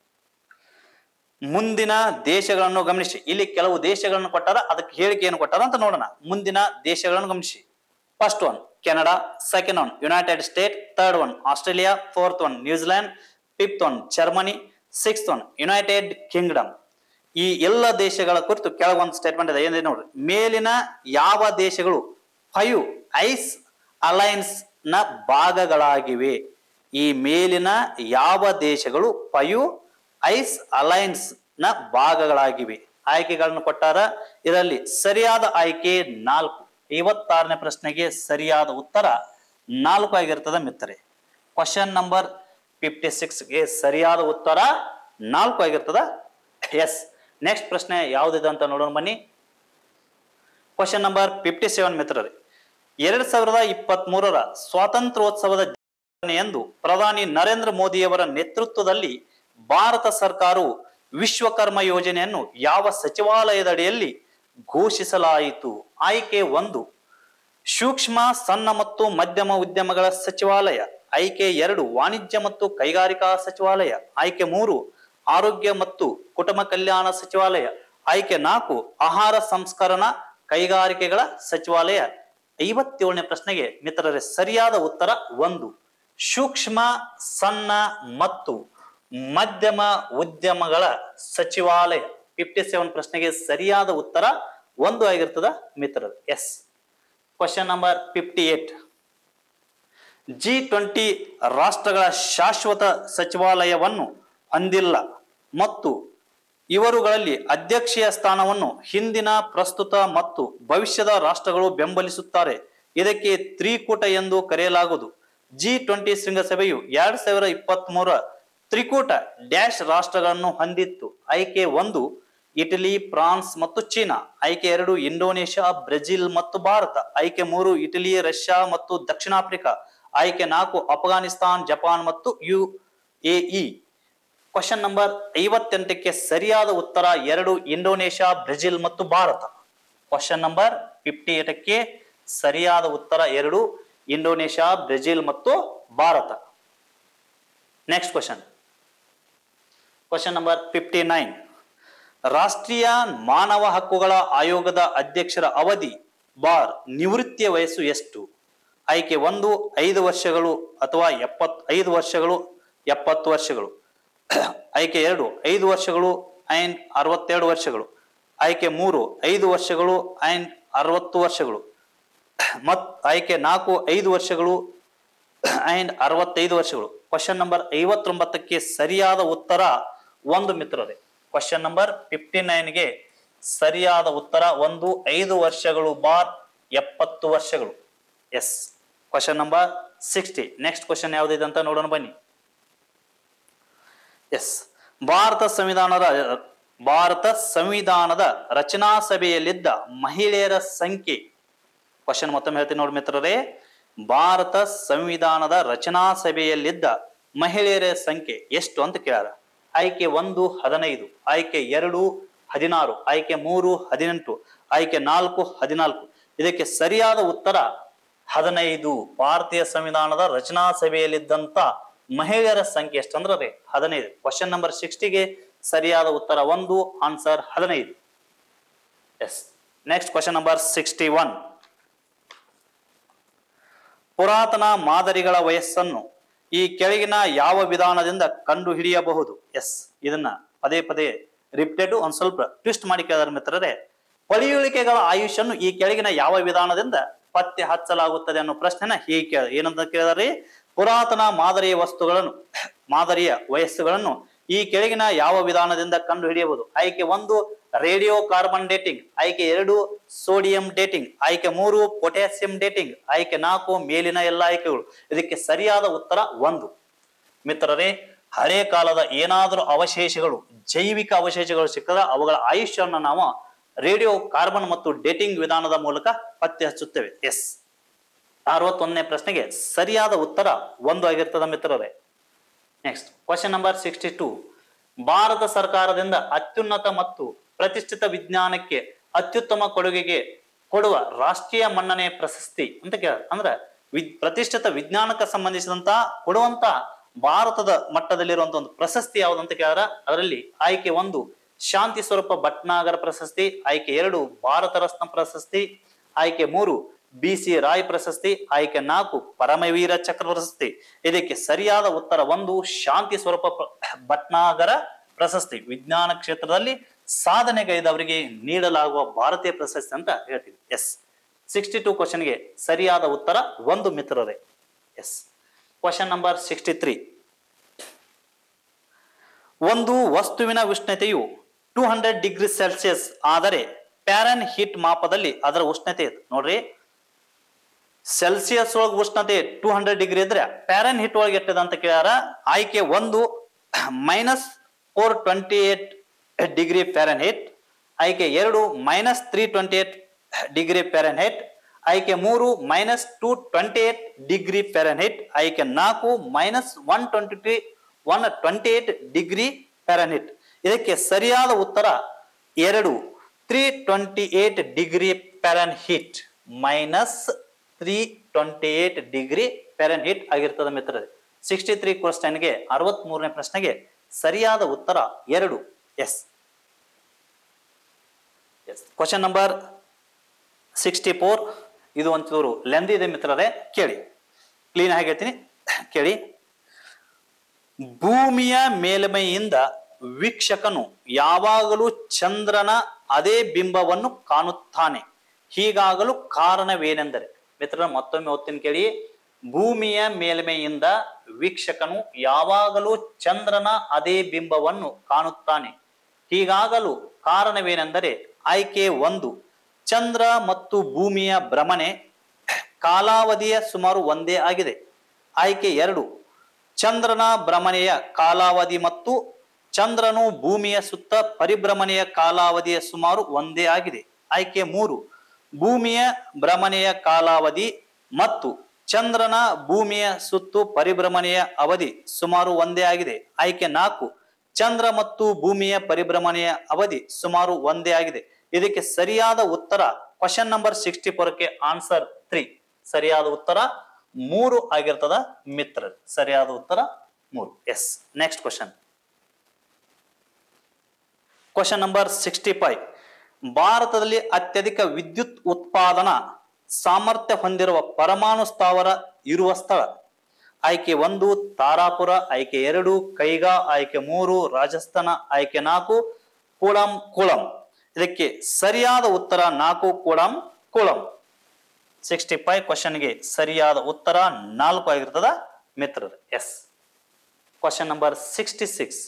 Speaker 1: ಮುಂದಿನ ದೇಶಗಳನ್ನು ಗಮನಿಸಿ ಇಲ್ಲಿ ಕೆಲವು ದೇಶಗಳನ್ನು ಕೊಟ್ಟಾರ ಅದಕ್ಕೆ ಹೇಳಿಕೆಯನ್ನು ಕೊಟ್ಟಾರ ಅಂತ ನೋಡೋಣ ಮುಂದಿನ ದೇಶಗಳನ್ನು ಗಮನಿಸಿ first one Canada second one United State third one Australia fourth one New Zealand fifth one Germany sixth one United Kingdom ಈ ಎಲ್ಲ ದೇಶಗಳ ಕುರಿತು ಕೆಳಗೊಂದು ಸ್ಟೇಟ್ಮೆಂಟ್ ಇದೆ ಏನಿದೆ ನೋಡ್ರಿ ಮೇಲಿನ ಯಾವ ದೇಶಗಳು ಫೈವ್ ಐಸ್ ಅಲೈನ್ಸ್ ನ ಭಾಗಗಳಾಗಿವೆ ಈ ಮೇಲಿನ ಯಾವ ದೇಶಗಳು ಫೈವ್ ಐಸ್ ಅಲೈನ್ಸ್ ನ ಭಾಗಗಳಾಗಿವೆ ಆಯ್ಕೆಗಳನ್ನು ಕೊಟ್ಟಾರ ಇದರಲ್ಲಿ ಸರಿಯಾದ ಆಯ್ಕೆ ನಾಲ್ಕು ಐವತ್ತಾರನೇ ಪ್ರಶ್ನೆಗೆ ಸರಿಯಾದ ಉತ್ತರ ನಾಲ್ಕು ಆಗಿರ್ತದೆ ಮಿತ್ರರೆ ಕ್ವಶನ್ ನಂಬರ್ ಫಿಫ್ಟಿ ಸಿಕ್ಸ್ಗೆ ಸರಿಯಾದ ಉತ್ತರ ನಾಲ್ಕು ಆಗಿರ್ತದ ಎಸ್ ನೆಕ್ಸ್ಟ್ ಪ್ರಶ್ನೆ ಯಾವುದಿದೆ ಅಂತ ನೋಡೋಣ ಬನ್ನಿ ಕ್ವಶನ್ ನಂಬರ್ ಫಿಫ್ಟಿ ಸೆವೆನ್ ಮಿತ್ರರೇ ಎರಡ್ ಸಾವಿರದ ಇಪ್ಪತ್ತ್ ಮೂರರ ಸ್ವಾತಂತ್ರ್ಯೋತ್ಸವದ ಎಂದು ಪ್ರಧಾನಿ ನರೇಂದ್ರ ಮೋದಿಯವರ ನೇತೃತ್ವದಲ್ಲಿ ಭಾರತ ಸರ್ಕಾರವು ವಿಶ್ವಕರ್ಮ ಯೋಜನೆಯನ್ನು ಯಾವ ಸಚಿವಾಲಯದ ಅಡಿಯಲ್ಲಿ ಘೋಷಿಸಲಾಯಿತು ಆಯ್ಕೆ ಒಂದು ಸೂಕ್ಷ್ಮ ಸಣ್ಣ ಮತ್ತು ಮಧ್ಯಮ ಉದ್ಯಮಗಳ ಸಚಿವಾಲಯ ಆಯ್ಕೆ ಎರಡು ವಾಣಿಜ್ಯ ಮತ್ತು ಕೈಗಾರಿಕಾ ಸಚಿವಾಲಯ ಆಯ್ಕೆ ಮೂರು ಆರೋಗ್ಯ ಮತ್ತು ಕುಟುಂಬ ಕಲ್ಯಾಣ ಸಚಿವಾಲಯ ಆಯ್ಕೆ ನಾಲ್ಕು ಆಹಾರ ಸಂಸ್ಕರಣಾ ಕೈಗಾರಿಕೆಗಳ ಸಚಿವಾಲಯ ಐವತ್ತೇಳನೇ ಪ್ರಶ್ನೆಗೆ ಮಿತ್ರರೇ ಸರಿಯಾದ ಉತ್ತರ ಒಂದು ಸೂಕ್ಷ್ಮ ಸಣ್ಣ ಮತ್ತು ಮಧ್ಯಮ ಉದ್ಯಮಗಳ ಸಚಿವಾಲಯ ಫಿಫ್ಟಿ ಸೆವೆನ್ ಪ್ರಶ್ನೆಗೆ ಸರಿಯಾದ ಉತ್ತರ ಒಂದು ಆಗಿರ್ತದ ಮಿತ್ರರು yes question number fifty eight G twenty ರಾಷ್ಟ್ರಗಳ ಶಾಶ್ವತ ಸಚಿವಾಲಯವನ್ನು ಹೊಂದಿಲ್ಲ ಮತ್ತು ಇವರುಗಳಲ್ಲಿ ಅಧ್ಯಕ್ಷೀಯ ಸ್ಥಾನವನ್ನು ಹಿಂದಿನ ಪ್ರಸ್ತುತ ಮತ್ತು ಭವಿಷ್ಯದ ರಾಷ್ಟ್ರಗಳು ಬೆಂಬಲಿಸುತ್ತಾರೆ ಇದಕ್ಕೆ ತ್ರಿಕೂಟ ಎಂದು ಕರೆಯಲಾಗುವುದು ಜಿ ಟ್ವೆಂಟಿ ಶೃಂಗಸಭೆಯು ಎರಡ್ ಸಾವಿರದ ಇಪ್ಪತ್ತ್ ಮೂರ ತ್ರಿಕೂಟ ಡ್ಯಾಶ್ ರಾಷ್ಟ್ರಗಳನ್ನು ಹೊಂದಿತ್ತು ಆಯ್ಕೆ ಒಂದು ಇಟಲಿ ಫ್ರಾನ್ಸ್ ಮತ್ತು ಚೀನಾ ಆಯ್ಕೆ ಎರಡು ಇಂಡೋನೇಷ್ಯಾ ಬ್ರೆಜಿಲ್ ಮತ್ತು ಭಾರತ ಆಯ್ಕೆ ಮೂರು ಇಟಲಿ ರಷ್ಯಾ ಮತ್ತು ದಕ್ಷಿಣ ಆಫ್ರಿಕಾ ಆಯ್ಕೆ ನಾಲ್ಕು ಅಫ್ಘಾನಿಸ್ತಾನ್ ಜಪಾನ್ ಮತ್ತು ಯು ಎಇ ಕ್ವಶನ್ ನಂಬರ್ ಐವತ್ತೆಂಟಕ್ಕೆ ಸರಿಯಾದ ಉತ್ತರ ಎರಡು ಇಂಡೋನೇಷ್ಯಾ ಬ್ರೆಜಿಲ್ ಮತ್ತು ಭಾರತ ಕ್ವಶನ್ ನಂಬರ್ ಫಿಫ್ಟಿ ಏಟಕ್ಕೆ ಸರಿಯಾದ ಉತ್ತರ ಎರಡು ಇಂಡೋನೇಷ್ಯಾ ಬ್ರೆಜಿಲ್ ಮತ್ತು Bharat next question question number fifty nine ರಾಷ್ಟ್ರೀಯ ಮಾನವ ಹಕ್ಕುಗಳ ಆಯೋಗದ ಅಧ್ಯಕ್ಷರ ಅವಧಿ ಬಾರ್ ನಿವೃತ್ತಿಯ ವಯಸ್ಸು ಎಷ್ಟು ಆಯ್ಕೆ ಒಂದು ಐದು ವರ್ಷಗಳು ಅಥವಾ ಎಪ್ಪತ್ ಐದು ವರ್ಷಗಳು ಎಪ್ಪತ್ತು ವರ್ಷಗಳು ಆಯ್ಕೆ ಎರಡು ಐದು ವರ್ಷಗಳು ಅಂಡ್ ಅರವತ್ತೆರಡು ವರ್ಷಗಳು ಆಯ್ಕೆ ಮೂರು ಐದು ವರ್ಷಗಳು ಅಂಡ್ ಅರವತ್ತು ವರ್ಷಗಳು ಮತ್ ಆಯ್ಕೆ ನಾಲ್ಕು ಐದು ವರ್ಷಗಳು ಅಂಡ್ ಅರವತ್ತೈದು ವರ್ಷಗಳು ಕ್ವಶನ್ ನಂಬರ್ ಐವತ್ತೊಂಬತ್ತಕ್ಕೆ ಸರಿಯಾದ ಉತ್ತರ ಒಂದು ಮಿತ್ರರೇ ಕ್ವಶನ್ ನಂಬರ್ ಫಿಫ್ಟಿ ನೈನ್ಗೆ ಸರಿಯಾದ ಉತ್ತರ ಒಂದು ಐದು ವರ್ಷಗಳು ಬಾರ್ ಎಪ್ಪತ್ತು ವರ್ಷಗಳು yes question number sixty next question ಯಾವುದಿದೆ ಅಂತ ನೋಡೋಣ ಬನ್ನಿ ಎಸ್ ಭಾರತ ಸಂವಿಧಾನದ ಭಾರತ ಸಂವಿಧಾನದ ರಚನಾ ಸಭೆಯಲ್ಲಿದ್ದ ಮಹಿಳೆಯರ ಸಂಖ್ಯೆ ಕ್ವಶನ್ ಮತ್ತೊಮ್ಮೆ ಹೇಳ್ತೀನಿ ನೋಡಿ ಮಿತ್ರರೇ ಭಾರತ ಸಂವಿಧಾನದ ರಚನಾ ಸಭೆಯಲ್ಲಿದ್ದ ಮಹಿಳೆಯರ ಸಂಖ್ಯೆ ಎಷ್ಟು ಅಂತ ಕೇಳ್ಯಾರ ಆಯ್ಕೆ ಒಂದು ಹದಿನೈದು ಆಯ್ಕೆ ಎರಡು ಹದಿನಾರು ಆಯ್ಕೆ ಮೂರು ಹದಿನೆಂಟು ಆಯ್ಕೆ ನಾಲ್ಕು ಹದಿನಾಲ್ಕು ಇದಕ್ಕೆ ಸರಿಯಾದ ಉತ್ತರ ಹದಿನೈದು ಭಾರತೀಯ ಸಂವಿಧಾನದ ರಚನಾ ಸಭೆಯಲ್ಲಿದ್ದಂತ ಮಹಿಳೆಯರ ಸಂಖ್ಯೆ ಎಷ್ಟಂದ್ರೆ ಅದೇ ಹದಿನೈದು ಕ್ವಶನ್ ನಂಬರ್ ಸಿಕ್ಸ್ಟಿಗೆ ಸರಿಯಾದ ಉತ್ತರ ಒಂದು ಆನ್ಸರ್ ಹದಿನೈದು yes next question number sixty one ಪುರಾತನ ಮಾದರಿಗಳ ವಯಸ್ಸನ್ನು ಈ ಕೆಳಗಿನ ಯಾವ ವಿಧಾನದಿಂದ ಕಂಡು ಹಿಡಿಯಬಹುದು ಎಸ್ ಇದನ್ನ ಪದೇ ಪದೇ ರಿಪೀಟೆಡ್ ಒಂದ್ ಸ್ವಲ್ಪ ಟ್ವಿಸ್ಟ್ ಮಾಡಿ ಕೇಳಿದಾರೆ ಮಿತ್ರರೇ ಪಳಿಯುಳಿಕೆಗಳ ಆಯುಷ್ಯನ್ನು ಈ ಕೆಳಗಿನ ಯಾವ ವಿಧಾನದಿಂದ ಪತ್ತೆ ಹಚ್ಚಲಾಗುತ್ತದೆ ಅನ್ನೋ ಪ್ರಶ್ನೆನ ಹೀಗೆ ಕೇಳ ಏನಂತ ಕೇಳಿದಾರೆ ಪುರಾತನ ಮಾದರಿಯ ವಸ್ತುಗಳನ್ನು ಮಾದರಿಯ ವಯಸ್ಸುಗಳನ್ನು ಈ ಕೆಳಗಿನ ಯಾವ ವಿಧಾನದಿಂದ ಕಂಡು ಹಿಡಿಯಬಹುದು ಆಯ್ಕೆ ಒಂದು ರೇಡಿಯೋ ಕಾರ್ಬನ್ ಡೇಟಿಂಗ್ ಆಯ್ಕೆ ಎರಡು ಸೋಡಿಯಂ ಡೇಟಿಂಗ್ ಆಯ್ಕೆ ಮೂರು ಪೊಟ್ಯಾಸಿಯಂ ಡೇಟಿಂಗ್ ಆಯ್ಕೆ ನಾಲ್ಕು ಮೇಲಿನ ಎಲ್ಲ ಆಯ್ಕೆಗಳು ಇದಕ್ಕೆ ಸರಿಯಾದ ಉತ್ತರ ಒಂದು ಮಿತ್ರರೇ ಹಳೆ ಕಾಲದ ಏನಾದರೂ ಅವಶೇಷಗಳು ಜೈವಿಕ ಅವಶೇಷಗಳು ಸಿಕ್ಕದ ಅವುಗಳ ಆಯುಷ್ಯವನ್ನು ನಾವು ರೇಡಿಯೋ ಕಾರ್ಬನ್ ಮತ್ತು ಡೇಟಿಂಗ್ ವಿಧಾನದ ಮೂಲಕ ಪತ್ತೆ ಹಚ್ಚುತ್ತೇವೆ ಎಸ್ ಅರವತ್ತೊಂದನೇ ಪ್ರಶ್ನೆಗೆ ಸರಿಯಾದ ಉತ್ತರ ಒಂದು ಆಗಿರ್ತದ ಮಿತ್ರರೇ next question number sixty two Bharat ಸರ್ಕಾರದಿಂದ ಅತ್ಯುನ್ನತ ಮತ್ತು ಪ್ರತಿಷ್ಠಿತ ವಿಜ್ಞಾನಕ್ಕೆ ಅತ್ಯುತ್ತಮ ಕೊಡುಗೆಗೆ ಕೊಡುವ ರಾಷ್ಟ್ರೀಯ ಮನ್ನಣೆ ಪ್ರಶಸ್ತಿ ಅಂತ ಕೇಳ ಅಂದ್ರೆ ವಿ- ಪ್ರತಿಷ್ಠಿತ ವಿಜ್ಞಾನಕ್ಕೆ ಸಂಬಂಧಿಸಿದಂತ ಕೊಡುವಂತ ಭಾರತದ ಮಟ್ಟದಲ್ಲಿರುವಂತ ಒಂದು ಪ್ರಶಸ್ತಿ ಯಾವ್ದಂತ ಕೇಳಿದ್ರ ಅದರಲ್ಲಿ ಆಯ್ಕೆ ಒಂದು ಶಾಂತಿ ಸ್ವರೂಪ ಭಟ್ನಾಗರ ಪ್ರಶಸ್ತಿ ಆಯ್ಕೆ ಎರಡು ಭಾರತ ರತ್ನ ಪ್ರಶಸ್ತಿ ಆಯ್ಕೆ ಮೂರು ಬಿ ಸಿ ರಾಯ್ ಪ್ರಶಸ್ತಿ ಆಯ್ಕೆ ನಾಲ್ಕು ಪರಮವೀರ ಚಕ್ರ ಪ್ರಶಸ್ತಿ ಇದಕ್ಕೆ ಸರಿಯಾದ ಉತ್ತರ ಒಂದು ಶಾಂತಿ ಸ್ವರೂಪ ಪ್ರ- ಭಟ್ನಾಗರ ಪ್ರಶಸ್ತಿ ವಿಜ್ಞಾನ ಕ್ಷೇತ್ರದಲ್ಲಿ ಸಾಧನೆಗೈದವರಿಗೆ ನೀಡಲಾಗುವ ಭಾರತೀಯ ಪ್ರಶಸ್ತಿ ಅಂತ ಹೇಳ್ತೀವಿ ಎಸ್ ಸಿಕ್ಸ್ಟಿ ಟೂ ಕ್ವಶನ್ಗೆ ಸರಿಯಾದ ಉತ್ತರ ಒಂದು ಮಿತ್ರರೇ yes question number sixty three ಒಂದು ವಸ್ತುವಿನ ಉಷ್ಣತೆಯು ಟೂ ಹಂಡ್ರೆಡ್ ಡಿಗ್ರಿ ಸೆಲ್ಸಿಯಸ್ ಆದರೆ ಪ್ಯಾರನ್ ಹೀಟ್ ಮಾಪದಲ್ಲಿ ಅದರ ಉಷ್ಣತೆ ಇದೆ ನೋಡ್ರಿ ಸೆಲ್ಸಿಯಸ್ ಒಳಗೆ ಉಷ್ಣತೆ ಟೂ ಹಂಡ್ರೆಡ್ ಡಿಗ್ರಿ ಇದ್ರೆ ಪ್ಯಾರನ್ ಹೀಟ್ ಒಳಗೆ ಎಷ್ಟದ ಅಂತ ಕೇಳ್ಯಾರ ಆಯ್ಕೆ ಒಂದು minus four twenty eight degree Fahrenheit ಆಯ್ಕೆ ಎರಡು minus three twenty eight degree Fahrenheit ಆಯ್ಕೆ ಮೂರು minus two twenty eight degree Fahrenheit ಆಯ್ಕೆ ನಾಲ್ಕು minus one twenty three one twenty eight degree Fahrenheit ಇದಕ್ಕೆ ಸರಿಯಾದ ಉತ್ತರ ಎರಡು three twenty eight degree Fahrenheit minus three twenty eight degree Fahrenheit ಆಗಿರ್ತದೆ ಮಿತ್ರರೇ ಸಿಕ್ಸ್ಟಿ ತ್ರೀ ಕ್ವಶನ್ಗೆ ಅರವತ್ ಮೂರನೇ ಪ್ರಶ್ನೆಗೆ ಸರಿಯಾದ ಉತ್ತರ ಎರಡು yes yes question number sixty four ಇದು ಒಂಚೂರು ಲೆಂದಿ ಇದೆ ಮಿತ್ರರೇ ಕೇಳಿ ಕ್ಲೀನ್ ಆಗಿ ಹೇಳ್ತೀನಿ ಕೇಳಿ ಭೂಮಿಯ ಮೇಲ್ಮೈಯಿಂದ ವೀಕ್ಷಕನು ಯಾವಾಗಲೂ ಚಂದ್ರನ ಅದೇ ಬಿಂಬವನ್ನು ಕಾಣುತ್ತಾನೆ ಹೀಗಾಗಲು ಕಾರಣವೇನೆಂದರೆ ಮಿತ್ರರ ಮತ್ತೊಮ್ಮೆ ಓದ್ತೀನಿ ಕೇಳಿ ಭೂಮಿಯ ಮೇಲ್ಮೈಯಿಂದ ವೀಕ್ಷಕನು ಯಾವಾಗಲೂ ಚಂದ್ರನ ಅದೇ ಬಿಂಬವನ್ನು ಕಾಣುತ್ತಾನೆ ಹೀಗಾಗಲು ಕಾರಣವೇನೆಂದರೆ ಆಯ್ಕೆ ಒಂದು ಚಂದ್ರ ಮತ್ತು ಭೂಮಿಯ ಭ್ರಮಣೆ ಕಾಲಾವಧಿಯ ಸುಮಾರು ಒಂದೇ ಆಗಿದೆ ಆಯ್ಕೆ ಎರಡು ಚಂದ್ರನ ಭ್ರಮಣೆಯ ಕಾಲಾವಧಿ ಮತ್ತು ಚಂದ್ರನು ಭೂಮಿಯ ಸುತ್ತ ಪರಿಭ್ರಮಣೆಯ ಕಾಲಾವಧಿಯ ಸುಮಾರು ಒಂದೇ ಆಗಿದೆ ಆಯ್ಕೆ ಮೂರು ಭೂಮಿಯ ಭ್ರಮಣೆಯ ಕಾಲಾವಧಿ ಮತ್ತು ಚಂದ್ರನ ಭೂಮಿಯ ಸುತ್ತು ಪರಿಭ್ರಮಣೆಯ ಅವಧಿ ಸುಮಾರು ಒಂದೇ ಆಗಿದೆ ಆಯ್ಕೆ ನಾಲ್ಕು ಚಂದ್ರ ಮತ್ತು ಭೂಮಿಯ ಪರಿಭ್ರಮಣೆಯ ಅವಧಿ ಸುಮಾರು ಒಂದೇ ಆಗಿದೆ ಇದಕ್ಕೆ ಸರಿಯಾದ ಉತ್ತರ ಕ್ವಶನ್ ನಂಬರ್ ಸಿಕ್ಸ್ಟಿ ಫೋರ್ಗೆ ಆನ್ಸರ್ ತ್ರೀ ಸರಿಯಾದ ಉತ್ತರ ಮೂರು ಆಗಿರ್ತದ ಮಿತ್ರ ಸರಿಯಾದ ಉತ್ತರ ಮೂರು yes next question question number sixty five ಭಾರತದಲ್ಲಿ ಅತ್ಯಧಿಕ ವಿದ್ಯುತ್ ಉತ್ಪಾದನಾ ಸಾಮರ್ಥ್ಯ ಹೊಂದಿರುವ ಪರಮಾಣು ಸ್ಥಾವರ ಇರುವ ಸ್ಥಳ ಆಯ್ಕೆ ಒಂದು ತಾರಾಪುರ ಆಯ್ಕೆ ಎರಡು ಕೈಗಾ ಆಯ್ಕೆ ಮೂರು ರಾಜಸ್ಥಾನ ಆಯ್ಕೆ ನಾಲ್ಕು ಕೂಳಂ ಕೂಳಂ ಇದಕ್ಕೆ ಸರಿಯಾದ ಉತ್ತರ ನಾಲ್ಕು ಕೂಳಂ ಕೂಳಂ ಸಿಕ್ಸ್ಟಿ ಫೈವ್ ಕ್ವಶನ್ಗೆ ಸರಿಯಾದ ಉತ್ತರ ನಾಲ್ಕು ಆಗಿರ್ತದ ಮಿತ್ರರು yes question number sixty six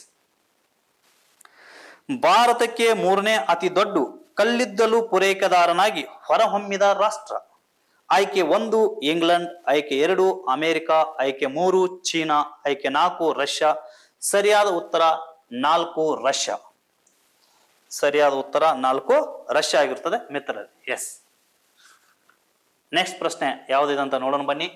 Speaker 1: ಭಾರತಕ್ಕೆ ಮೂರನೇ ಅತಿ ದೊಡ್ಡ ಕಲ್ಲಿದ್ದಲು ಪೂರೈಕೆದಾರನಾಗಿ ಹೊರಹೊಮ್ಮಿದ ರಾಷ್ಟ್ರ ಆಯ್ಕೆ ಒಂದು ಇಂಗ್ಲೆಂಡ್ ಆಯ್ಕೆ ಎರಡು ಅಮೆರಿಕ ಆಯ್ಕೆ ಮೂರು ಚೀನಾ ಆಯ್ಕೆ ನಾಲ್ಕು ರಷ್ಯಾ ಸರಿಯಾದ ಉತ್ತರ ನಾಲ್ಕು ರಷ್ಯಾ ಸರಿಯಾದ ಉತ್ತರ ನಾಲ್ಕು ರಷ್ಯಾ ಆಗಿರ್ತದೆ ಮಿತ್ರ ಎಸ್ ನೆಕ್ಸ್ಟ್ ಪ್ರಶ್ನೆ ಯಾವುದಿದೆ ಅಂತ ನೋಡೋಣ ಬನ್ನಿ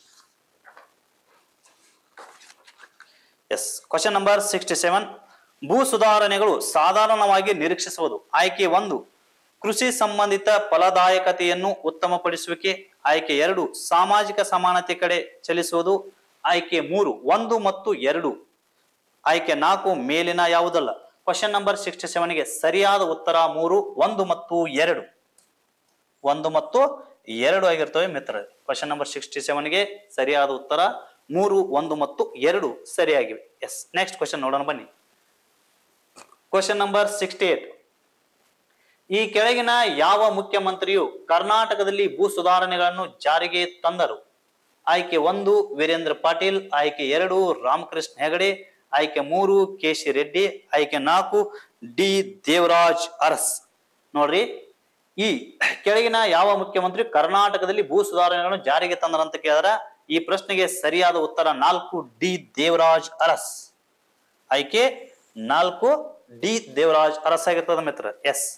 Speaker 1: yes question number sixty seven ಭೂ ಸುಧಾರಣೆಗಳು ಸಾಧಾರಣವಾಗಿ ನಿರೀಕ್ಷಿಸುವುದು ಆಯ್ಕೆ ಒಂದು ಕೃಷಿ ಸಂಬಂಧಿತ ಫಲದಾಯಕತೆಯನ್ನು ಉತ್ತಮಪಡಿಸುವಿಕೆ ಆಯ್ಕೆ ಎರಡು ಸಾಮಾಜಿಕ ಸಮಾನತೆ ಕಡೆ ಚಲಿಸುವುದು ಆಯ್ಕೆ ಮೂರು ಒಂದು ಮತ್ತು ಎರಡು ಆಯ್ಕೆ ನಾಲ್ಕು ಮೇಲಿನ ಯಾವುದಲ್ಲ ಕ್ವಶನ್ ನಂಬರ್ ಸಿಕ್ಸ್ಟಿ ಸೆವೆನ್ಗೆ ಸರಿಯಾದ ಉತ್ತರ ಮೂರು ಒಂದು ಮತ್ತು ಎರಡು ಒಂದು ಮತ್ತು ಎರಡು ಆಗಿರ್ತವೆ ಮಿತ್ರ ಕ್ವಶನ್ ನಂಬರ್ ಸಿಕ್ಸ್ಟಿ ಸೆವೆನ್ಗೆ ಸರಿಯಾದ ಉತ್ತರ ಮೂರು ಒಂದು ಮತ್ತು ಎರಡು ಸರಿಯಾಗಿವೆ ಎಸ್ ನೆಕ್ಸ್ಟ್ ಕ್ವಶನ್ ನೋಡೋಣ ಬನ್ನಿ ಕ್ವಶನ್ ನಂಬರ್ ಸಿಕ್ಸ್ಟಿ ಏಟ್ ಈ ಕೆಳಗಿನ ಯಾವ ಮುಖ್ಯಮಂತ್ರಿಯು ಕರ್ನಾಟಕದಲ್ಲಿ ಭೂ ಸುಧಾರಣೆಗಳನ್ನು ಜಾರಿಗೆ ತಂದರು ಆಯ್ಕೆ ಒಂದು ವೀರೇಂದ್ರ ಪಾಟೀಲ್ ಆಯ್ಕೆ ಎರಡು ರಾಮಕೃಷ್ಣ ಹೆಗಡೆ ಆಯ್ಕೆ ಮೂರು ಕೆ ಸಿ ರೆಡ್ಡಿ ಆಯ್ಕೆ ನಾಲ್ಕು ಡಿ ದೇವರಾಜ್ ಅರಸ್ ನೋಡ್ರಿ ಈ ಕೆಳಗಿನ ಯಾವ ಮುಖ್ಯಮಂತ್ರಿ ಕರ್ನಾಟಕದಲ್ಲಿ ಭೂ ಸುಧಾರಣೆಗಳನ್ನು ಜಾರಿಗೆ ತಂದರಂತ ಕೇಳಿದ್ರ ಈ ಪ್ರಶ್ನೆಗೆ ಸರಿಯಾದ ಉತ್ತರ ನಾಲ್ಕು ಡಿ ದೇವರಾಜ್ ಅರಸ್ ಆಯ್ಕೆ ನಾಲ್ಕು ಡಿ ದೇವರಾಜ್ ಅರಸ್ ಆಗಿರ್ತದ ಮಿತ್ರ yes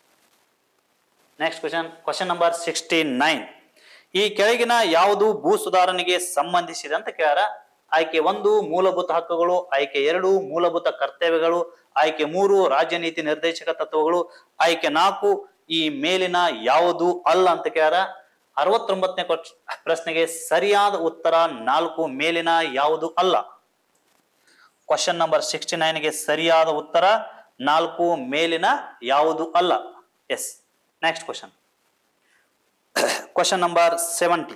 Speaker 1: next question question number sixty nine ಈ ಕೆಳಗಿನ ಯಾವುದು ಭೂ ಸುಧಾರಣೆಗೆ ಸಂಬಂಧಿಸಿದೆ ಅಂತ ಕೇಳ್ಯಾರ ಆಯ್ಕೆ ಒಂದು ಮೂಲಭೂತ ಹಕ್ಕುಗಳು ಆಯ್ಕೆ ಎರಡು ಮೂಲಭೂತ ಕರ್ತವ್ಯಗಳು ಆಯ್ಕೆ ಮೂರು ರಾಜ್ಯ ನೀತಿ ನಿರ್ದೇಶಕ ತತ್ವಗಳು ಆಯ್ಕೆ ನಾಲ್ಕು ಈ ಮೇಲಿನ ಯಾವುದು ಅಲ್ಲ ಅಂತ ಕೇಳ್ಯಾರ ಅರವತ್ತೊಂಬತ್ತನೇ ಕ್ವಶ್- ಪ್ರಶ್ನೆಗೆ ಸರಿಯಾದ ಉತ್ತರ ನಾಲ್ಕು ಮೇಲಿನ ಯಾವುದು ಅಲ್ಲ ಕ್ವಶನ್ ನಂಬರ್ ಸಿಕ್ಸ್ಟಿ ನೈನ್ಗೆ ಸರಿಯಾದ ಉತ್ತರ ನಾಲ್ಕು ಮೇಲಿನ ಯಾವುದು ಅಲ್ಲ yes next question question number seventy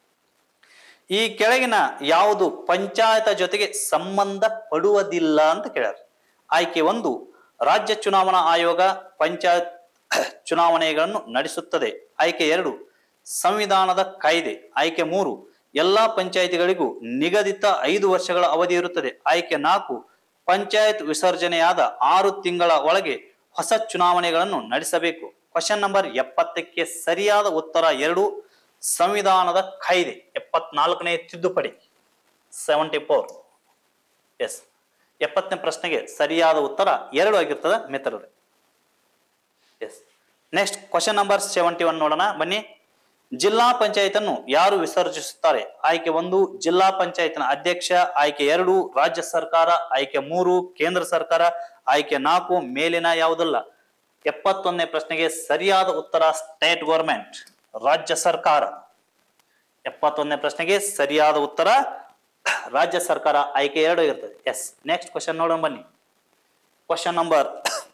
Speaker 1: ಈ ಕೆಳಗಿನ ಯಾವುದು ಪಂಚಾಯತ ಜೊತೆಗೆ ಸಂಬಂಧ ಪಡುವುದಿಲ್ಲ ಅಂತ ಕೇಳ್ಯಾರ ಆಯ್ಕೆ ಒಂದು ರಾಜ್ಯ ಚುನಾವಣಾ ಆಯೋಗ ಪಂಚಾಯತ್ ಚುನಾವಣೆಗಳನ್ನು ನಡೆಸುತ್ತದೆ ಆಯ್ಕೆ ಎರಡು ಸಂವಿಧಾನದ ಕಾಯ್ದೆ ಆಯ್ಕೆ ಮೂರು ಎಲ್ಲಾ ಪಂಚಾಯಿತಿಗಳಿಗೂ ನಿಗದಿತ ಐದು ವರ್ಷಗಳ ಅವಧಿ ಇರುತ್ತದೆ ಆಯ್ಕೆ ನಾಲ್ಕು ಪಂಚಾಯತ್ ವಿಸರ್ಜನೆಯಾದ ಆರು ತಿಂಗಳ ಒಳಗೆ ಹೊಸ ಚುನಾವಣೆಗಳನ್ನು ನಡೆಸಬೇಕು ಕ್ವಶನ್ ನಂಬರ್ ಎಪ್ಪತ್ತಕ್ಕೆ ಸರಿಯಾದ ಉತ್ತರ ಎರಡು ಸಂವಿಧಾನದ ಕಾಯ್ದೆ ಎಪ್ಪತ್ನಾಲ್ಕನೇ ತಿದ್ದುಪಡಿ ಸೆವೆಂಟಿ ಫೋರ್ ಎಸ್ ಎಪ್ಪತ್ತನೇ ಪ್ರಶ್ನೆಗೆ ಸರಿಯಾದ ಉತ್ತರ ಎರಡು ಆಗಿರ್ತದೆ ಮಿತ್ರರೇ yes next question number seventy one ನೋಡೋಣ ಬನ್ನಿ ಜಿಲ್ಲಾ ಪಂಚಾಯತ್ ಅನ್ನು ಯಾರು ವಿಸರ್ಜಿಸುತ್ತಾರೆ ಆಯ್ಕೆ ಒಂದು ಜಿಲ್ಲಾ ಪಂಚಾಯತ್ನ ಅಧ್ಯಕ್ಷ ಆಯ್ಕೆ ಎರಡು ರಾಜ್ಯ ಸರ್ಕಾರ ಆಯ್ಕೆ ಮೂರು ಕೇಂದ್ರ ಸರ್ಕಾರ ಆಯ್ಕೆ ನಾಲ್ಕು ಮೇಲಿನ ಯಾವುದಲ್ಲ ಎಪ್ಪತ್ತೊಂದನೇ ಪ್ರಶ್ನೆಗೆ ಸರಿಯಾದ ಉತ್ತರ ಸ್ಟೇಟ್ ಗೌರ್ಮೆಂಟ್ ರಾಜ್ಯ ಸರ್ಕಾರ ಎಪ್ಪತ್ತೊಂದನೇ ಪ್ರಶ್ನೆಗೆ ಸರಿಯಾದ ಉತ್ತರ ರಾಜ್ಯ ಸರ್ಕಾರ ಆಯ್ಕೆ ಎರಡು ಇರ್ತದೆ ಎಸ್ ನೆಕ್ಸ್ಟ್ ಕ್ವಶನ್ ನೋಡೋಣ ಬನ್ನಿ question number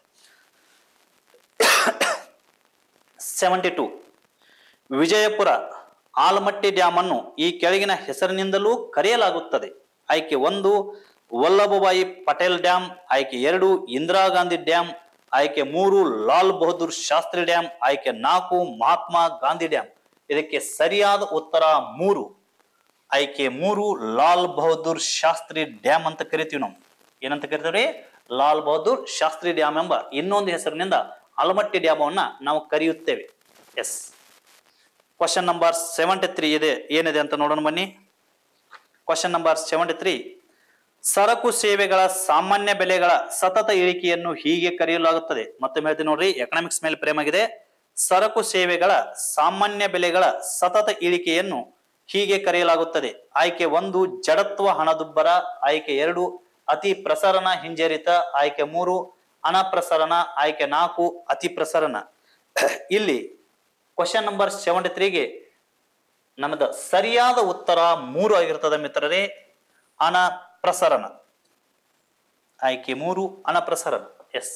Speaker 1: seventy two Vijayapura Almatti dam ಅನ್ನು ಈ ಕೆಳಗಿನ ಹೆಸರಿನಿಂದಲೂ ಕರೆಯಲಾಗುತ್ತದೆ ಆಯ್ಕೆ ಒಂದು ವಲ್ಲಭಭಾಯಿ ಪಟೇಲ್ ಡ್ಯಾಮ್ ಆಯ್ಕೆ ಎರಡು ಇಂದಿರಾ ಗಾಂಧಿ ಡ್ಯಾಮ್ ಆಯ್ಕೆ ಮೂರು ಲಾಲ್ ಬಹದ್ದೂರ್ ಶಾಸ್ತ್ರಿ ಡ್ಯಾಮ್ ಆಯ್ಕೆ ನಾಲ್ಕು ಮಹಾತ್ಮ ಗಾಂಧಿ ಡ್ಯಾಮ್ ಇದಕ್ಕೆ ಸರಿಯಾದ ಉತ್ತರ ಮೂರು ಆಯ್ಕೆ ಮೂರು ಲಾಲ್ ಬಹದ್ದೂರ್ ಶಾಸ್ತ್ರಿ ಡ್ಯಾಮ್ ಅಂತ ಕರಿತೀವಿ ನಾವು ಏನಂತ ಕರಿತೀವ್ರಿ ಲಾಲ್ ಬಹದ್ದೂರ್ ಶಾಸ್ತ್ರಿ ಡ್ಯಾಮ್ ಎಂಬ ಇನ್ನೊಂದು ಹೆಸರಿನಿಂದ ಆಲಮಟ್ಟಿ ಡ್ಯಾಮ್ ಅನ್ನ ನಾವು ಕರೆಯುತ್ತೇವೆ yes question number seventy three ಇದೆ ಏನಿದೆ ಅಂತ ನೋಡೋಣ ಬನ್ನಿ ಕ್ವಶನ್ ನಂಬರ್ ಸೆವೆಂಟಿ ತ್ರೀ ಸರಕು ಸೇವೆಗಳ ಸಾಮಾನ್ಯ ಬೆಲೆಗಳ ಸತತ ಇಳಿಕೆಯನ್ನು ಹೀಗೆ ಕರೆಯಲಾಗುತ್ತದೆ ಮತ್ತೆ ಹೇಳ್ತೀನಿ ನೋಡ್ರಿ ಎಕನಾಮಿಕ್ಸ್ ಮೇಲೆ ಪ್ರೇಮ ಆಗಿದೆ ಸರಕು ಸೇವೆಗಳ ಸಾಮಾನ್ಯ ಬೆಲೆಗಳ ಸತತ ಇಳಿಕೆಯನ್ನು ಹೀಗೆ ಕರೆಯಲಾಗುತ್ತದೆ ಆಯ್ಕೆ ಒಂದು ಜಡತ್ವ ಹಣದುಬ್ಬರ ಆಯ್ಕೆ ಎರಡು ಅತಿ ಪ್ರಸರಣ ಹಿಂಜರಿತ ಆಯ್ಕೆ ಮೂರು ಅನಪ್ರಸರಣ ಆಯ್ಕೆ ನಾಲ್ಕು ಅತಿ ಪ್ರಸರಣ ಇಲ್ಲಿ ಕ್ವಶನ್ ನಂಬರ್ ಸೆವೆಂಟಿ ತ್ರೀಗೆ ನಮ್ಮದ ಸರಿಯಾದ ಉತ್ತರ ಮೂರು ಆಗಿರ್ತದೆ ಮಿತ್ರರೇ ಅನಪ್ರಸರಣ ಆಯ್ಕೆ ಮೂರು ಅನಪ್ರಸರಣ yes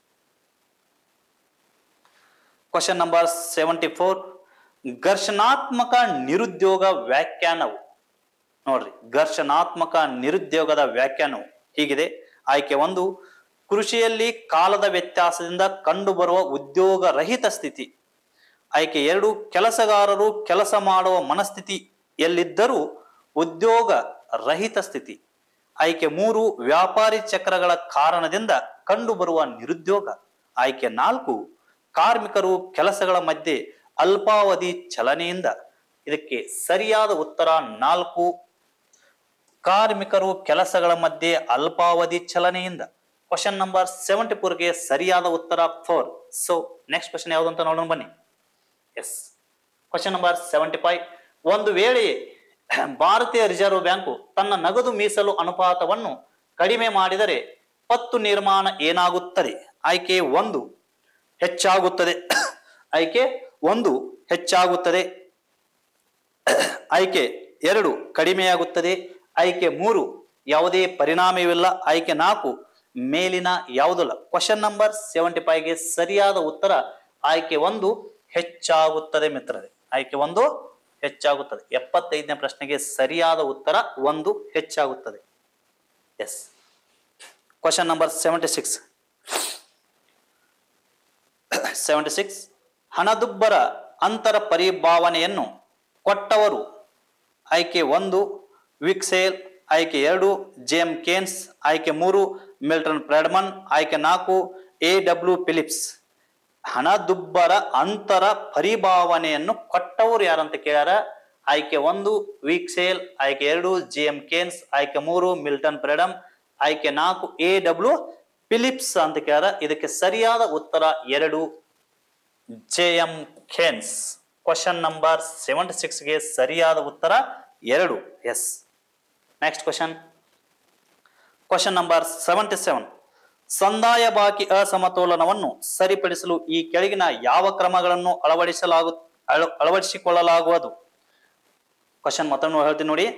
Speaker 1: question number seventy four ಘರ್ಷಣಾತ್ಮಕ ನಿರುದ್ಯೋಗ ವ್ಯಾಖ್ಯಾನವು ನೋಡ್ರಿ ಘರ್ಷಣಾತ್ಮಕ ನಿರುದ್ಯೋಗದ ವ್ಯಾಖ್ಯಾನವು ಹೀಗಿದೆ ಆಯ್ಕೆ ಒಂದು ಕೃಷಿಯಲ್ಲಿ ಕಾಲದ ವ್ಯತ್ಯಾಸದಿಂದ ಕಂಡುಬರುವ ಉದ್ಯೋಗ ರಹಿತ ಸ್ಥಿತಿ ಆಯ್ಕೆ ಎರಡು ಕೆಲಸಗಾರರು ಕೆಲಸ ಮಾಡುವ ಮನಸ್ಥಿತಿಯಲ್ಲಿದ್ದರೂ ಉದ್ಯೋಗ ರಹಿತ ಸ್ಥಿತಿ ಆಯ್ಕೆ ಮೂರು ವ್ಯಾಪಾರಿ ಚಕ್ರಗಳ ಕಾರಣದಿಂದ ಕಂಡುಬರುವ ನಿರುದ್ಯೋಗ ಆಯ್ಕೆ ನಾಲ್ಕು ಕಾರ್ಮಿಕರು ಕೆಲಸಗಳ ಮಧ್ಯೆ ಅಲ್ಪಾವಧಿ ಚಲನೆಯಿಂದ ಇದಕ್ಕೆ ಸರಿಯಾದ ಉತ್ತರ ನಾಲ್ಕು ಕಾರ್ಮಿಕರು ಕೆಲಸಗಳ ಮಧ್ಯೆ ಅಲ್ಪಾವಧಿ ಚಲನೆಯಿಂದ ಕ್ವಶನ್ ನಂಬರ್ ಸೆವೆಂಟಿ ಫೋರ್ಗೆ ಸರಿಯಾದ ಉತ್ತರ ಫೋರ್ ಸೊ ನೆಕ್ಸ್ಟ್ ಕ್ವಶನ್ ಯಾವುದು ಅಂತ ನೋಡೋಣ ಬನ್ನಿ yes question number seventy five ಒಂದು ವೇಳೆ ಭಾರತೀಯ ರಿಸರ್ವ್ ಬ್ಯಾಂಕು ತನ್ನ ನಗದು ಮೀಸಲು ಅನುಪಾತವನ್ನು ಕಡಿಮೆ ಮಾಡಿದರೆ ಪತ್ತು ನಿರ್ಮಾಣ ಏನಾಗುತ್ತದೆ ಆಯ್ಕೆ ಒಂದು ಹೆಚ್ಚಾಗುತ್ತದೆ ಆಯ್ಕೆ ಒಂದು ಹೆಚ್ಚಾಗುತ್ತದೆ ಆಯ್ಕೆ ಎರಡು ಕಡಿಮೆಯಾಗುತ್ತದೆ ಆಯ್ಕೆ ಮೂರು ಯಾವುದೇ ಪರಿಣಾಮವಿಲ್ಲ ಆಯ್ಕೆ ನಾಲ್ಕು ಮೇಲಿನ ಯಾವುದಲ್ಲ ಕ್ವಶನ್ ನಂಬರ್ ಸೆವೆಂಟಿ ಫೈವ್ಗೆ ಸರಿಯಾದ ಉತ್ತರ ಆಯ್ಕೆ ಒಂದು ಹೆಚ್ಚಾಗುತ್ತದೆ ಮಿತ್ರರೇ ಆಯ್ಕೆ ಒಂದು ಹೆಚ್ಚಾಗುತ್ತದೆ ಎಪ್ಪತ್ತೈದನೇ ಪ್ರಶ್ನೆಗೆ ಸರಿಯಾದ ಉತ್ತರ ಒಂದು ಹೆಚ್ಚಾಗುತ್ತದೆ yes question number seventy six seventy six ಹಣದುಬ್ಬರ ಅಂತರ ಪರಿಭಾವನೆಯನ್ನು ಕೊಟ್ಟವರು ಆಯ್ಕೆ ಒಂದು ವಿಕ್ಸೇಲ್ ಆಯ್ಕೆ ಎರಡು ಜೇಮ್ ಕೇನ್ಸ್ ಆಯ್ಕೆ ಮೂರು ಮಿಲ್ಟನ್ ಪ್ರೆಡ್ಮನ್ ಆಯ್ಕೆ ನಾಲ್ಕು ಎ ಡಬ್ಲ್ಯೂ ಫಿಲಿಪ್ಸ್ ಹಣದುಬ್ಬರ ಅಂತರ ಪರಿಭಾವನೆಯನ್ನು ಕೊಟ್ಟವರು ಯಾರಂತ ಕೇಳ್ಯಾರ ಆಯ್ಕೆ ಒಂದು ವಿಕ್ಸೇಲ್ ಆಯ್ಕೆ ಎರಡು ಜಿ ಎಂ ಕೇನ್ಸ್ ಆಯ್ಕೆ ಮೂರು ಮಿಲ್ಟನ್ ಪ್ರೆಡಮ್ ಆಯ್ಕೆ ನಾಲ್ಕು ಎ ಡಬ್ಲ್ಯೂ ಫಿಲಿಪ್ಸ್ ಅಂತ ಕೇಳ್ಯಾರ ಇದಕ್ಕೆ ಸರಿಯಾದ ಉತ್ತರ ಎರಡು J M Keynes question number seventy ಸಿಕ್ಸ್ಗೆ ಸರಿಯಾದ ಉತ್ತರ ಎರಡು yes next question question number seventy seven ಸಂದಾಯ ಬಾಕಿ ಅಸಮತೋಲನವನ್ನು ಸರಿಪಡಿಸಲು ಈ ಕೆಳಗಿನ ಯಾವ ಕ್ರಮಗಳನ್ನು ಅಳವಡಿಸಲಾಗು ಅಳ- ಅಳವಡಿಸಿಕೊಳ್ಳಲಾಗುವುದು ಕ್ವಶನ್ ಮತ್ತೊಮ್ಮೆ ಹೇಳ್ತೀನಿ ನೋಡಿ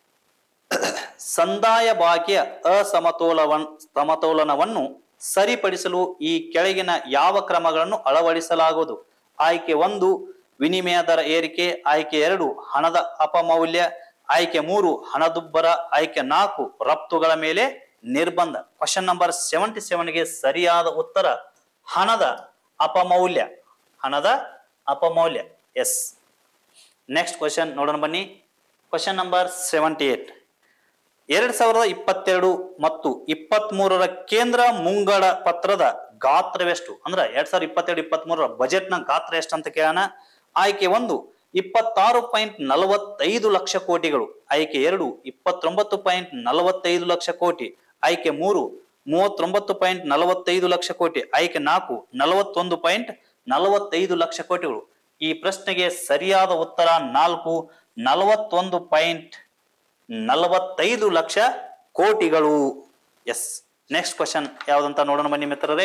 Speaker 1: ಸಂದಾಯ ಬಾಕಿಯ ಅಸಮತೋಲವನ್ ಸಮತೋಲನವನ್ನು ಸರಿಪಡಿಸಲು ಈ ಕೆಳಗಿನ ಯಾವ ಕ್ರಮಗಳನ್ನು ಅಳವಡಿಸಲಾಗುವುದು ಆಯ್ಕೆ ಒಂದು ವಿನಿಮಯ ದರ ಏರಿಕೆ ಆಯ್ಕೆ ಎರಡು ಹಣದ ಅಪಮೌಲ್ಯ ಆಯ್ಕೆ ಮೂರು ಹಣದುಬ್ಬರ ಆಯ್ಕೆ ನಾಲ್ಕು ರಫ್ತುಗಳ ಮೇಲೆ ನಿರ್ಬಂಧ ಕ್ವಶನ್ ನಂಬರ್ ಸೆವೆಂಟಿ ಸೆವೆನ್ಗೆ ಸರಿಯಾದ ಉತ್ತರ ಹಣದ ಅಪಮೌಲ್ಯ ಹಣದ ಅಪಮೌಲ್ಯ ಎಸ್ ನೆಕ್ಸ್ಟ್ ಕ್ವಶನ್ ನೋಡೋಣ ಬನ್ನಿ ಕ್ವಶನ್ ನಂಬರ್ ಸೆವೆಂಟಿ ಏಟ್ ಎರಡ್ ಸಾವಿರದ ಇಪ್ಪತ್ತೆರಡು ಮತ್ತು ಇಪ್ಪತ್ತ್ ಮೂರರ ಕೇಂದ್ರ ಮುಂಗಡ ಪತ್ರದ ಗಾತ್ರವೆಷ್ಟು ಅಂದ್ರೆ ಎರಡ್ ಸಾವಿರದ ಇಪ್ಪತ್ತೆರಡು ಇಪ್ಪತ್ತ್ ಮೂರರ ಬಜೆಟ್ನ ಗಾತ್ರ ಎಷ್ಟು ಅಂತ ಕೇಳೋಣ ಆಯ್ಕೆ ಒಂದು ಇಪ್ಪತ್ತಾರು ಪಾಯಿಂಟ್ ನಲವತ್ತೈದು ಲಕ್ಷ ಕೋಟಿಗಳು ಆಯ್ಕೆ ಎರಡು ಇಪ್ಪತ್ತೊಂಬತ್ತು ಪಾಯಿಂಟ್ ನಲವತ್ತೈದು ಲಕ್ಷ ಕೋಟಿ ಆಯ್ಕೆ ಮೂರು ಮೂವತ್ತೊಂಬತ್ತು ಪಾಯಿಂಟ್ ನಲವತ್ತೈದು ಲಕ್ಷ ಕೋಟಿ ಆಯ್ಕೆ ನಾಲ್ಕು ನಲವತ್ತೊಂದು ಪಾಯಿಂಟ್ ನಲವತ್ತೈದು ಲಕ್ಷ ಕೋಟಿಗಳು ಈ ಪ್ರಶ್ನೆಗೆ ಸರಿಯಾದ ಉತ್ತರ ನಾಲ್ಕು ನಲವತ್ತೊಂದು ಪಾಯಿಂಟ್ ನಲವತ್ತೈದು ಲಕ್ಷ ಕೋಟಿಗಳು ಎಸ್ ನೆಕ್ಸ್ಟ್ ಕ್ವಶನ್ ಯಾವ್ದಂತ ನೋಡೋಣ ಬನ್ನಿ ಮಿತ್ರರೇ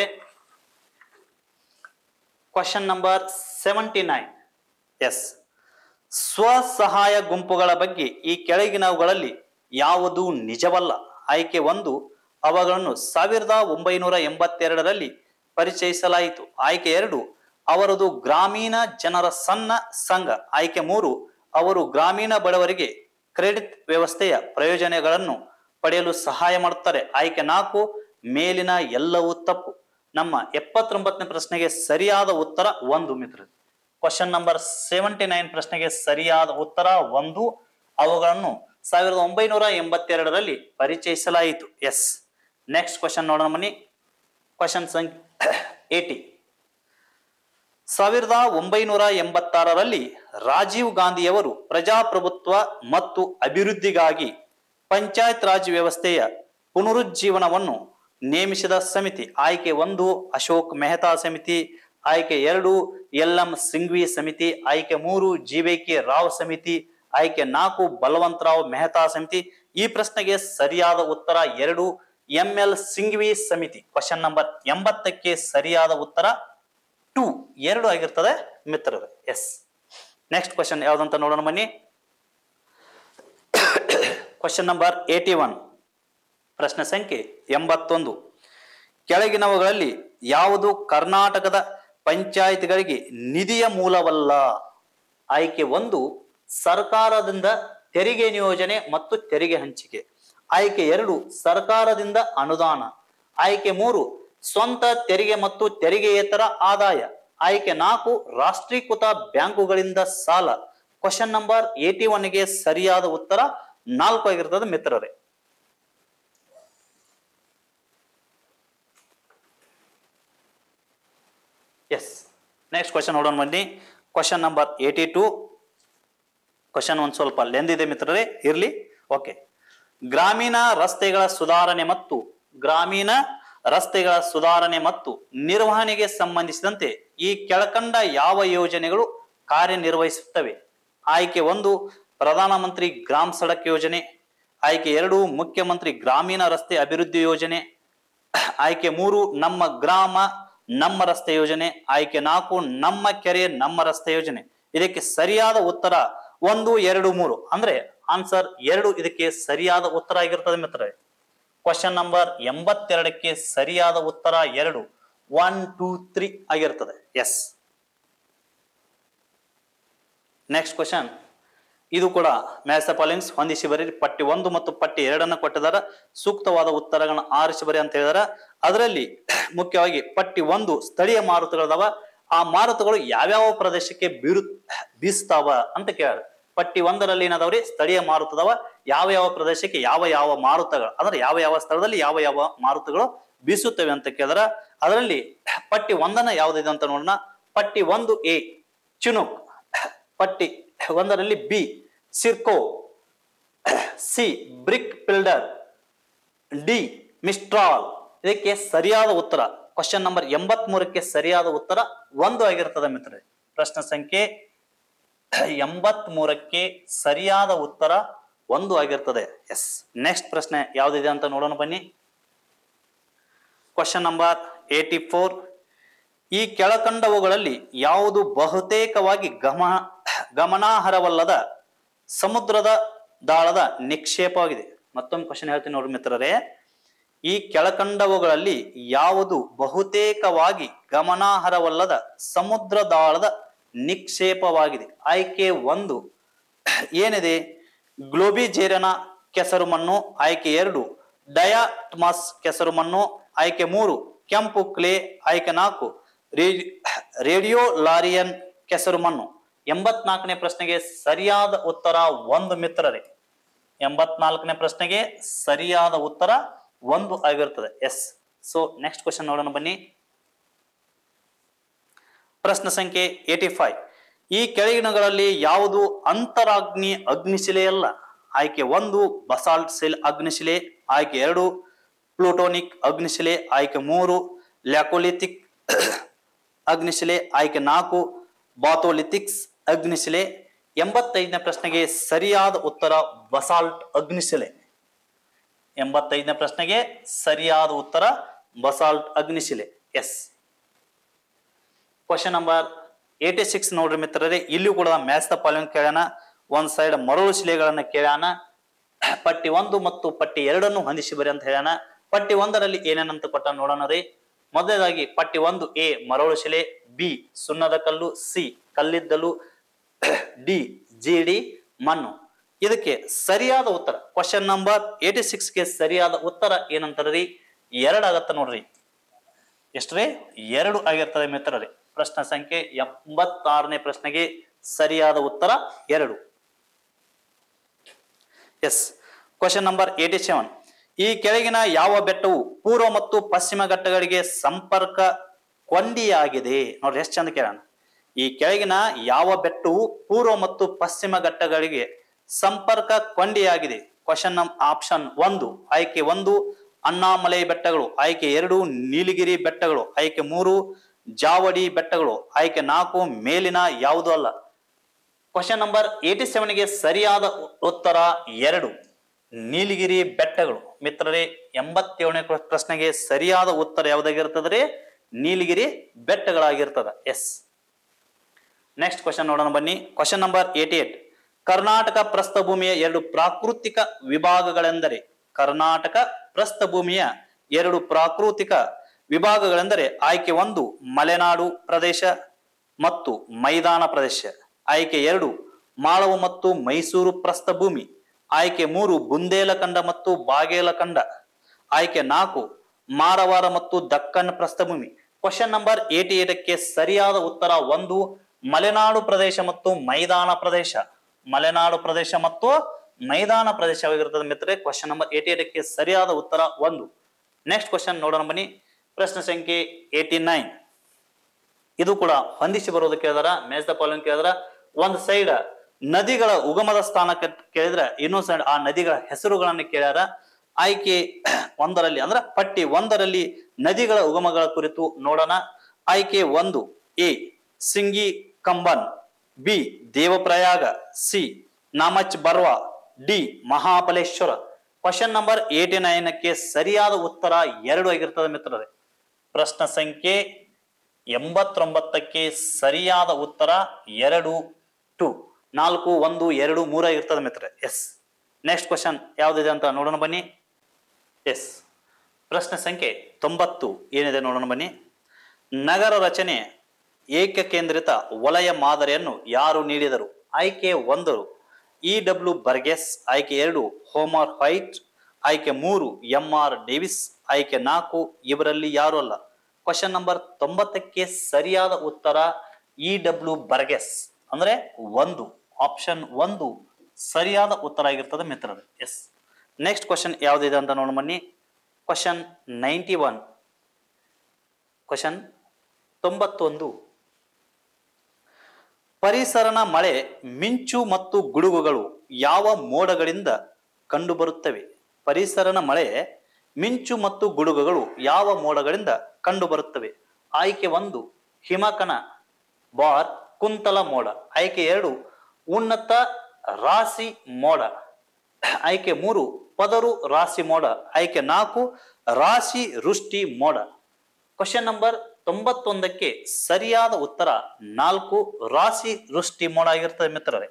Speaker 1: question number seventy nine yes ಸ್ವಸಹಾಯ ಗುಂಪುಗಳ ಬಗ್ಗೆ ಈ ಕೆಳಗಿನವುಗಳಲ್ಲಿ ಯಾವುದು ನಿಜವಲ್ಲ ಆಯ್ಕೆ ಒಂದು ಅವುಗಳನ್ನು ಸಾವಿರದ ಒಂಬೈನೂರ ಎಂಬತ್ತೆರಡರಲ್ಲಿ ಪರಿಚಯಿಸಲಾಯಿತು ಆಯ್ಕೆ ಎರಡು ಅವರದು ಗ್ರಾಮೀಣ ಜನರ ಸಣ್ಣ ಸಂಘ ಆಯ್ಕೆ ಮೂರು ಅವರು ಗ್ರಾಮೀಣ ಬಡವರಿಗೆ ಕ್ರೆಡಿಟ್ ವ್ಯವಸ್ಥೆಯ ಪ್ರಯೋಜನಗಳನ್ನು ಪಡೆಯಲು ಸಹಾಯ ಮಾಡುತ್ತಾರೆ ಆಯ್ಕೆ ನಾಲ್ಕು ಮೇಲಿನ ಎಲ್ಲವೂ ತಪ್ಪು ನಮ್ಮ ಎಪ್ಪತ್ತೊಂಬತ್ತನೇ ಪ್ರಶ್ನೆಗೆ ಸರಿಯಾದ ಉತ್ತರ ಒಂದು ಮಿತ್ರ ಕ್ವಶನ್ ನಂಬರ್ ಸೆವೆಂಟಿ ನೈನ್ ಪ್ರಶ್ನೆಗೆ ಸರಿಯಾದ ಉತ್ತರ ಒಂದು ಅವುಗಳನ್ನು ಸಾವಿರದ ಒಂಬೈನೂರ ಎಂಬತ್ತೆರಡರಲ್ಲಿ ಪರಿಚಯಿಸಲಾಯಿತು ಎಸ್ ನೆಕ್ಸ್ಟ್ ಕ್ವಶನ್ ನೋಡೋಣ ಬನ್ನಿ ಕ್ವಶನ್ ಸಂಖ್ಯೆ ಏಟಿ ಸಾವಿರದ ಒಂಬೈನೂರ ಎಂಬತ್ತಾರರಲ್ಲಿ ರಾಜೀವ್ ಗಾಂಧಿಯವರು ಪ್ರಜಾಪ್ರಭುತ್ವ ಮತ್ತು ಅಭಿವೃದ್ಧಿಗಾಗಿ ಪಂಚಾಯತ್ ರಾಜ್ ವ್ಯವಸ್ಥೆಯ ಪುನರುಜ್ಜೀವನವನ್ನು ನೇಮಿಸಿದ ಸಮಿತಿ ಆಯ್ಕೆ ಒಂದು ಅಶೋಕ್ ಮೆಹ್ತಾ ಸಮಿತಿ ಆಯ್ಕೆ ಎರಡು ಎಲ್ ಎಂ ಸಿಂಘ್ವಿ ಸಮಿತಿ ಆಯ್ಕೆ ಮೂರು ಕೆ ರಾವ್ ಸಮಿತಿ ಆಯ್ಕೆ ನಾಲ್ಕು ಬಲವಂತರಾವ್ ಮೆಹ್ತಾ ಸಮಿತಿ ಈ ಪ್ರಶ್ನೆಗೆ ಸರಿಯಾದ ಉತ್ತರ ಎರಡು ಎಂ ಎಲ್ ಸಿಂಘ್ವಿ ಸಮಿತಿ ಕ್ವಶನ್ ನಂಬರ್ ಎಂಬತ್ತಕ್ಕೆ ಸರಿಯಾದ ಉತ್ತರ ಟೂ ಎರಡು ಆಗಿರ್ತದೆ ಮಿತ್ರರೇ ಎಸ್ ನೆಕ್ಸ್ಟ್ ಕ್ವಶನ್ ಯಾವ್ದಂತ ನೋಡೋಣ ಬನ್ನಿ ಕ್ವಶನ್ ನಂಬರ್ ಏಟಿ ಒನ್ ಪ್ರಶ್ನೆ ಸಂಖ್ಯೆ ಎಂಬತ್ತೊಂದು ಕೆಳಗಿನವುಗಳಲ್ಲಿ ಯಾವುದು ಕರ್ನಾಟಕದ ಪಂಚಾಯತ್ಗಳಿಗೆ ನಿಧಿಯ ಮೂಲವಲ್ಲ ಆಯ್ಕೆ ಒಂದು ಸರ್ಕಾರದಿಂದ ತೆರಿಗೆ ನಿಯೋಜನೆ ಮತ್ತು ತೆರಿಗೆ ಹಂಚಿಕೆ ಆಯ್ಕೆ ಎರಡು ಸರ್ಕಾರದಿಂದ ಅನುದಾನ ಆಯ್ಕೆ ಮೂರು ಸ್ವಂತ ತೆರಿಗೆ ಮತ್ತು ತೆರಿಗೆಯೇತರ ಆದಾಯ ಆಯ್ಕೆ ನಾಲ್ಕು ರಾಷ್ಟ್ರೀಕೃತ ಬ್ಯಾಂಕುಗಳಿಂದ ಸಾಲ ಕ್ವಶನ್ ನಂಬರ್ ಏಟಿ ಒನ್ಗೆ ಸರಿಯಾದ ಉತ್ತರ ನಾಲ್ಕು ಆಗಿರ್ತದೆ ಮಿತ್ರರೇ ಎಸ್ ನೆಕ್ಸ್ಟ್ ಕ್ವಶನ್ ನೋಡೋಣ ಬನ್ನಿ question number eighty two question ಒಂದು ಸ್ವಲ್ಪ ಲೆಂದ್ ಇದೆ ಮಿತ್ರರೇ ಇರ್ಲಿ ಓಕೆ ಗ್ರಾಮೀಣ ರಸ್ತೆಗಳ ಸುಧಾರಣೆ ಮತ್ತು ಗ್ರಾಮೀಣ ರಸ್ತೆಗಳ ಸುಧಾರಣೆ ಮತ್ತು ನಿರ್ವಹಣೆಗೆ ಸಂಬಂಧಿಸಿದಂತೆ ಈ ಕೆಳಕಂಡ ಯಾವ ಯೋಜನೆಗಳು ಕಾರ್ಯನಿರ್ವಹಿಸುತ್ತವೆ ಆಯ್ಕೆ ಒಂದು ಪ್ರಧಾನಮಂತ್ರಿ ಗ್ರಾಮ್ ಸಡಕ್ ಯೋಜನೆ ಆಯ್ಕೆ ಎರಡು ಮುಖ್ಯಮಂತ್ರಿ ಗ್ರಾಮೀಣ ರಸ್ತೆ ಅಭಿವೃದ್ಧಿ ಯೋಜನೆ ಆಯ್ಕೆ ಮೂರು ನಮ್ಮ ಗ್ರಾಮ ನಮ್ಮ ರಸ್ತೆ ಯೋಜನೆ ಆಯ್ಕೆ ನಾಲ್ಕು ನಮ್ಮ ಕೆರೆ ನಮ್ಮ ರಸ್ತೆ ಯೋಜನೆ ಇದಕ್ಕೆ ಸರಿಯಾದ ಉತ್ತರ ಒಂದು ಎರಡು ಮೂರು ಅಂದ್ರೆ ಆನ್ಸರ್ ಎರಡು ಇದಕ್ಕೆ ಸರಿಯಾದ ಉತ್ತರ ಆಗಿರ್ತದೆ ಮಿತ್ರರೇ ಕ್ವಶನ್ ನಂಬರ್ ಎಂಬತ್ತೆರಡಕ್ಕೆ ಸರಿಯಾದ ಉತ್ತರ ಎರಡು ಒನ್ ಟೂ ತ್ರೀ ಆಗಿರ್ತದೆ ಎಸ್ ನೆಕ್ಸ್ಟ್ ಕ್ವಶನ್ ಇದು ಕೂಡ ಮ್ಯಾಚ್ ಫಾಲೋಯಿಂಗ್ಸ್ ಹೊಂದಿಸಿ ಬರೀ ಪಟ್ಟಿ ಒಂದು ಮತ್ತು ಪಟ್ಟಿ ಎರಡನ್ನ ಕೊಟ್ಟಿದ್ದಾರೆ ಸೂಕ್ತವಾದ ಉತ್ತರಗಳನ್ನ ಆರಿಸಿ ಬರಿ ಅಂತ ಹೇಳಿದಾರೆ ಅದರಲ್ಲಿ ಮುಖ್ಯವಾಗಿ ಪಟ್ಟಿ ಒಂದು ಸ್ಥಳೀಯ ಮಾರುತಗಳದಾವ ಆ ಮಾರುತಗಳು ಯಾವ್ಯಾವ ಪ್ರದೇಶಕ್ಕೆ ಬೀರು ಬೀಸ್ತಾವ ಅಂತ ಕೇಳ ಪಟ್ಟಿ ಒಂದರಲ್ಲಿ ಏನದಾವ್ರಿ ಸ್ಥಳೀಯ ಮಾರುತದವ ಯಾವ ಯಾವ ಪ್ರದೇಶಕ್ಕೆ ಯಾವ ಯಾವ ಮಾರುತಗಳು ಅಂದ್ರೆ ಯಾವ ಯಾವ ಸ್ಥಳದಲ್ಲಿ ಯಾವ ಯಾವ ಮಾರುತಗಳು ಬೀಸುತ್ತವೆ ಅಂತ ಕೇಳಿದ್ರ ಅದರಲ್ಲಿ ಪಟ್ಟಿ ಒಂದನ್ನ ಯಾವ್ದಿದೆ ಅಂತ ನೋಡೋಣ ಪಟ್ಟಿ ಒಂದು ಎ ಚಿನುಕ್ ಪಟ್ಟಿ ಒಂದರಲ್ಲಿ B sirocco C brick builder D mistral ಇದಕ್ಕೆ ಸರಿಯಾದ ಉತ್ತರ ಕ್ವಶನ್ ನಂಬರ್ ಎಂಬತ್ ಮೂರಕ್ಕೆ ಸರಿಯಾದ ಉತ್ತರ ಒಂದು ಆಗಿರ್ತದೆ ಮಿತ್ರರೇ ಪ್ರಶ್ನೆ ಸಂಖ್ಯೆ ಎಂಬತ್ ಮೂರಕ್ಕೆ ಸರಿಯಾದ ಉತ್ತರ ಒಂದು ಆಗಿರ್ತದೆ ಎಸ್ ನೆಕ್ಸ್ಟ್ ಪ್ರಶ್ನೆ ಯಾವ್ದಿದೆ ಅಂತ ನೋಡೋಣ ಬನ್ನಿ ಕ್ವಶನ್ ನಂಬರ್ ಏಟಿ ಫೋರ್ ಈ ಕೆಳಕಂಡವುಗಳಲ್ಲಿ ಯಾವುದು ಬಹುತೇಕವಾಗಿ ಗಮ ಗಮನಾರ್ಹವಲ್ಲದ ಸಮುದ್ರದ ದಾಳದ ನಿಕ್ಷೇಪವಾಗಿದೆ ಮತ್ತೊಮ್ಮೆ ಕ್ವಶನ್ ಹೇಳ್ತೀನಿ ನೋಡ್ರಿ ಮಿತ್ರರೇ ಈ ಕೆಳಕಂಡವುಗಳಲ್ಲಿ ಯಾವುದು ಬಹುತೇಕವಾಗಿ ಗಮನಾರ್ಹವಲ್ಲದ ಸಮುದ್ರ ದಾಳದ ನಿಕ್ಷೇಪವಾಗಿದೆ ಆಯ್ಕೆ ಒಂದು ಏನಿದೆ ಗ್ಲೋಬಿಜೇರಿಯನ ಕೆಸರು ಮಣ್ಣು ಆಯ್ಕೆ ಎರಡು ಡಯಾಟ್ಮಾಸ್ ಕೆಸರು ಮಣ್ಣು ಆಯ್ಕೆ ಮೂರು ಕೆಂಪು ಕ್ಲೇ ಆಯ್ಕೆ ನಾಲ್ಕು ರೇ- ರೇಡಿಯೋ ಲಾರಿಯನ್ ಕೆಸರು ಮಣ್ಣು ಎಂಬತ್ನಾಲ್ಕನೇ ಪ್ರಶ್ನೆಗೆ ಸರಿಯಾದ ಉತ್ತರ ಒಂದು ಮಿತ್ರರೇ ಎಂಬತ್ನಾಲ್ಕನೇ ಪ್ರಶ್ನೆಗೆ ಸರಿಯಾದ ಉತ್ತರ ಒಂದು ಆಗಿರ್ತದೆ ಎಸ್ ಸೊ ನೆಕ್ಸ್ಟ್ ಕ್ವಶನ್ ನೋಡೋಣ ಬನ್ನಿ ಪ್ರಶ್ನೆ ಸಂಖ್ಯೆ ಏಟಿ ಫೈವ್ ಈ ಕೆಳಗಿನಗಳಲ್ಲಿ ಯಾವುದು ಅಂತರಾಗ್ನಿ ಅಗ್ನಿಶಿಲೆ ಅಲ್ಲ ಆಯ್ಕೆ ಒಂದು ಬಸಾಲ್ಟ್ ಸೆಲ್ ಅಗ್ನಿಶಿಲೆ ಆಯ್ಕೆ ಎರಡು ಪ್ಲೂಟೋನಿಕ್ ಅಗ್ನಿಶಿಲೆ ಆಯ್ಕೆ ಮೂರು ಲ್ಯಾಕೋಲಿಥಿಕ್ ಅಗ್ನಿಶಿಲೆ ಆಯ್ಕೆ ನಾಲ್ಕು ಬಾಥೋಲಿಥಿಕ್ಸ್ ಅಗ್ನಿಶಿಲೆ ಎಂಬತ್ತೈದನೇ ಪ್ರಶ್ನೆಗೆ ಸರಿಯಾದ ಉತ್ತರ ಬಸಾಲ್ಟ್ ಅಗ್ನಿಶಿಲೆ ಎಂಬತ್ತೈದನೇ ಪ್ರಶ್ನೆಗೆ ಸರಿಯಾದ ಉತ್ತರ ಬಸಾಲ್ಟ್ ಅಗ್ನಿಶಿಲೆ yes question number eighty six ನೋಡ್ರಿ ಮಿತ್ರರೇ ಇಲ್ಲಿ ಕೂಡ ಮ್ಯಾಚ್ ದ ಫಾಲೋಯಿಂಗ್ ಕೇಳ್ಯಾನ ಒಂದ್ ಸೈಡ್ ಮರಳು ಶಿಲೆಗಳನ್ನ ಕೇಳ್ಯಾನ ಪಟ್ಟಿ ಒಂದು ಮತ್ತು ಪಟ್ಟಿ ಎರಡನ್ನು ಹೊಂದಿಸಿ ಬರಿ ಅಂತ ಹೇಳ್ಯಾನ ಪಟ್ಟಿ ಒಂದರಲ್ಲಿ ಏನೇನಂತ ಕೊಟ್ಟ ನೋಡೋಣ ರೀ ಮೊದಲನೇದಾಗಿ ಪಟ್ಟಿ ಒಂದು ಎ ಮರಳು ಶಿಲೆ ಬಿ ಸುಣ್ಣದ ಕಲ್ಲು ಸಿ ಕಲ್ಲಿದ್ದಲು ಡಿ ಜಿ ಡಿ ಮಣ್ಣು ಇದಕ್ಕೆ ಸರಿಯಾದ ಉತ್ತರ ಕ್ವಶನ್ ನಂಬರ್ ಏಟಿ ಸಿಕ್ಸ್ಗೆ ಸರಿಯಾದ ಉತ್ತರ ಏನಂತಾರ ರೀ ಎರಡಾಗತ್ತ ನೋಡ್ರಿ ಎಷ್ಟ್ರಿ ಎರಡು ಆಗಿರ್ತದೆ ಮಿತ್ರರೇ ಪ್ರಶ್ನೆ ಸಂಖ್ಯೆ ಎಂಬತ್ತಾರನೇ ಪ್ರಶ್ನೆಗೆ ಸರಿಯಾದ ಉತ್ತರ ಎರಡು yes question number eighty seven ಈ ಕೆಳಗಿನ ಯಾವ ಬೆಟ್ಟವು ಪೂರ್ವ ಮತ್ತು ಪಶ್ಚಿಮ ಘಟ್ಟಗಳಿಗೆ ಸಂಪರ್ಕ ಕೊಂಡಿಯಾಗಿದೆ ನೋಡ್ರಿ ಎಷ್ಟು ಚಂದ ಕೇಳೋಣ ಈ ಕೆಳಗಿನ ಯಾವ ಬೆಟ್ಟವು ಪೂರ್ವ ಮತ್ತು ಪಶ್ಚಿಮ ಘಟ್ಟಗಳಿಗೆ ಸಂಪರ್ಕ ಕೊಂಡಿಯಾಗಿದೆ ಕ್ವಶನ್ ನಂ ಆಪ್ಷನ್ ಒಂದು ಆಯ್ಕೆ ಒಂದು ಅಣ್ಣಾಮಲೈ ಬೆಟ್ಟಗಳು ಆಯ್ಕೆ ಎರಡು ನೀಲಗಿರಿ ಬೆಟ್ಟಗಳು ಆಯ್ಕೆ ಮೂರು ಜಾವಡಿ ಬೆಟ್ಟಗಳು ಆಯ್ಕೆ ನಾಲ್ಕು ಮೇಲಿನ ಯಾವುದು ಅಲ್ಲ ಕ್ವಶನ್ ನಂಬರ್ ಏಟಿ ಸೆವೆನ್ಗೆ ಸರಿಯಾದ ಉ- ಉತ್ತರ ಎರಡು ನೀಲಗಿರಿ ಬೆಟ್ಟಗಳು ಮಿತ್ರರೇ ಎಂಬತ್ತೇಳನೇ ಪ್ರ- ಪ್ರಶ್ನೆಗೆ ಸರಿಯಾದ ಉತ್ತರ ಯಾವ್ದಾಗಿರ್ತದ್ರಿ ನೀಲಗಿರಿ ಬೆಟ್ಟಗಳಾಗಿರ್ತದ ಎಸ್ ನೆಕ್ಸ್ಟ್ ಕ್ವಶನ್ ನೋಡೋಣ ಬನ್ನಿ question number eighty eight Karnataka ಪ್ರಸ್ಥಭೂಮಿಯ ಎರಡು ಪ್ರಾಕೃತಿಕ ವಿಭಾಗಗಳೆಂದರೆ ಕರ್ನಾಟಕ ಪ್ರಸ್ಥಭೂಮಿಯ ಎರಡು ಪ್ರಾಕೃತಿಕ ವಿಭಾಗಗಳೆಂದರೆ ಆಯ್ಕೆ ಒಂದು ಮಲೆನಾಡು ಪ್ರದೇಶ ಮತ್ತು ಮೈದಾನ ಪ್ರದೇಶ ಆಯ್ಕೆ ಎರಡು ಮಾಳವು ಮತ್ತು ಮೈಸೂರು ಪ್ರಸ್ಥಭೂಮಿ ಆಯ್ಕೆ ಮೂರು ಬುಂದೇಲಖಂಡ ಮತ್ತು ಬಾಗೇಲಖಂಡ ಆಯ್ಕೆ ನಾಲ್ಕು ಮಾರವಾರ ಮತ್ತು ದಕ್ಕನ್ ಪ್ರಸ್ಥಭೂಮಿ ಕ್ವಶನ್ ನಂಬರ್ ಏಟಿ ಏಟಕ್ಕೆ ಸರಿಯಾದ ಉತ್ತರ ಒಂದು ಮಲೆನಾಡು ಪ್ರದೇಶ ಮತ್ತು ಮೈದಾನ ಪ್ರದೇಶ ಮಲೆನಾಡು ಪ್ರದೇಶ ಮತ್ತು ಮೈದಾನ ಪ್ರದೇಶವಾಗಿರುತ್ತದೆ ಮಿತ್ರರೆ ಕ್ವಶನ್ ನಂಬರ್ ಏಟಿ ಏಟಕ್ಕೆ ಸರಿಯಾದ ಉತ್ತರ ಒಂದು ನೆಕ್ಸ್ಟ್ ಕ್ವಶನ್ ನೋಡೋಣ ಬನ್ನಿ ಪ್ರಶ್ನೆ ಸಂಖ್ಯೆ ಏಟಿ ನೈನ್ ಇದು ಕೂಡ ಹೊಂದಿಸಿ ಬರೋದು ಕೇಳಿದಾರ ಮ್ಯಾಚ್ ದ ಫಾಲೋಯಿಂಗ್ ಕೇಳಿದ್ರ ಒಂದ್ ಸೈಡ್ ನದಿಗಳ ಉಗಮದ ಸ್ಥಾನಕ್ಕೆ ಕೇಳಿದ್ರೆ ಇನ್ನೊಂದ್ ಸೈಡ್ ಆ ನದಿಗಳ ಹೆಸರುಗಳನ್ನು ಕೇಳ್ಯಾರ ಆಯ್ಕೆ ಒಂದರಲ್ಲಿ ಅಂದ್ರೆ ಪಟ್ಟಿ ಒಂದರಲ್ಲಿ ನದಿಗಳ ಉಗಮಗಳ ಕುರಿತು ನೋಡೋಣ ಆಯ್ಕೆ ಒಂದು ಎ ಸಿಂಗಿ ಕಂಬನ್ B Devprayag C Namcha Barwa D Mahabaleshwar question number eighty ನೈನ್ಕ್ಕೆ ಸರಿಯಾದ ಉತ್ತರ ಎರಡು ಆಗಿರ್ತದೆ ಮಿತ್ರರೇ ಪ್ರಶ್ನೆ ಸಂಖ್ಯೆ ಎಂಬತ್ತೊಂಬತ್ತಕ್ಕೆ ಸರಿಯಾದ ಉತ್ತರ ಎರಡು ಟು ನಾಲ್ಕು ಒಂದು ಎರಡು ಮೂರ ಇರ್ತದೆ ಮಿತ್ರ ಎಸ್ ನೆಕ್ಸ್ಟ್ ಕ್ವಶನ್ ಯಾವ್ದಿದೆ ಅಂತ ನೋಡೋಣ ಬನ್ನಿ ಎಸ್ ಪ್ರಶ್ನೆ ಸಂಖ್ಯೆ ತೊಂಬತ್ತು ಏನಿದೆ ನೋಡೋಣ ಬನ್ನಿ ನಗರ ರಚನೆ ಏಕಕೇಂದ್ರಿತ ವಲಯ ಮಾದರಿಯನ್ನು ಯಾರು ನೀಡಿದರು ಆಯ್ಕೆ ಒಂದರು ಇ ಡಬ್ಲ್ಯೂ ಬರ್ಗೆಸ್ ಆಯ್ಕೆ ಎರಡು ಹೋಮರ್ ವೈಟ್ ಆಯ್ಕೆ ಮೂರು ಎಂ ಆರ್ ಡೇವಿಸ್ ಆಯ್ಕೆ ನಾಲ್ಕು ಇವರಲ್ಲಿ ಯಾರು ಅಲ್ಲ ಕ್ವಶನ್ ನಂಬರ್ ತೊಂಬತ್ತಕ್ಕೆ ಸರಿಯಾದ ಉತ್ತರ ಇ ಡಬ್ಲ್ಯೂ ಬರ್ಗೆಸ್ ಅಂದ್ರೆ ಒಂದು ಆಪ್ಷನ್ ಒಂದು ಸರಿಯಾದ ಉತ್ತರ ಆಗಿರ್ತದೆ ಮಿತ್ರರೇ ಎಸ್ ನೆಕ್ಸ್ಟ್ ಕ್ವಶನ್ ಯಾವ್ದಿದೆ ಅಂತ ನೋಡೋಣ ಬನ್ನಿ ಕ್ವಶನ್ ನೈಂಟಿ ಒನ್ ಕ್ವಶನ್ ತೊಂಬತ್ತೊಂದು ಪರಿಸರನ ಮಳೆ ಮಿಂಚು ಮತ್ತು ಗುಡುಗುಗಳು ಯಾವ ಮೋಡಗಳಿಂದ ಕಂಡುಬರುತ್ತವೆ ಪರಿಸರನ ಮಳೆ ಮಿಂಚು ಮತ್ತು ಗುಡುಗುಗಳು ಯಾವ ಮೋಡಗಳಿಂದ ಕಂಡುಬರುತ್ತವೆ ಆಯ್ಕೆ ಒಂದು ಹಿಮಕನ ಬಾರ್ ಕುಂತಲ ಮೋಡ ಆಯ್ಕೆ ಎರಡು ಉನ್ನತ ರಾಶಿ ಮೋಡ ಆಯ್ಕೆ ಮೂರು ಪದರು ರಾಶಿ ಮೋಡ ಆಯ್ಕೆ ನಾಲ್ಕು ರಾಶಿ ವೃಷ್ಟಿ ಮೋಡ ಕ್ವಶನ್ ನಂಬರ್ ತೊಂಬತ್ತೊಂದಕ್ಕೆ ಸರಿಯಾದ ಉತ್ತರ ನಾಲ್ಕು ರಾಶಿ ವೃಷ್ಟಿ ಮೋಡ ಆಗಿರ್ತದೆ ಮಿತ್ರರೇ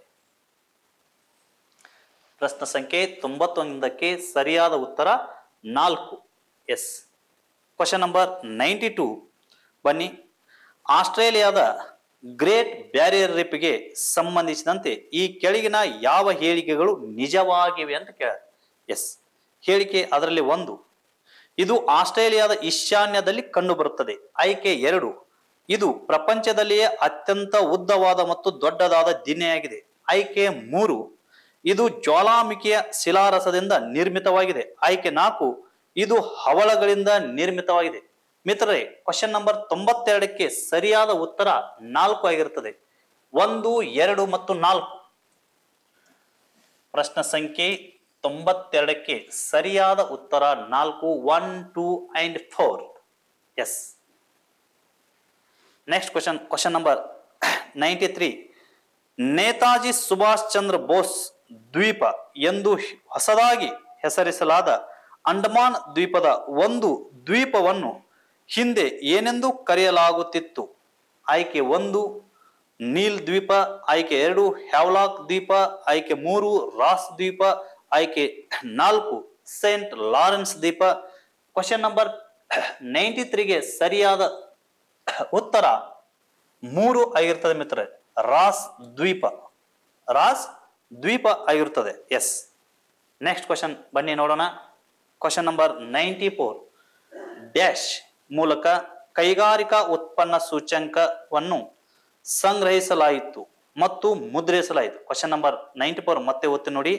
Speaker 1: ಪ್ರಶ್ನೆ ಸಂಖ್ಯೆ ತೊಂಬತ್ತೊಂದಕ್ಕೆ ಸರಿಯಾದ ಉತ್ತರ ನಾಲ್ಕು yes question number ninety two ಬನ್ನಿ ಆಸ್ಟ್ರೇಲಿಯಾದ ಗ್ರೇಟ್ ಬ್ಯಾರಿಯರ್ ರಿಪ್ಗೆ ಸಂಬಂಧಿಸಿದಂತೆ ಈ ಕೆಳಗಿನ ಯಾವ ಹೇಳಿಕೆಗಳು ನಿಜವಾಗಿವೆ ಅಂತ ಕೇಳ ಎಸ್ ಹೇಳಿಕೆ ಅದರಲ್ಲಿ ಒಂದು ಇದು ಆಸ್ಟ್ರೇಲಿಯಾದ ಈಶಾನ್ಯದಲ್ಲಿ ಕಂಡುಬರುತ್ತದೆ ಆಯ್ಕೆ ಎರಡು ಇದು ಪ್ರಪಂಚದಲ್ಲಿಯೇ ಅತ್ಯಂತ ಉದ್ದವಾದ ಮತ್ತು ದೊಡ್ಡದಾದ ದಿನೆಯಾಗಿದೆ ಆಯ್ಕೆ ಮೂರು ಇದು ಜ್ವಾಲಾಮುಖಿಯ ಶಿಲಾರಸದಿಂದ ನಿರ್ಮಿತವಾಗಿದೆ ಆಯ್ಕೆ ನಾಲ್ಕು ಇದು ಹವಳಗಳಿಂದ ನಿರ್ಮಿತವಾಗಿದೆ ಮಿತ್ರರೇ ಕ್ವಶನ್ ನಂಬರ್ ತೊಂಬತ್ತೆರಡಕ್ಕೆ ಸರಿಯಾದ ಉತ್ತರ ನಾಲ್ಕು ಆಗಿರುತ್ತದೆ ಒಂದು ಎರಡು ಮತ್ತು ನಾಲ್ಕು ಪ್ರಶ್ನೆ ಸಂಖ್ಯೆ ತೊಂಬತ್ತೆರಡಕ್ಕೆ ಸರಿಯಾದ ಉತ್ತರ ನಾಲ್ಕು one two and four yes next question question number ninety three Netaji Subhash Chandra Bose ದ್ವೀಪ ಎಂದು ಹೊಸದಾಗಿ ಹೆಸರಿಸಲಾದ ಅಂಡಮಾನ್ ದ್ವೀಪದ ಒಂದು ದ್ವೀಪವನ್ನು ಹಿಂದೆ ಏನೆಂದು ಕರೆಯಲಾಗುತ್ತಿತ್ತು ಆಯ್ಕೆ ಒಂದು ನೀಲ್ ದ್ವೀಪ ಆಯ್ಕೆ ಎರಡು ಹ್ಯಾವ್ಲಾಕ್ ದ್ವೀಪ ಆಯ್ಕೆ ಮೂರು ರಾಸ್ ದ್ವೀಪ ಆಯ್ಕೆ ನಾಲ್ಕು ಸೇಂಟ್ ಲಾರೆನ್ಸ್ ದ್ವೀಪ ಕ್ವಶನ್ ನಂಬರ್ ನೈಂಟಿ ತ್ರೀಗೆ ಸರಿಯಾದ ಉತ್ತರ ಮೂರು ಆಗಿರ್ತದೆ ಮಿತ್ರರೇ ರಾಸ್ ದ್ವೀಪ ರಾಸ್ ದ್ವೀಪ ಆಗಿರುತ್ತದೆ ಎಸ್ ನೆಕ್ಸ್ಟ್ ಕ್ವಶನ್ ಬನ್ನಿ ನೋಡೋಣ question number ninety four dash ಮೂಲಕ ಕೈಗಾರಿಕಾ ಉತ್ಪನ್ನ ಸೂಚ್ಯಂಕವನ್ನು ಸಂಗ್ರಹಿಸಲಾಯಿತು ಮತ್ತು ಮುದ್ರಿಸಲಾಯಿತು ಕ್ವಶನ್ ನಂಬರ್ ನೈಂಟಿ ಫೋರ್ ಮತ್ತೆ ಒತ್ತಿ ನೋಡಿ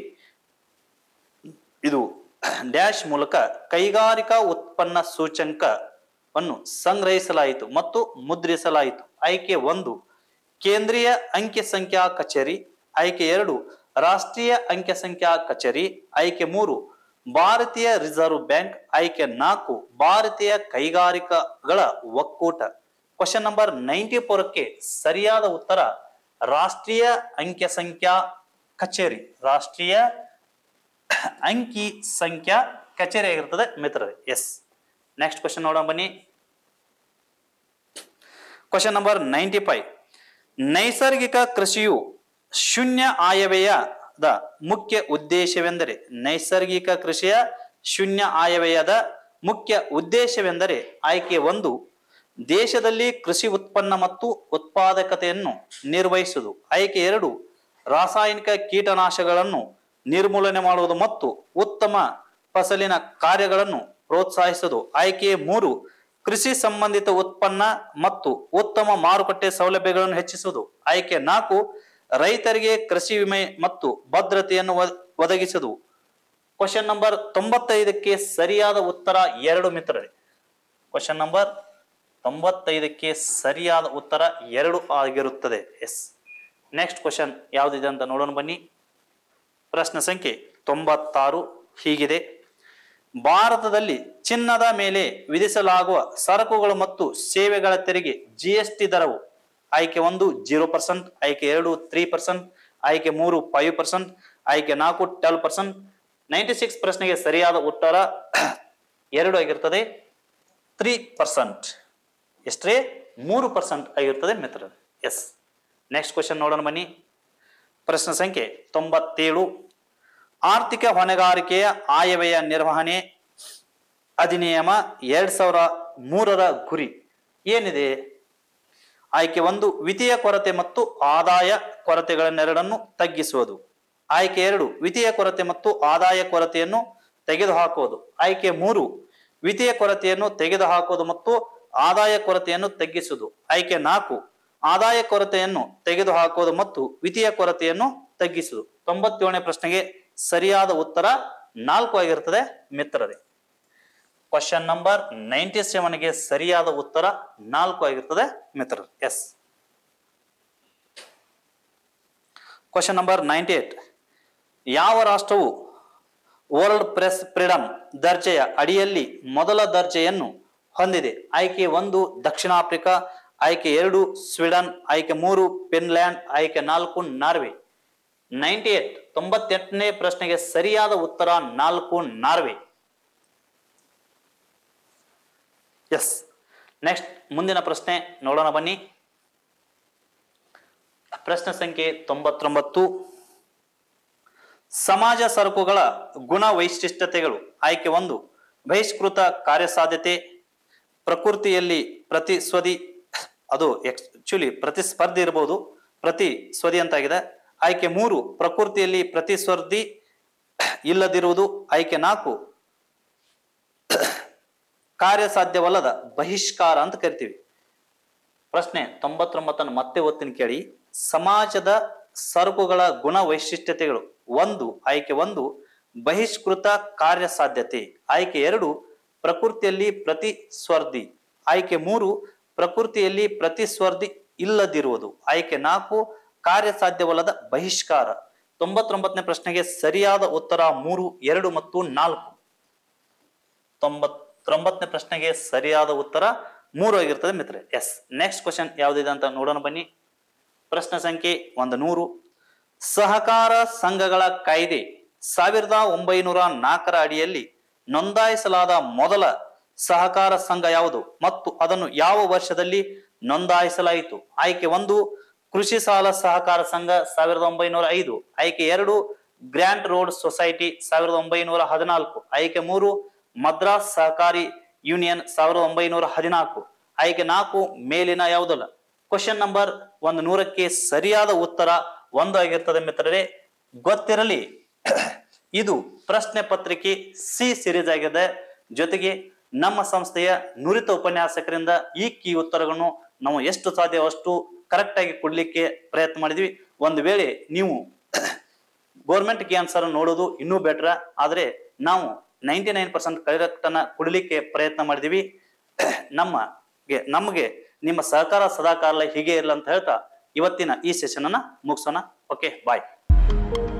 Speaker 1: ಇದು ಡ್ಯಾಶ್ ಮೂಲಕ ಕೈಗಾರಿಕಾ ಉತ್ಪನ್ನ ಸೂಚ್ಯಂಕವನ್ನು ಸಂಗ್ರಹಿಸಲಾಯಿತು ಮತ್ತು ಮುದ್ರಿಸಲಾಯಿತು ಆಯ್ಕೆ ಒಂದು ಕೇಂದ್ರೀಯ ಅಂಕಿ ಸಂಖ್ಯಾ ಕಚೇರಿ ಆಯ್ಕೆ ಎರಡು ರಾಷ್ಟ್ರೀಯ ಅಂಕಿ ಸಂಖ್ಯಾ ಕಚೇರಿ ಆಯ್ಕೆ ಮೂರು ಭಾರತೀಯ ರಿಸರ್ವ್ ಬ್ಯಾಂಕ್ ಆಯ್ಕೆ ನಾಲ್ಕು ಭಾರತೀಯ ಕೈಗಾರಿಕೆಗಳ ಒಕ್ಕೂಟ ಕ್ವಶನ್ ನಂಬರ್ ನೈಂಟಿ ಫೋರ್ಕ್ಕೆ ಸರಿಯಾದ ಉತ್ತರ ರಾಷ್ಟ್ರೀಯ ಅಂಕ್ಯ ಸಂಖ್ಯಾ ಕಚೇರಿ ರಾಷ್ಟ್ರೀಯ ಅಂಕಿ ಸಂಖ್ಯಾ ಕಚೇರಿ ಆಗಿರ್ತದೆ ಮಿತ್ರರೇ ಎಸ್ ನೆಕ್ಸ್ಟ್ ಕ್ವಶನ್ ನೋಡೋಣ ಬನ್ನಿ ಕ್ವಶನ್ ನಂಬರ್ ನೈಂಟಿ ಫೈವ್ ನೈಸರ್ಗಿಕ ಕೃಷಿಯು ಶೂನ್ಯ ಆಯವ್ಯಯದ ಮುಖ್ಯ ಉದ್ದೇಶವೆಂದರೆ ನೈಸರ್ಗಿಕ ಕೃಷಿಯ ಶೂನ್ಯ ಆಯವ್ಯಯದ ಮುಖ್ಯ ಉದ್ದೇಶವೆಂದರೆ ಆಯ್ಕೆ ಒಂದು ದೇಶದಲ್ಲಿ ಕೃಷಿ ಉತ್ಪನ್ನ ಮತ್ತು ಉತ್ಪಾದಕತೆಯನ್ನು ನಿರ್ವಹಿಸುವುದು ಆಯ್ಕೆ ಎರಡು ರಾಸಾಯನಿಕ ಕೀಟನಾಶಗಳನ್ನು ನಿರ್ಮೂಲನೆ ಮಾಡುವುದು ಮತ್ತು ಉತ್ತಮ ಫಸಲಿನ ಕಾರ್ಯಗಳನ್ನು ಪ್ರೋತ್ಸಾಹಿಸುವುದು ಆಯ್ಕೆ ಮೂರು ಕೃಷಿ ಸಂಬಂಧಿತ ಉತ್ಪನ್ನ ಮತ್ತು ಉತ್ತಮ ಮಾರುಕಟ್ಟೆ ಸೌಲಭ್ಯಗಳನ್ನು ಹೆಚ್ಚಿಸುವುದು ಆಯ್ಕೆ ನಾಲ್ಕು ರೈತರಿಗೆ ಕೃಷಿ ವಿಮೆ ಮತ್ತು ಭದ್ರತೆಯನ್ನು ಒದ- ಒದಗಿಸುವುದು ಕ್ವಶನ್ ನಂಬರ್ ತೊಂಬತ್ತೈದಕ್ಕೆ ಸರಿಯಾದ ಉತ್ತರ ಎರಡು ಮಿತ್ರರೇ ಕ್ವಶನ್ ನಂಬರ್ ತೊಂಬತ್ತೈದಕ್ಕೆ ಸರಿಯಾದ ಉತ್ತರ ಎರಡು ಆಗಿರುತ್ತದೆ ಎಸ್ ನೆಕ್ಸ್ಟ್ ಕ್ವಶನ್ ಯಾವುದಿದೆ ಅಂತ ನೋಡೋಣ ಬನ್ನಿ ಪ್ರಶ್ನೆ ಸಂಖ್ಯೆ ತೊಂಬತ್ತಾರು ಹೀಗಿದೆ ಭಾರತದಲ್ಲಿ ಚಿನ್ನದ ಮೇಲೆ ವಿಧಿಸಲಾಗುವ ಸರಕುಗಳು ಮತ್ತು ಸೇವೆಗಳ ತೆರಿಗೆ ಜಿ ಎಸ್ ಟಿ ದರವು ಆಯ್ಕೆ ಒಂದು ಜೀರೋ ಪರ್ಸೆಂಟ್ ಆಯ್ಕೆ ಎರಡು ತ್ರೀ ಪರ್ಸೆಂಟ್ ಆಯ್ಕೆ ಮೂರು ಫೈವ್ ಪರ್ಸೆಂಟ್ ಆಯ್ಕೆ ನಾಲ್ಕು ಟ್ವೆಲ್ ಪರ್ಸೆಂಟ್ ನೈಂಟಿ ಸಿಕ್ಸ್ ಪ್ರಶ್ನೆಗೆ ಸರಿಯಾದ ಉತ್ತರ ಎರಡು ಆಗಿರ್ತದೆ ತ್ರೀ ಪರ್ಸೆಂಟ್ ಎಷ್ಟೇ ಮೂರು ಪರ್ಸೆಂಟ್ ಆಗಿರ್ತದೆ ಮಿತ್ರ ಎಸ್ ನೆಕ್ಸ್ಟ್ ಕ್ವಶನ್ ನೋಡೋಣ ಬನ್ನಿ ಪ್ರಶ್ನೆ ಸಂಖ್ಯೆ ತೊಂಬತ್ತೇಳು ಆರ್ಥಿಕ ಹೊಣೆಗಾರಿಕೆಯ ಆಯವ್ಯಯ ನಿರ್ವಹಣೆ ಅಧಿನಿಯಮ ಎರಡ್ ಸಾವಿರ ಮೂರರ ಗುರಿ ಏನಿದೆ ಆಯ್ಕೆ ಒಂದು ವಿತ್ತೀಯ ಕೊರತೆ ಮತ್ತು ಆದಾಯ ಕೊರತೆಗಳನ್ನೆರಡನ್ನು ತಗ್ಗಿಸುವುದು ಆಯ್ಕೆ ಎರಡು ವಿತ್ತೀಯ ಕೊರತೆ ಮತ್ತು ಆದಾಯ ಕೊರತೆಯನ್ನು ತೆಗೆದುಹಾಕುವುದು ಆಯ್ಕೆ ಮೂರು ವಿತ್ತೀಯ ಕೊರತೆಯನ್ನು ತೆಗೆದುಹಾಕುವುದು ಮತ್ತು ಆದಾಯ ಕೊರತೆಯನ್ನು ತಗ್ಗಿಸುವುದು ಆಯ್ಕೆ ನಾಲ್ಕು ಆದಾಯ ಕೊರತೆಯನ್ನು ತೆಗೆದುಹಾಕುವುದು ಮತ್ತು ವಿತ್ತೀಯ ಕೊರತೆಯನ್ನು ತಗ್ಗಿಸುವುದು ತೊಂಬತ್ತೇಳನೇ ಪ್ರಶ್ನೆಗೆ ಸರಿಯಾದ ಉತ್ತರ ನಾಲ್ಕು ಆಗಿರ್ತದೆ ಮಿತ್ರರೇ ಕ್ವಶನ್ ನಂಬರ್ ನೈಂಟಿ ಸೆವೆನ್ಗೆ ಸರಿಯಾದ ಉತ್ತರ ನಾಲ್ಕು ಆಗಿರ್ತದೆ ಮಿತ್ರರು yes question number ninety eight ಯಾವ ರಾಷ್ಟ್ರವು ವರ್ಲ್ಡ್ ಪ್ರೆಸ್ ಫ್ರೀಡಮ್ ದರ್ಜೆಯ ಅಡಿಯಲ್ಲಿ ಮೊದಲ ದರ್ಜೆಯನ್ನು ಹೊಂದಿದೆ ಆಯ್ಕೆ ಒಂದು ದಕ್ಷಿಣ ಆಫ್ರಿಕಾ ಆಯ್ಕೆ ಎರಡು ಸ್ವೀಡನ್ ಆಯ್ಕೆ ಮೂರು ಫಿನ್ಲ್ಯಾಂಡ್ ಆಯ್ಕೆ ನಾಲ್ಕು ನಾರ್ವೆ ನೈಂಟಿ ಏಟ್ ತೊಂಬತ್ತೆಂಟನೇ ಪ್ರಶ್ನೆಗೆ ಸರಿಯಾದ ಉತ್ತರ ನಾಲ್ಕು ನಾರ್ವೆ ಎಸ್ ನೆಕ್ಸ್ಟ್ ಮುಂದಿನ ಪ್ರಶ್ನೆ ನೋಡೋಣ ಬನ್ನಿ ಪ್ರಶ್ನೆ ಸಂಖ್ಯೆ ತೊಂಬತ್ತೊಂಬತ್ತು ಸಮಾಜ ಸರಕುಗಳ ಗುಣ ವೈಶಿಷ್ಟ್ಯತೆಗಳು ಆಯ್ಕೆ ಒಂದು ಬಹಿಷ್ಕೃತ ಕಾರ್ಯಸಾಧ್ಯತೆ ಪ್ರಕೃತಿಯಲ್ಲಿ ಪ್ರತಿಸ್ವದಿ ಅದು ಆಕ್ಚುಲಿ ಪ್ರತಿಸ್ಪರ್ಧಿ ಇರಬಹುದು ಪ್ರತಿ ಸ್ವದಿ ಅಂತಾಗಿದೆ ಆಯ್ಕೆ ಮೂರು ಪ್ರಕೃತಿಯಲ್ಲಿ ಪ್ರತಿಸ್ಪರ್ಧಿ ಇಲ್ಲದಿರುವುದು ಆಯ್ಕೆ ನಾಲ್ಕು ಕಾರ್ಯಸಾಧ್ಯವಲ್ಲದ ಬಹಿಷ್ಕಾರ ಅಂತ ಕರಿತೀವಿ ಪ್ರಶ್ನೆ ತೊಂಬತ್ತೊಂಬತ್ತನ್ನು ಮತ್ತೆ ಒತ್ತಿನ ಕೇಳಿ ಸಮಾಜದ ಸರಕುಗಳ ಗುಣ ವೈಶಿಷ್ಟ್ಯತೆಗಳು ಒಂದು ಆಯ್ಕೆ ಒಂದು ಬಹಿಷ್ಕೃತ ಕಾರ್ಯಸಾಧ್ಯತೆ ಆಯ್ಕೆ ಎರಡು ಪ್ರಕೃತಿಯಲ್ಲಿ ಪ್ರತಿಸ್ಪರ್ಧಿ ಆಯ್ಕೆ ಮೂರು ಪ್ರಕೃತಿಯಲ್ಲಿ ಪ್ರತಿಸ್ಪರ್ಧಿ ಇಲ್ಲದಿರುವುದು ಆಯ್ಕೆ ನಾಲ್ಕು ಕಾರ್ಯಸಾಧ್ಯವಲ್ಲದ ಬಹಿಷ್ಕಾರ ತೊಂಬತ್ತೊಂಬತ್ತನೇ ಪ್ರಶ್ನೆಗೆ ಸರಿಯಾದ ಉತ್ತರ ಮೂರು ಎರಡು ಮತ್ತು ನಾಲ್ಕು ತೊಂಬತ್ತೊಂಬತ್ತನೇ ಪ್ರಶ್ನೆಗೆ ಸರಿಯಾದ ಉತ್ತರ ಮೂರು ಆಗಿರ್ತದೆ ಮಿತ್ರ ಎಸ್ ನೆಕ್ಸ್ಟ್ ಕ್ವಶನ್ ಯಾವ್ದಿದೆ ಅಂತ ನೋಡೋಣ ಬನ್ನಿ ಪ್ರಶ್ನೆ ಸಂಖ್ಯೆ ಒಂದು ನೂರು ಸಹಕಾರ ಸಂಘಗಳ ಕಾಯ್ದೆ ಸಾವಿರದ ಒಂಬೈನೂರ ನಾಲ್ಕರ ಅಡಿಯಲ್ಲಿ ನೋಂದಾಯಿಸಲಾದ ಮೊದಲ ಸಹಕಾರ ಸಂಘ ಯಾವುದು ಮತ್ತು ಅದನ್ನು ಯಾವ ವರ್ಷದಲ್ಲಿ ನೋಂದಾಯಿಸಲಾಯಿತು ಆಯ್ಕೆ ಒಂದು ಕೃಷಿ ಸಾಲ ಸಹಕಾರ ಸಂಘ ಸಾವಿರದ ಒಂಬೈನೂರ ಐದು ಆಯ್ಕೆ ಎರಡು ಗ್ರ್ಯಾಂಟ್ ರೋಡ್ ಸೊಸೈಟಿ ಸಾವಿರದ ಒಂಬೈನೂರ ಹದಿನಾಲ್ಕು ಆಯ್ಕೆ ಮೂರು ಮದ್ರಾಸ್ ಸಹಕಾರಿ ಯೂನಿಯನ್ ಸಾವಿರದ ಒಂಬೈನೂರ ಹದಿನಾಲ್ಕು ಆಯ್ಕೆ ನಾಲ್ಕು ಮೇಲಿನ ಯಾವುದಲ್ಲ ಕ್ವಶನ್ ನಂಬರ್ ಒಂದು ನೂರಕ್ಕೆ ಸರಿಯಾದ ಉತ್ತರ ಒಂದು ಆಗಿರ್ತದೆ ಮಿತ್ರರೇ ಗೊತ್ತಿರಲಿ ಇದು ಪ್ರಶ್ನೆ ಪತ್ರಿಕೆ ಸಿ ಸಿರೀಸ್ ಆಗಿದೆ ಜೊತೆಗೆ ನಮ್ಮ ಸಂಸ್ಥೆಯ ನುರಿತ ಉಪನ್ಯಾಸಕರಿಂದ ಈ ಕೀ ಉತ್ತರಗಳನ್ನು ನಾವು ಎಷ್ಟು ಸಾಧ್ಯ ಅಷ್ಟು ಕರೆಕ್ಟ್ ಆಗಿ ಕೊಡ್ಲಿಕ್ಕೆ ಪ್ರಯತ್ನ ಮಾಡಿದ್ವಿ ಒಂದು ವೇಳೆ ನೀವು ಗೋರ್ಮೆಂಟ್ ಕೀ ಆನ್ಸರ್ ನೋಡೋದು ಇನ್ನೂ ಬೆಟರ್ ಆದ್ರೆ ನಾವು ನೈಂಟಿ ನೈನ್ ಪರ್ಸೆಂಟ್ ಕರೆಕ್ಟ್ ಅನ್ನ ಕೊಡ್ಲಿಕ್ಕೆ ಪ್ರಯತ್ನ ಮಾಡಿದೀವಿ ನಮಗೆ ನಮಗೆ ನಿಮ್ಮ ಸಹಕಾರ ಸದಾಕಾಲ ಹೀಗೆ ಇರಲಿ ಅಂತ ಹೇಳ್ತಾ ಇವತ್ತಿನ ಈ ಸೆಷನ್ ಅನ್ನ ಮುಗಿಸೋಣ ಓಕೆ ಬಾಯ್